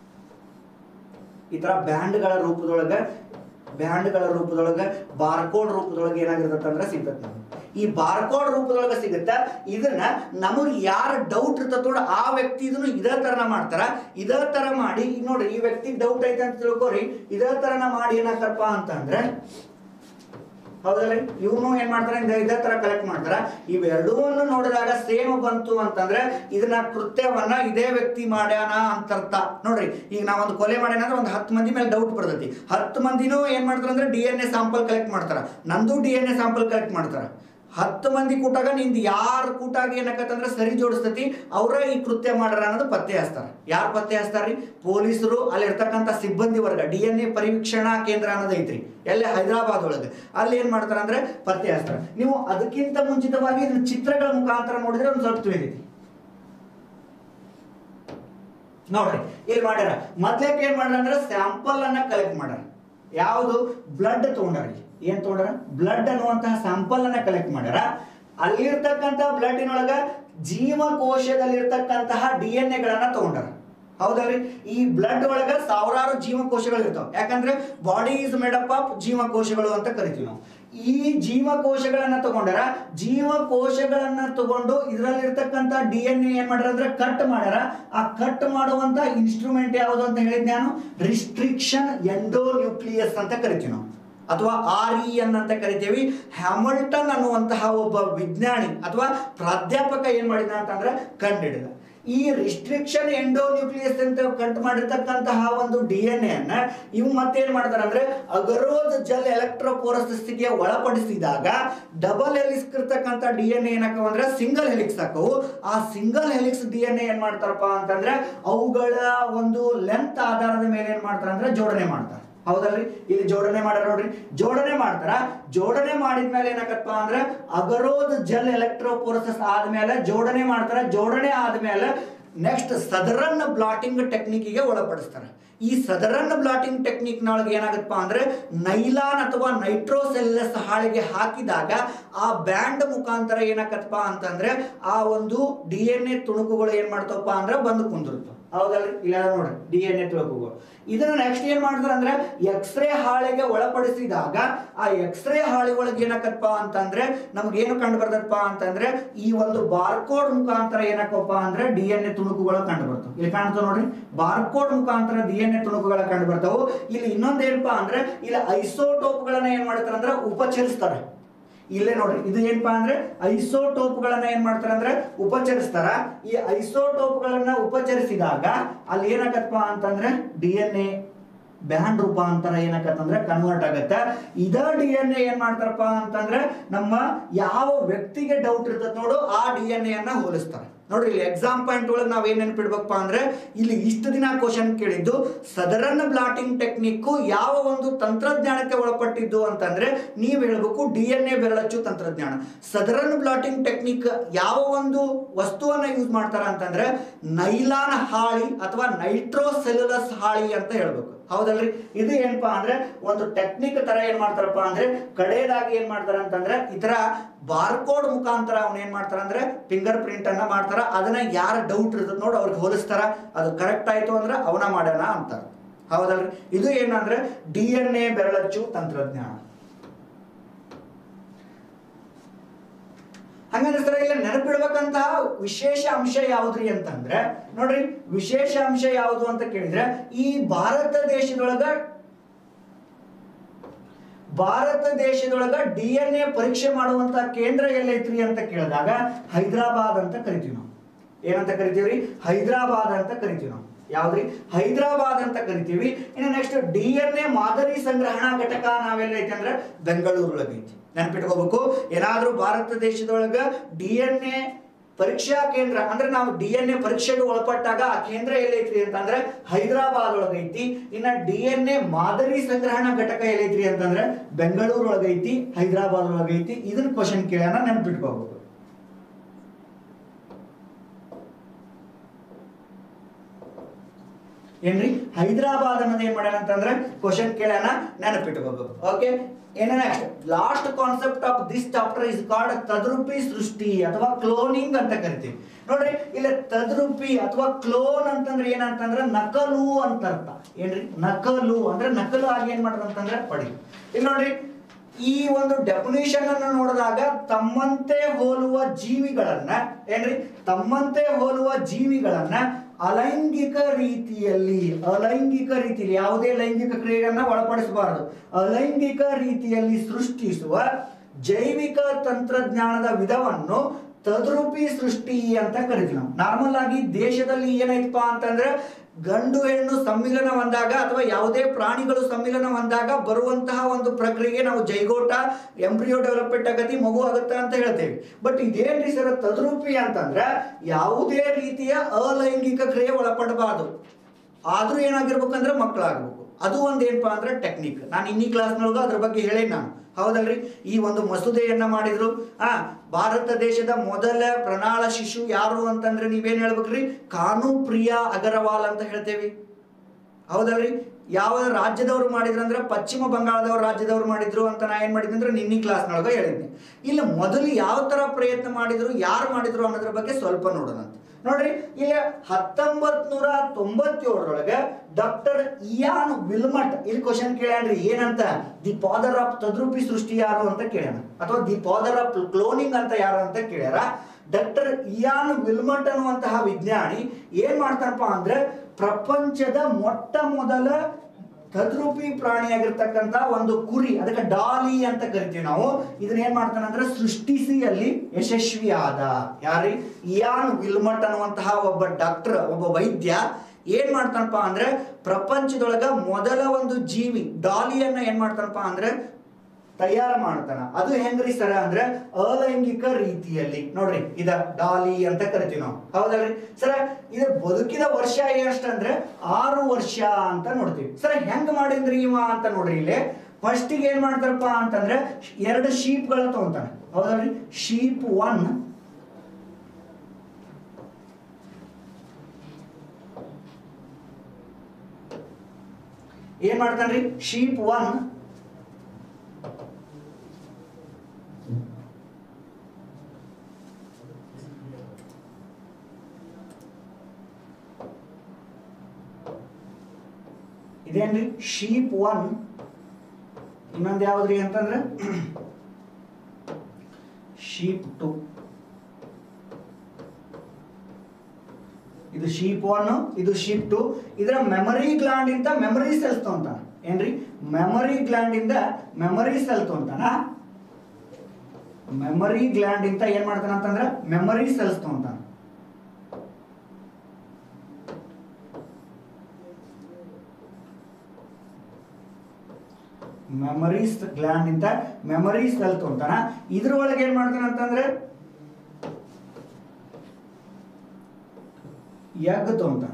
Speaker 2: ಈ ತರ ಬ್ಯಾಂಡ್ಗಳ ರೂಪದೊಳಗ ಬ್ಯಾಂಡ್ಗಳ ರೂಪದೊಳಗ ಬಾರ್ಕೋಡ್ ರೂಪದೊಳಗೆ ಏನಾಗಿರ್ತದೆ ಅಂದ್ರೆ ಸಿಗ್ತದೆ ನಮ್ಗೆ ಈ ಬಾರ್ಕೋಡ್ ರೂಪದೊಳಗೆ ಸಿಗುತ್ತೆ ಇದನ್ನ ನಮಗೆ ಯಾರ ಡೌಟ್ ಇರ್ತದ ನೋಡ ಆ ವ್ಯಕ್ತಿ ಇದನ್ನು ಇದೇ ತರನ ಮಾಡ್ತಾರ ಇದೇ ತರ ಮಾಡಿ ಈಗ ನೋಡ್ರಿ ಈ ವ್ಯಕ್ತಿ ಡೌಟ್ ಐತೆ ಅಂತ ತಿಳ್ಕೊರಿ ಇದೇ ತರನ ಮಾಡಿ ಏನಾಗ್ತಾರಪ್ಪ ಅಂತಂದ್ರೆ ಹೌದಲ್ಲ ಇವನು ಏನ್ ಮಾಡ್ತಾರೆ ಇದೇ- ಇದೇ ತರ ಕಲೆಕ್ಟ್ ಮಾಡ್ತಾರ ಇವೆರಡೂವನ್ನು ನೋಡಿದಾಗ ಸೇಮ್ ಬಂತು ಅಂತಂದ್ರೆ ಇದನ್ನ ಕೃತ್ಯವನ್ನ ಇದೇ ವ್ಯಕ್ತಿ ಮಾಡ್ಯಾನ ಅಂತ ಅರ್ಥ ನೋಡ್ರಿ ಈಗ ನಾವ್ ಒಂದು ಕೊಲೆ ಮಾಡ್ಯಾನ ಅಂದ್ರೆ ಒಂದು ಹತ್ತು ಮಂದಿ ಮೇಲೆ ಡೌಟ್ ಬರ್ತೈತಿ ಹತ್ತು ಮಂದಿನೂ ಏನ್ ಮಾಡ್ತಾರ ಅಂದ್ರೆ D N A sample collect ಮಾಡ್ತಾರ ನಂದು D N A sample collect ಮಾಡ್ತಾರ ಹತ್ತು ಮಂದಿ ಕೂಟಾಗ ನಿಂದು ಯಾರ ಕೂಟಾಗ ಏನಾಕತ್ತಂದ್ರೆ ಸರಿ ಜೋಡಿಸ್ತೈತಿ ಅವರ ಈ ಕೃತ್ಯ ಮಾಡ್ಯಾರ ಅನ್ನೋದು ಪತ್ತೆ ಹಚ್ತಾರ ಯಾರು ಪತ್ತೆ ಹಚ್ತಾರ್ರಿ ಪೊಲೀಸರು ಅಲ್ಲಿ ಇರ್ತಕ್ಕಂಥ ಸಿಬ್ಬಂದಿ ವರ್ಗ ಡಿ ಎನ್ ಎ ಪರಿವೀಕ್ಷಣಾ ಕೇಂದ್ರ ಅನ್ನೋದು ಐತ್ರಿ ಎಲ್ಲೇ ಹೈದರಾಬಾದ್ ಒಳಗೆ ಅಲ್ಲಿ ಏನ್ ಮಾಡ್ತಾರ ಅಂದ್ರೆ ಪತ್ತೆ ಹಚ್ತಾರ ನೀವು ಅದಕ್ಕಿಂತ ಮುಂಚಿತವಾಗಿ ಇದನ್ನ ಚಿತ್ರಗಳ ಮುಖಾಂತರ ನೋಡಿದ್ರೆ ಒಂದು ಸ್ವಲ್ಪ ತಿಳಿದೈತಿ ನೋಡ್ರಿ ಇಲ್ಲಿ ಮಾಡ್ಯಾರ ಮೊದ್ಲೇಕ್ ಏನ್ ಮಾಡ್ಯಾರ ಅಂದ್ರೆ ಸ್ಯಾಂಪಲ್ ಅನ್ನ ಕಲೆಕ್ಟ್ ಮಾಡ್ಯಾರ ಯಾವುದು ಬ್ಲಡ್ ತಗೊಂಡಾರಿ ಏನ್ ತಗೊಂಡಾರ ಬ್ಲಡ್ ಅನ್ನುವಂತಹ ಸ್ಯಾಂಪಲ್ ಅನ್ನ ಕಲೆಕ್ಟ್ ಮಾಡ್ಯಾರ ಅಲ್ಲಿರ್ತಕ್ಕಂಥ ಬ್ಲಡ್ಡಿನೊಳಗ ಜೀವಕೋಶದಲ್ಲಿರ್ತಕ್ಕಂತಹ ಡಿ ಎನ್ ಎಗಳನ್ನ ತಗೊಂಡಾರ ಹೌದಲ್ರಿ ಈ ಬ್ಲಡ್ ಒಳಗ ಸಾವಿರಾರು ಜೀವಕೋಶಗಳು ಇರ್ತಾವ ಯಾಕಂದ್ರೆ ಬಾಡಿ ಈಸ್ ಮೇಡಪ್ ಆಫ್ ಜೀವಕೋಶಗಳು ಅಂತ ಕರಿತೀವಿ ನಾವು ಈ ಜೀವಕೋಶಗಳನ್ನ ತಗೊಂಡಾರ ಜೀವಕೋಶಗಳನ್ನ ತಗೊಂಡು ಇದರಲ್ಲಿರ್ತಕ್ಕಂಥ ಡಿ ಎನ್ ಎ ಏನ್ ಮಾಡ್ಯಾರ ಅಂದ್ರೆ ಕಟ್ ಮಾಡ್ಯಾರ ಆ ಕಟ್ ಮಾಡುವಂತ ಇನ್ಸ್ಟ್ರೂಮೆಂಟ್ ಯಾವುದು ಅಂತ ಹೇಳಿದ್ ನಾನು ರಿಸ್ಟ್ರಿಕ್ಷನ್ ಎಂಡೋನ್ಯೂಕ್ಲಿಯಸ್ ಅಂತ ಕರಿತೀವಿ ನಾವು ಅಥವಾ ಆರ್ ಇ ಎನ್ ಅಂತ ಕರಿತೀವಿ ಹ್ಯಾಮಲ್ಟನ್ ಅನ್ನುವಂತಹ ಒಬ್ಬ ವಿಜ್ಞಾನಿ ಅಥವಾ ಪ್ರಾಧ್ಯಾಪಕ ಏನ್ ಮಾಡಿದ ಅಂತಂದ್ರೆ ಕಂಡಿಡಿದ ಈ ರಿಸ್ಟ್ರಿಕ್ಷನ್ ಎಂಡೋನ್ಯೂಕ್ಲಿಯಸ್ ಅಂತ ಕಟ್ ಮಾಡಿರ್ತಕ್ಕಂತಹ ಒಂದು ಡಿ ಎನ್ ಎನ್ನ ಇವು ಮತ್ತೇನ್ ಮಾಡ್ತಾರೆ ಅಂದ್ರೆ ಅಗರೋಜ್ ಜಲ್ ಎಲೆಕ್ಟ್ರೋಪೋರಸ್ಗೆ ಒಳಪಡಿಸಿದಾಗ ಡಬಲ್ ಹೆಲಿಕ್ಸ್ ಇರ್ತಕ್ಕಂಥ ಡಿ ಎನ್ ಏನಕ್ಕವ ಅಂದ್ರೆ ಸಿಂಗಲ್ ಹೆಲಿಕ್ಸ್ ಹಾಕವು ಆ ಸಿಂಗಲ್ ಹೆಲಿಕ್ಸ್ ಡಿ ಎನ್ ಏನ್ ಮಾಡ್ತಾರಪ್ಪ ಅಂತಂದ್ರೆ ಅವುಗಳ ಒಂದು ಲೆಂತ್ ಆಧಾರದ ಮೇಲೆ ಏನ್ ಮಾಡ್ತಾರೆ ಅಂದ್ರೆ ಜೋಡಣೆ ಮಾಡ್ತಾರೆ ಹೌದಲ್ರಿ ಇಲ್ಲಿ ಜೋಡಣೆ ಮಾಡ್ಯಾರ ನೋಡ್ರಿ ಜೋಡಣೆ ಮಾಡ್ತಾರ ಜೋಡಣೆ ಮಾಡಿದ್ಮೇಲೆ ಏನಾಗತ್ತಪ್ಪ ಅಂದ್ರೆ ಅಗರೋದ್ ಜಲ್ ಎಲೆಕ್ಟ್ರೋಪೋರಸಸ್ ಆದ್ಮೇಲೆ ಜೋಡಣೆ ಮಾಡ್ತಾರ ಜೋಡಣೆ ಆದ್ಮೇಲೆ ನೆಕ್ಸ್ಟ್ ಸದರನ್ ಬ್ಲಾಟಿಂಗ್ ಟೆಕ್ನಿಕ್ಗೆ ಒಳಪಡಿಸ್ತಾರೆ ಈ ಸದರನ್ ಬ್ಲಾಟಿಂಗ್ ಟೆಕ್ನಿಕ್ನೊಳಗೆ ಏನಾಗತ್ತಪ್ಪ ಅಂದ್ರೆ ನೈಲಾನ್ ಅಥವಾ ನೈಟ್ರೋಸೆಲ್ಲಸ್ ಹಾಳಿಗೆ ಹಾಕಿದಾಗ ಆ ಬ್ಯಾಂಡ್ ಮುಖಾಂತರ ಏನಾಗತ್ತಪ್ಪ ಅಂತಂದ್ರೆ ಆ ಒಂದು ಡಿ ಎನ್ ಎ ತುಣುಕುಗಳು ಏನ್ ಮಾಡ್ತವಪ್ಪ ಅಂದ್ರೆ ಬಂದು ಕುಂದಿರ್ತವೆ ಹೌದಲ್ರಿ ಇಲ್ಲ ನೋಡಿ ಡಿ ಎನ್ ಎ ತುಣುಕುಗಳು ಇದನ್ನ ನೆಕ್ಸ್ಟ್ ಏನ್ ಮಾಡ್ತಾರೆ ಅಂದ್ರೆ ಎಕ್ಸ್ರೇ ಹಾಳೆಗೆ ಒಳಪಡಿಸಿದಾಗ ಆ ಎಕ್ಸ್ರೇ ಹಾಳಿ ಒಳಗೆ ಏನಾಕತ್ತಪ್ಪ ಅಂತಂದ್ರೆ ನಮ್ಗೆ ಏನು ಕಂಡು ಬರ್ತದಪ್ಪ ಅಂತಂದ್ರೆ ಈ ಒಂದು ಬಾರ್ಕೋಡ್ ಮುಖಾಂತರ ಏನಾಕಪ್ಪ ಅಂದ್ರೆ ಡಿ ಎನ್ ಎ ತುಣುಕುಗಳು ಕಂಡು ಬರ್ತವೆ ಇಲ್ಲಿ ಕಾಣ್ತಾವ ನೋಡ್ರಿ ಬಾರ್ಕೋಡ್ ಮುಖಾಂತರ ಡಿ ಎನ್ ಎ ತುಣುಕುಗಳ ಕಂಡು ಬರ್ತಾವು ಇಲ್ಲಿ ಇನ್ನೊಂದ್ ಏನಪ್ಪಾ ಅಂದ್ರೆ ಇಲ್ಲಿ ಐಸೋಟೋಪ್ಗಳನ್ನ ಏನ್ ಮಾಡ್ತಾರೆ ಅಂದ್ರೆ ಉಪಚರಿಸ್ತಾರೆ ಇಲ್ಲೇ ನೋಡ್ರಿ ಇದು ಏನಪ್ಪಾ ಅಂದ್ರೆ ಐಸೋಟೋಪ್ ಗಳನ್ನ ಏನ್ ಮಾಡ್ತಾರೆ ಅಂದ್ರೆ ಉಪಚರಿಸ್ತಾರ ಈ ಐಸೋಟೋಪ್ ಗಳನ್ನ ಉಪಚರಿಸಿದಾಗ ಅಲ್ಲಿ ಏನಾಗತ್ತಪ್ಪ ಅಂತಂದ್ರೆ ಡಿ ಎನ್ ಎ ಬ್ಯಾಂಡ್ ರೂಪಾಂತರ ಏನಾಗತ್ತಂದ್ರೆ ಕನ್ವರ್ಟ್ ಆಗತ್ತೆ ಇದ ಡಿ ಎನ್ ಎ ಏನ್ ಮಾಡ್ತಾರಪ್ಪ ಅಂತಂದ್ರೆ ನಮ್ಮ ಯಾವ ವ್ಯಕ್ತಿಗೆ ಡೌಟ್ ಇರ್ತದೆ ನೋಡು ಆ ಡಿ ಎನ್ ಎನ್ನ ಹೋಲಿಸ್ತಾರೆ ನೋಡ್ರಿ ಇಲ್ಲಿ ಎಕ್ಸಾಮ್ ಪಾಯಿಂಟ್ ಒಳಗೆ ನಾವ್ ಏನ್ ನೆನ್ಪಿಡ್ಬೇಕಪ್ಪ ಅಂದ್ರೆ ಇಲ್ಲಿ ಇಷ್ಟು ದಿನ ಕ್ವಶನ್ ಕೇಳಿದ್ದು ಸದರನ್ ಬ್ಲಾಟಿಂಗ್ ಟೆಕ್ನಿಕ್ ಯಾವ ಒಂದು ತಂತ್ರಜ್ಞಾನಕ್ಕೆ ಒಳಪಟ್ಟಿದ್ದು ಅಂತಂದ್ರೆ ನೀವ್ ಹೇಳ್ಬೇಕು ಡಿ ಎನ್ ಎ ಬೆರಳಚ್ಚು ತಂತ್ರಜ್ಞಾನ ಸದರನ್ ಬ್ಲಾಟಿಂಗ್ ಟೆಕ್ನಿಕ್ ಯಾವ ಒಂದು ವಸ್ತುವನ್ನ ಯೂಸ್ ಮಾಡ್ತಾರ ಅಂತಂದ್ರೆ ನೈಲಾನ್ ಹಾಳಿ ಅಥವಾ ನೈಟ್ರೋಸೆಲ್ಯುಲಸ್ ಹಾಳಿ ಅಂತ ಹೇಳ್ಬೇಕು ಹೌದಲ್ರಿ ಇದು ಏನಪ್ಪಾ ಅಂದ್ರೆ ಒಂದು ಟೆಕ್ನಿಕ್ ತರ ಏನ್ ಮಾಡ್ತಾರಪ್ಪ ಅಂದ್ರೆ ಕಡೆಯದಾಗಿ ಏನ್ ಮಾಡ್ತಾರ ಅಂತಂದ್ರೆ ಈ ತರ ಬಾರ್ಕೋಡ್ ಮುಖಾಂತರ ಅವ್ನ ಏನ್ ಮಾಡ್ತಾರ ಅಂದ್ರೆ ಫಿಂಗರ್ ಪ್ರಿಂಟ್ ಅನ್ನ ಮಾಡ್ತಾರ ಅದನ್ನ ಯಾರ ಡೌಟ್ ಇರ್ತದ ನೋಡಿ ಅವ್ರಿಗೆ ಹೋಲಿಸ್ತಾರ ಅದು ಕರೆಕ್ಟ್ ಆಯ್ತು ಅಂದ್ರೆ ಅವನ ಮಾಡೋಣ ಅಂತಾರ ಹೌದಲ್ರಿ ಇದು ಏನಂದ್ರೆ ಡಿ ಎನ್ ಎ ಬೆರಳಚ್ಚು ತಂತ್ರಜ್ಞಾನ ಹಂಗಂದ್ರೆ ಸರ್ ಇಲ್ಲ ನೆನಪಿಡ್ಬೇಕಂತಹ ವಿಶೇಷ ಅಂಶ ಯಾವ್ದ್ರಿ ಅಂತಂದ್ರೆ ನೋಡ್ರಿ ವಿಶೇಷ ಅಂಶ ಯಾವುದು ಅಂತ ಕೇಳಿದ್ರೆ ಈ ಭಾರತ ದೇಶದೊಳಗ ಭಾರತ ದೇಶದೊಳಗ ಡಿ ಎನ್ ಎ ಪರೀಕ್ಷೆ ಮಾಡುವಂತ ಕೇಂದ್ರ ಎಲ್ಲೈತ್ರಿ ಅಂತ ಕೇಳಿದಾಗ ಹೈದರಾಬಾದ್ ಅಂತ ಕರಿತೀವಿ ನಾವು ಏನಂತ ಕರಿತೀವ್ರಿ ಹೈದರಾಬಾದ್ ಅಂತ ಕರಿತೀವಿ ನಾವು ಯಾವ್ದ್ರಿ ಹೈದರಾಬಾದ್ ಅಂತ ಕರಿತೀವಿ ಇನ್ನು ನೆಕ್ಸ್ಟ್ ಡಿ ಎನ್ ಎ ಮಾದರಿ ಸಂಗ್ರಹಣಾ ಘಟಕ ನಾವೆಲ್ಲ ಐತಿ ಅಂದ್ರೆ ಬೆಂಗಳೂರೊಳಗೆ ಐತಿ ನೆನ್ಪಿಟ್ಕೋಬೇಕು ಏನಾದ್ರೂ ಭಾರತ ದೇಶದೊಳಗ ಡಿ ಎನ್ ಎ ಪರೀಕ್ಷಾ ಕೇಂದ್ರ ಅಂದ್ರೆ ನಾವು ಡಿ ಎನ್ ಎ ಪರೀಕ್ಷೆಗೆ ಒಳಪಟ್ಟಾಗ ಆ ಕೇಂದ್ರ ಎಲ್ಲೈತ್ರಿ ಅಂತಂದ್ರೆ ಹೈದರಾಬಾದ್ ಒಳಗೈತಿ ಇನ್ನ ಡಿ ಎನ್ ಎ ಮಾದರಿ ಸಂಗ್ರಹಣಾ ಘಟಕ ಎಲ್ಲೈತ್ರಿ ಅಂತಂದ್ರೆ ಬೆಂಗಳೂರು ಒಳಗೈತಿ ಹೈದರಾಬಾದ್ ಒಳಗೈತಿ ಇದನ್ನ ಕ್ವಶನ್ ಕೇಳೋಣ ನೆನ್ಪಿಟ್ಕೋಬೇಕು ಏನ್ರಿ ಹೈದರಾಬಾದ್ ಅನ್ನೋದು ಏನ್ ಮಾಡ್ಯಾನ ಅಂತಂದ್ರೆ ಕ್ವಶನ್ ಕೇಳೋಣ ನೆನಪಿಟ್ಕೋಬೇಕು ಓಕೆ ಏನ next last concept of this chapter is called ತದ್ರೂಪಿ ಸೃಷ್ಟಿ ಅಥವಾ ಕ್ಲೋನಿಂಗ್ ಅಂತ ಕರಿತೀವಿ ನೋಡ್ರಿ ಇಲ್ಲಿ ತದ್ರೂಪಿ ಅಥವಾ ಕ್ಲೋನ್ ಅಂತಂದ್ರೆ ಏನಂತಂದ್ರೆ ನಕಲು ಅಂತ ಅರ್ಥ ಏನ್ರಿ ನಕಲು ಅಂದ್ರೆ ನಕಲು ಆಗಿ ಏನ್ ಮಾಡ್ರ ಅಂತಂದ್ರೆ ಪಡಿ ಇಲ್ಲಿ ನೋಡ್ರಿ ಈ ಒಂದು ಡೆಫಿನೇಷನ್ ಅನ್ನು ನೋಡಿದಾಗ ತಮ್ಮಂತೆ ಹೋಲುವ ಜೀವಿಗಳನ್ನ ಏನ್ರಿ ತಮ್ಮಂತೆ ಹೋಲುವ ಜೀವಿಗಳನ್ನ ಅಲೈಂಗಿಕ ರೀತಿಯಲ್ಲಿ ಅಲೈಂಗಿಕ ರೀತಿಯಲ್ಲಿ ಯಾವುದೇ ಲೈಂಗಿಕ ಕ್ರಿಯೆಯನ್ನ ಒಳಪಡಿಸಬಾರದು ಅಲೈಂಗಿಕ ರೀತಿಯಲ್ಲಿ ಸೃಷ್ಟಿಸುವ ಜೈವಿಕ ತಂತ್ರಜ್ಞಾನದ ವಿಧವನ್ನು ತದ್ರೂಪಿ ಸೃಷ್ಟಿ ಅಂತ ಕರಿತೀವಿ ನಾವು ನಾರ್ಮಲ್ ಆಗಿ ದೇಶದಲ್ಲಿ ಏನೈತಪ್ಪ ಅಂತಂದ್ರೆ ಗಂಡು ಹೆಣ್ಣು ಸಮ್ಮಿಲನ ಹೊಂದಾಗ ಅಥವಾ ಯಾವುದೇ ಪ್ರಾಣಿಗಳು ಸಮ್ಮಿಲನ ಹೊಂದಾಗ ಬರುವಂತಹ ಒಂದು ಪ್ರಕ್ರಿಯೆ ನಾವು ಜೈಗೋಟ ಎಂಬ್ರಿಯೋ ಡೆವಲಪ್ಮೆಂಟ್ ಆಗತಿ ಮಗು ಆಗುತ್ತಾ ಅಂತ ಹೇಳ್ತೇವೆ ಬಟ್ ಇದೇನ್ರಿ ಸರ್ ತದ್ರೂಪಿ ಅಂತಂದ್ರೆ ಯಾವುದೇ ರೀತಿಯ ಅಲೈಂಗಿಕ ಕ್ರಿಯೆ ಒಳಪಡಬಾರದು ಆದ್ರೂ ಏನಾಗಿರ್ಬೇಕಂದ್ರೆ ಮಕ್ಕಳಾಗಬೇಕು ಅದು ಒಂದ್ ಏನಪ್ಪಾ ಅಂದ್ರೆ ಟೆಕ್ನಿಕ್ ನಾನು ಇನ್ನಿ ಕ್ಲಾಸ್ನೊಳಗ ಅದ್ರ ಬಗ್ಗೆ ಹೇಳಿ ನಾನು ಹೌದಲ್ರಿ ಈ ಒಂದು ಮಸೂದೆಯನ್ನ ಮಾಡಿದ್ರು ಆ ಭಾರತ ದೇಶದ ಮೊದಲ ಪ್ರಣಾಳ ಶಿಶು ಯಾರು ಅಂತಂದ್ರೆ ನೀವೇನ್ ಹೇಳ್ಬೇಕ್ರಿ ಕಾನು ಪ್ರಿಯಾ ಅಗರವಾಲ್ ಅಂತ ಹೇಳ್ತೇವಿ ಹೌದಲ್ರಿ ಯಾವ ರಾಜ್ಯದವ್ರು ಮಾಡಿದ್ರು ಅಂದ್ರೆ ಪಶ್ಚಿಮ ಬಂಗಾಳದವ್ರ ರಾಜ್ಯದವ್ರು ಮಾಡಿದ್ರು ಅಂತ ನಾ ಏನ್ ಮಾಡಿದ್ದೆ ಅಂದ್ರೆ ನಿನ್ನಿ ಕ್ಲಾಸ್ನೊಳಗ ಹೇಳಿದ್ದೆ ಇಲ್ಲಿ ಮೊದಲು ಯಾವ ತರ ಪ್ರಯತ್ನ ಮಾಡಿದ್ರು ಯಾರು ಮಾಡಿದ್ರು ಅನ್ನೋದ್ರ ಬಗ್ಗೆ ಸ್ವಲ್ಪ ನೋಡೋಣ ಅಂತ ನೋಡ್ರಿ ಇಲ್ಲಿ ಹತ್ತೊಂಬತ್ ನೂರ ತೊಂಬತ್ತೇಳರೊಳಗೆ ಡಾಕ್ಟರ್ ಇಯಾನ್ ವಿಲ್ಮಟ್ ಇಲ್ಲಿ ಕ್ವಶನ್ ಕೇಳ್ಯಾನ್ರಿ ಏನಂತ ದಿ ಫಾದರ್ ಆಫ್ ತದ್ರೂಪಿ ಸೃಷ್ಟಿ ಯಾರು ಅಂತ ಕೇಳ್ಯಾನ ಅಥವಾ ದಿ ಫಾದರ್ ಆಫ್ ಕ್ಲೋನಿಂಗ್ ಅಂತ ಯಾರು ಅಂತ ಕೇಳ್ಯಾರ ಡಾಕ್ಟರ್ ಇಯಾನ್ ವಿಲ್ಮಟ್ ಅನ್ನುವಂತಹ ವಿಜ್ಞಾನಿ ಏನ್ ಮಾಡ್ತಾನಪ್ಪ ಅಂದ್ರೆ ಪ್ರಪಂಚದ ಮೊಟ್ಟ ಮೊದಲ ತದ್ರೂಪಿ ಪ್ರಾಣಿಯಾಗಿರ್ತಕ್ಕಂತ ಒಂದು ಕುರಿ ಅದಕ್ಕೆ ಡಾಲಿ ಅಂತ ಕರಿತೀವಿ ನಾವು ಇದನ್ನ ಏನ್ ಮಾಡ್ತಾನೆ ಅಂದ್ರೆ ಸೃಷ್ಟಿಸಿ ಅಲ್ಲಿ ಯಶಸ್ವಿ ಆದ ಯಾರಿ ಇಯಾನ್ ವಿಲ್ಮಟ್ ಅನ್ನುವಂತಹ ಒಬ್ಬ ಡಾಕ್ಟರ್ ಒಬ್ಬ ವೈದ್ಯ ಏನ್ ಮಾಡ್ತಾನಪ್ಪ ಅಂದ್ರೆ ಪ್ರಪಂಚದೊಳಗ ಮೊದಲ ಒಂದು ಜೀವಿ ಡಾಲಿಯನ್ನ ಏನ್ ಮಾಡ್ತಾನಪ್ಪ ಅಂದ್ರೆ ತಯಾರು ಮಾಡ್ತಾನ ಅದು ಹೆಂಗ್ರಿ ಸರ ಅಂದ್ರೆ ಅಲೈಂಗಿಕ ರೀತಿಯಲ್ಲಿ ನೋಡ್ರಿ ಇದ ಡಾಲಿ ಅಂತ ಕರಿತೀವಿ ನಾವು ಹೌದಲ್ರಿ ಸರ ಇದು ಬದುಕಿದ ವರ್ಷ ಎಷ್ಟಂದ್ರೆ ಆರು ವರ್ಷ ಅಂತ ನೋಡ್ತೀವಿ ಸರ ಹೆಂಗ್ ಮಾಡಿದ್ರಿ ಇವ ಅಂತ ನೋಡ್ರಿ ಇಲ್ಲಿ ಫಸ್ಟಿಗೆ ಏನ್ ಮಾಡ್ತಾರಪ್ಪ ಅಂತಂದ್ರೆ ಎರಡು ಶೀಪ್ಗಳ ತಗೊಂತಾನೆ ಹೌದಲ್ರಿ ಶೀಪ್ ಒನ್ ಏನ್ ಮಾಡ್ತಾನ್ರಿ ಶೀಪ್ ಒನ್ ಇದೇನ್ರಿ ಶೀಪ್ ಒನ್ ಇನ್ನೊಂದು ಯಾವ್ದ್ರಿ ಅಂತಂದ್ರೆ ಶೀಪ್ ಟು ಇದು ಶೀಪ್ ಒನ್ ಇದು ಶೀಪ್ ಟು ಇದರ ಮೆಮರಿ ಗ್ಲಾಂಡ್ ಇಂದ ಮೆಮರಿ ಸೆಲ್ಸ್ ತಗೊಂತಾನ ಏನ್ರಿ ಮೆಮರಿ ಗ್ಲಾಂಡ್ ಇಂದ ಮೆಮರಿ ಸೆಲ್ ತಗೊಂತಾನ ಮೆಮರಿ ಗ್ಲ್ಯಾಂಡ್ ಇಂದ ಏನ್ ಮಾಡ್ತಾನ ಅಂತಂದ್ರೆ ಮೆಮರಿ ಸೆಲ್ಸ್ ತಗೊಂತಾನ ಮೆಮರೀಸ್ ಗ್ಲ್ಯಾಂಡ್ ಇಂದ ಮೆಮರಿ ಸೆಲ್ ತಗೊಂತಾನ ಇದ್ರೊಳಗೆ ಏನ್ ಮಾಡ್ತಾನ ಅಂತಂದ್ರೆ ಎಗ್ ತಗೊಂತಾನ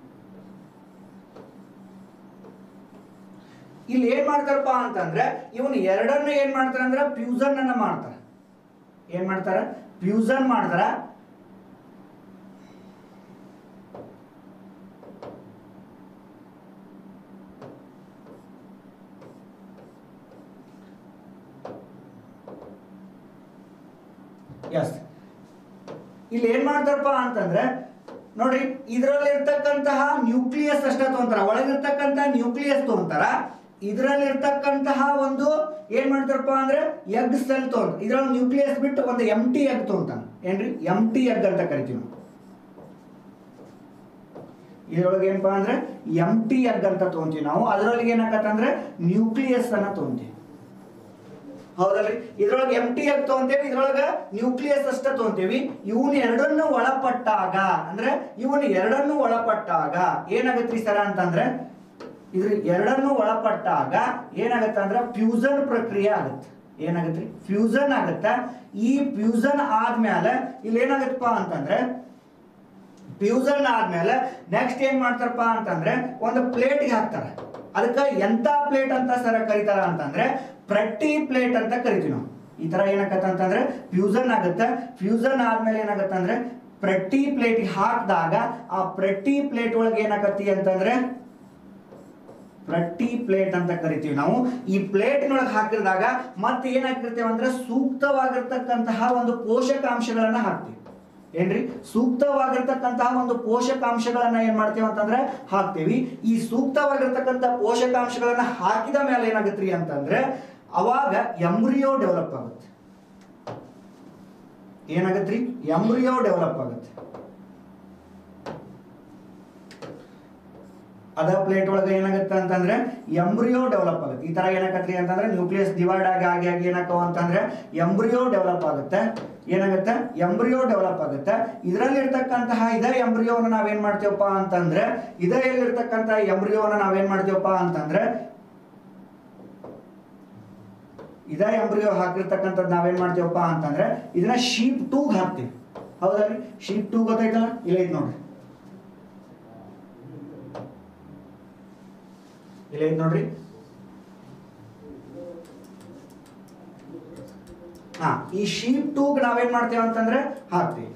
Speaker 2: ಇಲ್ಲಿ ಏನ್ ಮಾಡ್ತಾರಪ್ಪ ಅಂತಂದ್ರೆ ಇವನು ಎರಡನ್ನ ಏನ್ ಮಾಡ್ತಾರ ಅಂದ್ರೆ ಫ್ಯೂಸನ್ ಅನ್ನ ಮಾಡ್ತಾರ ಏನ್ ಮಾಡ್ತಾರ ಫ್ಯೂಸನ್ ಮಾಡ್ತಾರ ಎಸ್ ಇಲ್ಲಿ ಏನ್ ಮಾಡ್ತಾರಪ್ಪ ಅಂತಂದ್ರೆ ನೋಡ್ರಿ ಇದ್ರಲ್ಲಿ ಇರ್ತಕ್ಕಂತಹ ನ್ಯೂಕ್ಲಿಯಸ್ ಅಷ್ಟೇ ತಗೊಂತಾರ ಒಳಗಿರ್ತಕ್ಕಂತಹ ನ್ಯೂಕ್ಲಿಯಸ್ ತಗೊಂತಾರ ಇದ್ರಲ್ಲಿ ಇರ್ತಕ್ಕಂತಹ ಒಂದು ಏನ್ ಮಾಡ್ತಾರಪ್ಪ ಅಂದ್ರೆ ಎಗ್ ಸೆಲ್ ತಗೊಂತ ಇದ್ರಲ್ಲಿ ನ್ಯೂಕ್ಲಿಯಸ್ ಬಿಟ್ಟು ಒಂದು ಎಂ ಟಿ ಎಗ್ ತಗೊಂತಾನ ಏನ್ರಿ ಎಂ ಟಿ ಎಗ್ ಅಂತ ಕರಿತೀವಿ ನಾವು ಇದ್ರೊಳಗೆ ಏನಪ್ಪಾ ಅಂದ್ರೆ ಎಂ ಟಿ ಎಗ್ ಅಂತ ತಗೊಂತೀವಿ ನಾವು ಅದರೊಳಗೆ ಏನಾಗತ್ತಂದ್ರೆ ನ್ಯೂಕ್ಲಿಯಸ್ ಅನ್ನ ತಗೊಂತೀವಿ ಹೌದಲ್ರಿ ಇದ್ರೊಳಗೆ ಎಂ ಟಿ ಎಗ್ ತಗೊಂತೇವಿ ಇದ್ರೊಳಗ ನ್ಯೂಕ್ಲಿಯಸ್ ಅಷ್ಟ ತಗೊಂತೇವಿ ಇವನ್ ಎರಡನ್ನು ಒಳಪಟ್ಟಾಗ ಅಂದ್ರೆ ಇವನ್ ಎರಡನ್ನು ಒಳಪಟ್ಟಾಗ ಏನಾಗತ್ರಿ ಸರ ಅಂತಂದ್ರೆ ಇದ್ರ ಎರಡನ್ನು ಒಳಪಟ್ಟಾಗ ಏನಾಗತ್ತ ಅಂದ್ರೆ ಫ್ಯೂಸನ್ ಪ್ರಕ್ರಿಯೆ ಆಗತ್ತೆ ಏನಾಗತ್ರಿ ಫ್ಯೂಸನ್ ಆಗತ್ತ ಈ ಫ್ಯೂಸನ್ ಆದ್ಮೇಲೆ ಇಲ್ಲಿ ಏನಾಗತ್ತಪ್ಪ ಅಂತಂದ್ರೆ ಫ್ಯೂಸನ್ ಆದ್ಮೇಲೆ ನೆಕ್ಸ್ಟ್ ಏನ್ ಮಾಡ್ತಾರಪ್ಪ ಅಂತಂದ್ರೆ ಒಂದು ಪ್ಲೇಟ್ಗೆ ಹಾಕ್ತಾರೆ ಅದಕ್ಕೆ ಎಂತ ಪ್ಲೇಟ್ ಅಂತ ಸರ ಕರೀತಾರ ಅಂತಂದ್ರೆ ಪ್ರಟ್ಟಿ ಪ್ಲೇಟ್ ಅಂತ ಕರಿತೀವಿ ನಾವು ಈ ತರ ಏನಾಗತ್ತ ಅಂತಂದ್ರೆ ಫ್ಯೂಸನ್ ಆಗುತ್ತೆ ಫ್ಯೂಸನ್ ಆದ್ಮೇಲೆ ಏನಾಗತ್ತ ಅಂದ್ರೆ ಪ್ರಟ್ಟಿ ಪ್ಲೇಟ್ ಹಾಕಿದಾಗ ಆ ಪ್ರಟ್ಟಿ ಪ್ಲೇಟ್ ಒಳಗೆ ಏನಾಗತ್ತಿ ಅಂತಂದ್ರೆ ಪ್ರಟ್ಟಿ ಪ್ಲೇಟ್ ಅಂತ ಕರಿತೀವಿ ನಾವು ಈ ಪ್ಲೇಟ್ನೊಳಗೆ ಹಾಕಿದಾಗ ಮತ್ತೆ ಏನ್ ಹಾಕಿರ್ತೇವೆ ಅಂದ್ರೆ ಸೂಕ್ತವಾಗಿರ್ತಕ್ಕಂತಹ ಒಂದು ಪೋಷಕಾಂಶಗಳನ್ನ ಹಾಕ್ತೀವಿ ಏನ್ರಿ ಸೂಕ್ತವಾಗಿರ್ತಕ್ಕಂತಹ ಒಂದು ಪೋಷಕಾಂಶಗಳನ್ನ ಏನ್ ಮಾಡ್ತೇವೆ ಅಂತಂದ್ರೆ ಹಾಕ್ತೇವಿ ಈ ಸೂಕ್ತವಾಗಿರ್ತಕ್ಕಂಥ ಪೋಷಕಾಂಶಗಳನ್ನ ಹಾಕಿದ ಮೇಲೆ ಏನಾಗತ್ರಿ ಅಂತಂದ್ರೆ ಅವಾಗ ಎಂಬ್ರಿಯೋ ಡೆವಲಪ್ ಆಗುತ್ತೆ ಏನಾಗತ್ರಿ ಎಂಬ್ರಿಯೋ ಡೆವಲಪ್ ಆಗುತ್ತೆ ಅದ ಪ್ಲೇಟ್ ಒಳಗೆ ಏನಾಗುತ್ತೆ ಅಂತಂದ್ರೆ ಎಂಬ್ರಿಯೋ ಡೆವಲಪ್ ಆಗುತ್ತೆ ಈ ತರ ಏನಾಗತ್ರಿ ಅಂತಂದ್ರೆ ನ್ಯೂಕ್ಲಿಯಸ್ ಡಿವೈಡ್ ಆಗಿ ಆಗಿ ಆಗಿ ಏನಾಕವ ಅಂತಂದ್ರೆ ಎಂಬ್ರಿಯೋ ಡೆವಲಪ್ ಆಗುತ್ತೆ ಏನಾಗುತ್ತೆ ಎಂಬ್ರಿಯೋ ಡೆವಲಪ್ ಆಗುತ್ತೆ ಇದರಲ್ಲಿ ಇರ್ತಕ್ಕಂತಹ ಇದೇ ಎಂಬ್ರಿಯೋನ ನಾವೇನ್ ಮಾಡ್ತೀವಪ್ಪ ಅಂತಂದ್ರೆ ಇದೇ ಎಲ್ಲಿರ್ತಕ್ಕಂತಹ ಎಂಬ್ರಿಯೋನ ನಾವೇನ್ ಮಾಡ್ತೀವಪ್ಪ ಅಂತಂದ್ರೆ ಇದೇ ಎಂಬ್ರಿಯೋ ಹಾಕಿರ್ತಕ್ಕಂಥದ್ದು ನಾವೇನ್ ಮಾಡ್ತೀವಪ್ಪ ಅಂತಂದ್ರೆ ಇದನ್ನ ಶೀಪ್ ಟೂಗ್ ಹಾಕ್ತೀವಿ ಹೌದಲ್ರಿ ಶೀಪ್ ಟೂ ಗೊತ್ತಾಯ್ತಲ್ಲ ಇಲ್ಲ ಐತ್ ನೋಡ್ರಿ ಇಲ್ಲ ಐತ್ ನೋಡ್ರಿ ಹಾ ಈ ಶೀಪ್ ಟೂಗ್ ನಾವೇನ್ ಮಾಡ್ತೇವೆ ಅಂತಂದ್ರೆ ಹಾಕ್ತೀವಿ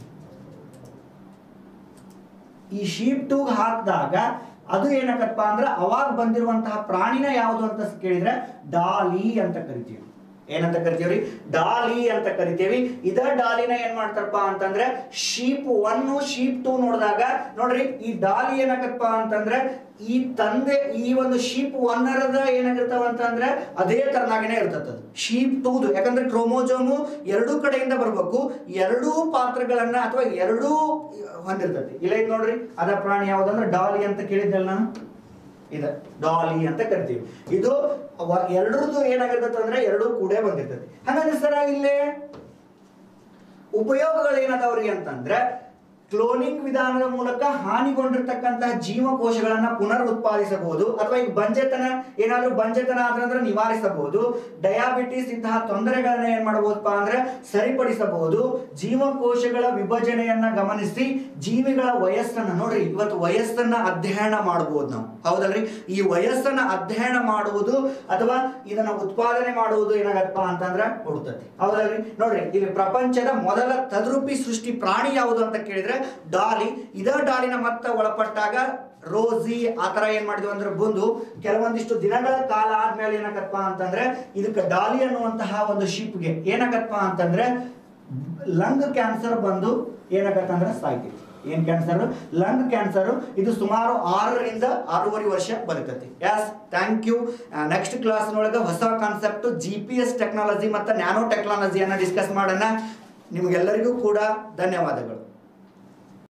Speaker 2: ಈ ಶೀಪ್ ಟೂಗ್ ಹಾಕಿದಾಗ ಅದು ಏನಾಗತ್ತಪ್ಪ ಅಂದ್ರೆ ಅವಾಗ ಬಂದಿರುವಂತಹ ಪ್ರಾಣಿನ ಯಾವುದು ಅಂತ ಕೇಳಿದ್ರೆ ಡಾಲಿ ಅಂತ ಕರಿತೀವಿ ಏನಂತ ಕರಿತೀವ್ರಿ ಡಾಲಿ ಅಂತ ಕರಿತೀವಿ ಇದ ಡಾಲಿನ ಏನ್ ಮಾಡ್ತಾರಪ್ಪ ಅಂತಂದ್ರೆ ಶೀಪ್ ಒನ್ ಶೀಪ್ ಟೂ ನೋಡಿದಾಗ ನೋಡ್ರಿ ಈ ಡಾಲಿ ಏನಾಗತ್ತಪ್ಪ ಅಂತಂದ್ರೆ ಈ ತಂದೆ ಈ ಒಂದು ಶೀಪ್ ಒನ್ನರದ ಏನಾಗಿರ್ತಾವ ಅಂತಂದ್ರೆ ಅದೇ ತರನಾಗೇನೆ ಇರ್ತದ ಶೀಪ್ ಟೂದು ಯಾಕಂದ್ರೆ ಕ್ರೋಮೋಜೋಮು ಎರಡೂ ಕಡೆಯಿಂದ ಬರ್ಬೇಕು ಎರಡೂ ಪಾತ್ರಗಳನ್ನ ಅಥವಾ ಎರಡೂ ಹೊಂದಿರ್ತೈತಿ ಇಲ್ಲ ಇದು ನೋಡ್ರಿ ಅದ ಪ್ರಾಣಿ ಯಾವ್ದಂದ್ರೆ ಡಾಲಿ ಅಂತ ಕೇಳಿದ್ದಲ್ಲ ನಾನು ಇದೆ ಡಾಲಿ ಅಂತ ಕರಿತೀವಿ ಇದು ಅವ- ಎರಡರದ್ದು ಏನಾಗಿರ್ತದೆ ಅಂದ್ರೆ ಎರಡೂ ಕೂಡೇ ಬಂದಿರ್ತದೆ ಹಾಗಾದ್ರೆ ಸರ ಇಲ್ಲೇ ಉಪಯೋಗಗಳು ಏನದವ್ರಿ ಅಂತಂದ್ರೆ ಕ್ಲೋನಿಂಗ್ ವಿಧಾನದ ಮೂಲಕ ಹಾನಿಗೊಂಡಿರ್ತಕ್ಕಂತಹ ಜೀವಕೋಶಗಳನ್ನ ಪುನರ್ ಉತ್ಪಾದಿಸಬಹುದು ಅಥವಾ ಈಗ ಬಂಜೆತನ ಏನಾದ್ರೂ ಬಂಜೆತನ ಆದ್ರೆ ನಿವಾರಿಸಬಹುದು ಡಯಾಬಿಟಿಸ್ ಇಂತಹ ತೊಂದರೆಗಳನ್ನ ಏನ್ ಮಾಡಬಹುದಪ್ಪ ಅಂದ್ರೆ ಸರಿಪಡಿಸಬಹುದು ಜೀವಕೋಶಗಳ ವಿಭಜನೆಯನ್ನ ಗಮನಿಸಿ ಜೀವಿಗಳ ವಯಸ್ಸನ್ನ ನೋಡ್ರಿ ಇವತ್ತು ವಯಸ್ಸನ್ನ ಅಧ್ಯಯನ ಮಾಡಬಹುದು ನಾವು ಹೌದಲ್ರಿ ಈ ವಯಸ್ಸನ್ನ ಅಧ್ಯಯನ ಮಾಡುವುದು ಅಥವಾ ಇದನ್ನ ಉತ್ಪಾದನೆ ಮಾಡುವುದು ಏನಾಗತ್ತಪ್ಪ ಅಂತಂದ್ರೆ ಹುಡುತತಿ ಹೌದಲ್ರಿ ನೋಡ್ರಿ ಇಲ್ಲಿ ಪ್ರಪಂಚದ ಮೊದಲ ತದ್ರೂಪಿ ಸೃಷ್ಟಿ ಪ್ರಾಣಿ ಯಾವುದು ಅಂತ ಕೇಳಿದ್ರೆ ಡಾಲಿ ಇದ ಡಾಲಿನ ಮತ್ತ ಒಳಪಟ್ಟಾಗ ರೋಸಿ ಆ ಥರ ಏನು ಮಾಡಿದ್ವಿ ಅಂದ್ರೆ ಬಂದು ಕೆಲವೊಂದಿಷ್ಟು ದಿನಗಳ ಕಾಲ ಆದ್ಮೇಲೆ ಏನಾಗತ್ತಪ್ಪ ಅಂತಂದ್ರೆ ಇದಕ್ಕೆ ಡಾಲಿ ಅನ್ನುವಂತಹ ಒಂದು ಶಿಪ್ಗೆ ಏನಾಗತ್ತಪ್ಪ ಅಂತಂದ್ರೆ ಲಂಗ್ ಕ್ಯಾನ್ಸರ್ ಬಂದು ಏನಾಗತ್ತಂದ್ರೆ ಸಾಯ್ತೀವಿ ಏನ್ ಕ್ಯಾನ್ಸರ್ ಲಂಗ್ ಕ್ಯಾನ್ಸರ್ ಇದು ಸುಮಾರು ಆರರಿಂದ ಆರೂವರೆ ವರ್ಷ ಬದುಕತಿ ಎಸ್ ಥ್ಯಾಂಕ್ ಯು ನೆಕ್ಸ್ಟ್ ಕ್ಲಾಸ್ನೊಳಗೆ ಹೊಸ concept G P S technology ಮತ್ತು ನ್ಯಾನೋ ಟೆಕ್ನಾಲಜಿಯನ್ನು ಡಿಸ್ಕಸ್ ಮಾಡೋಣ ನಿಮಗೆಲ್ಲರಿಗೂ ಕೂಡ ಧನ್ಯವಾದಗಳು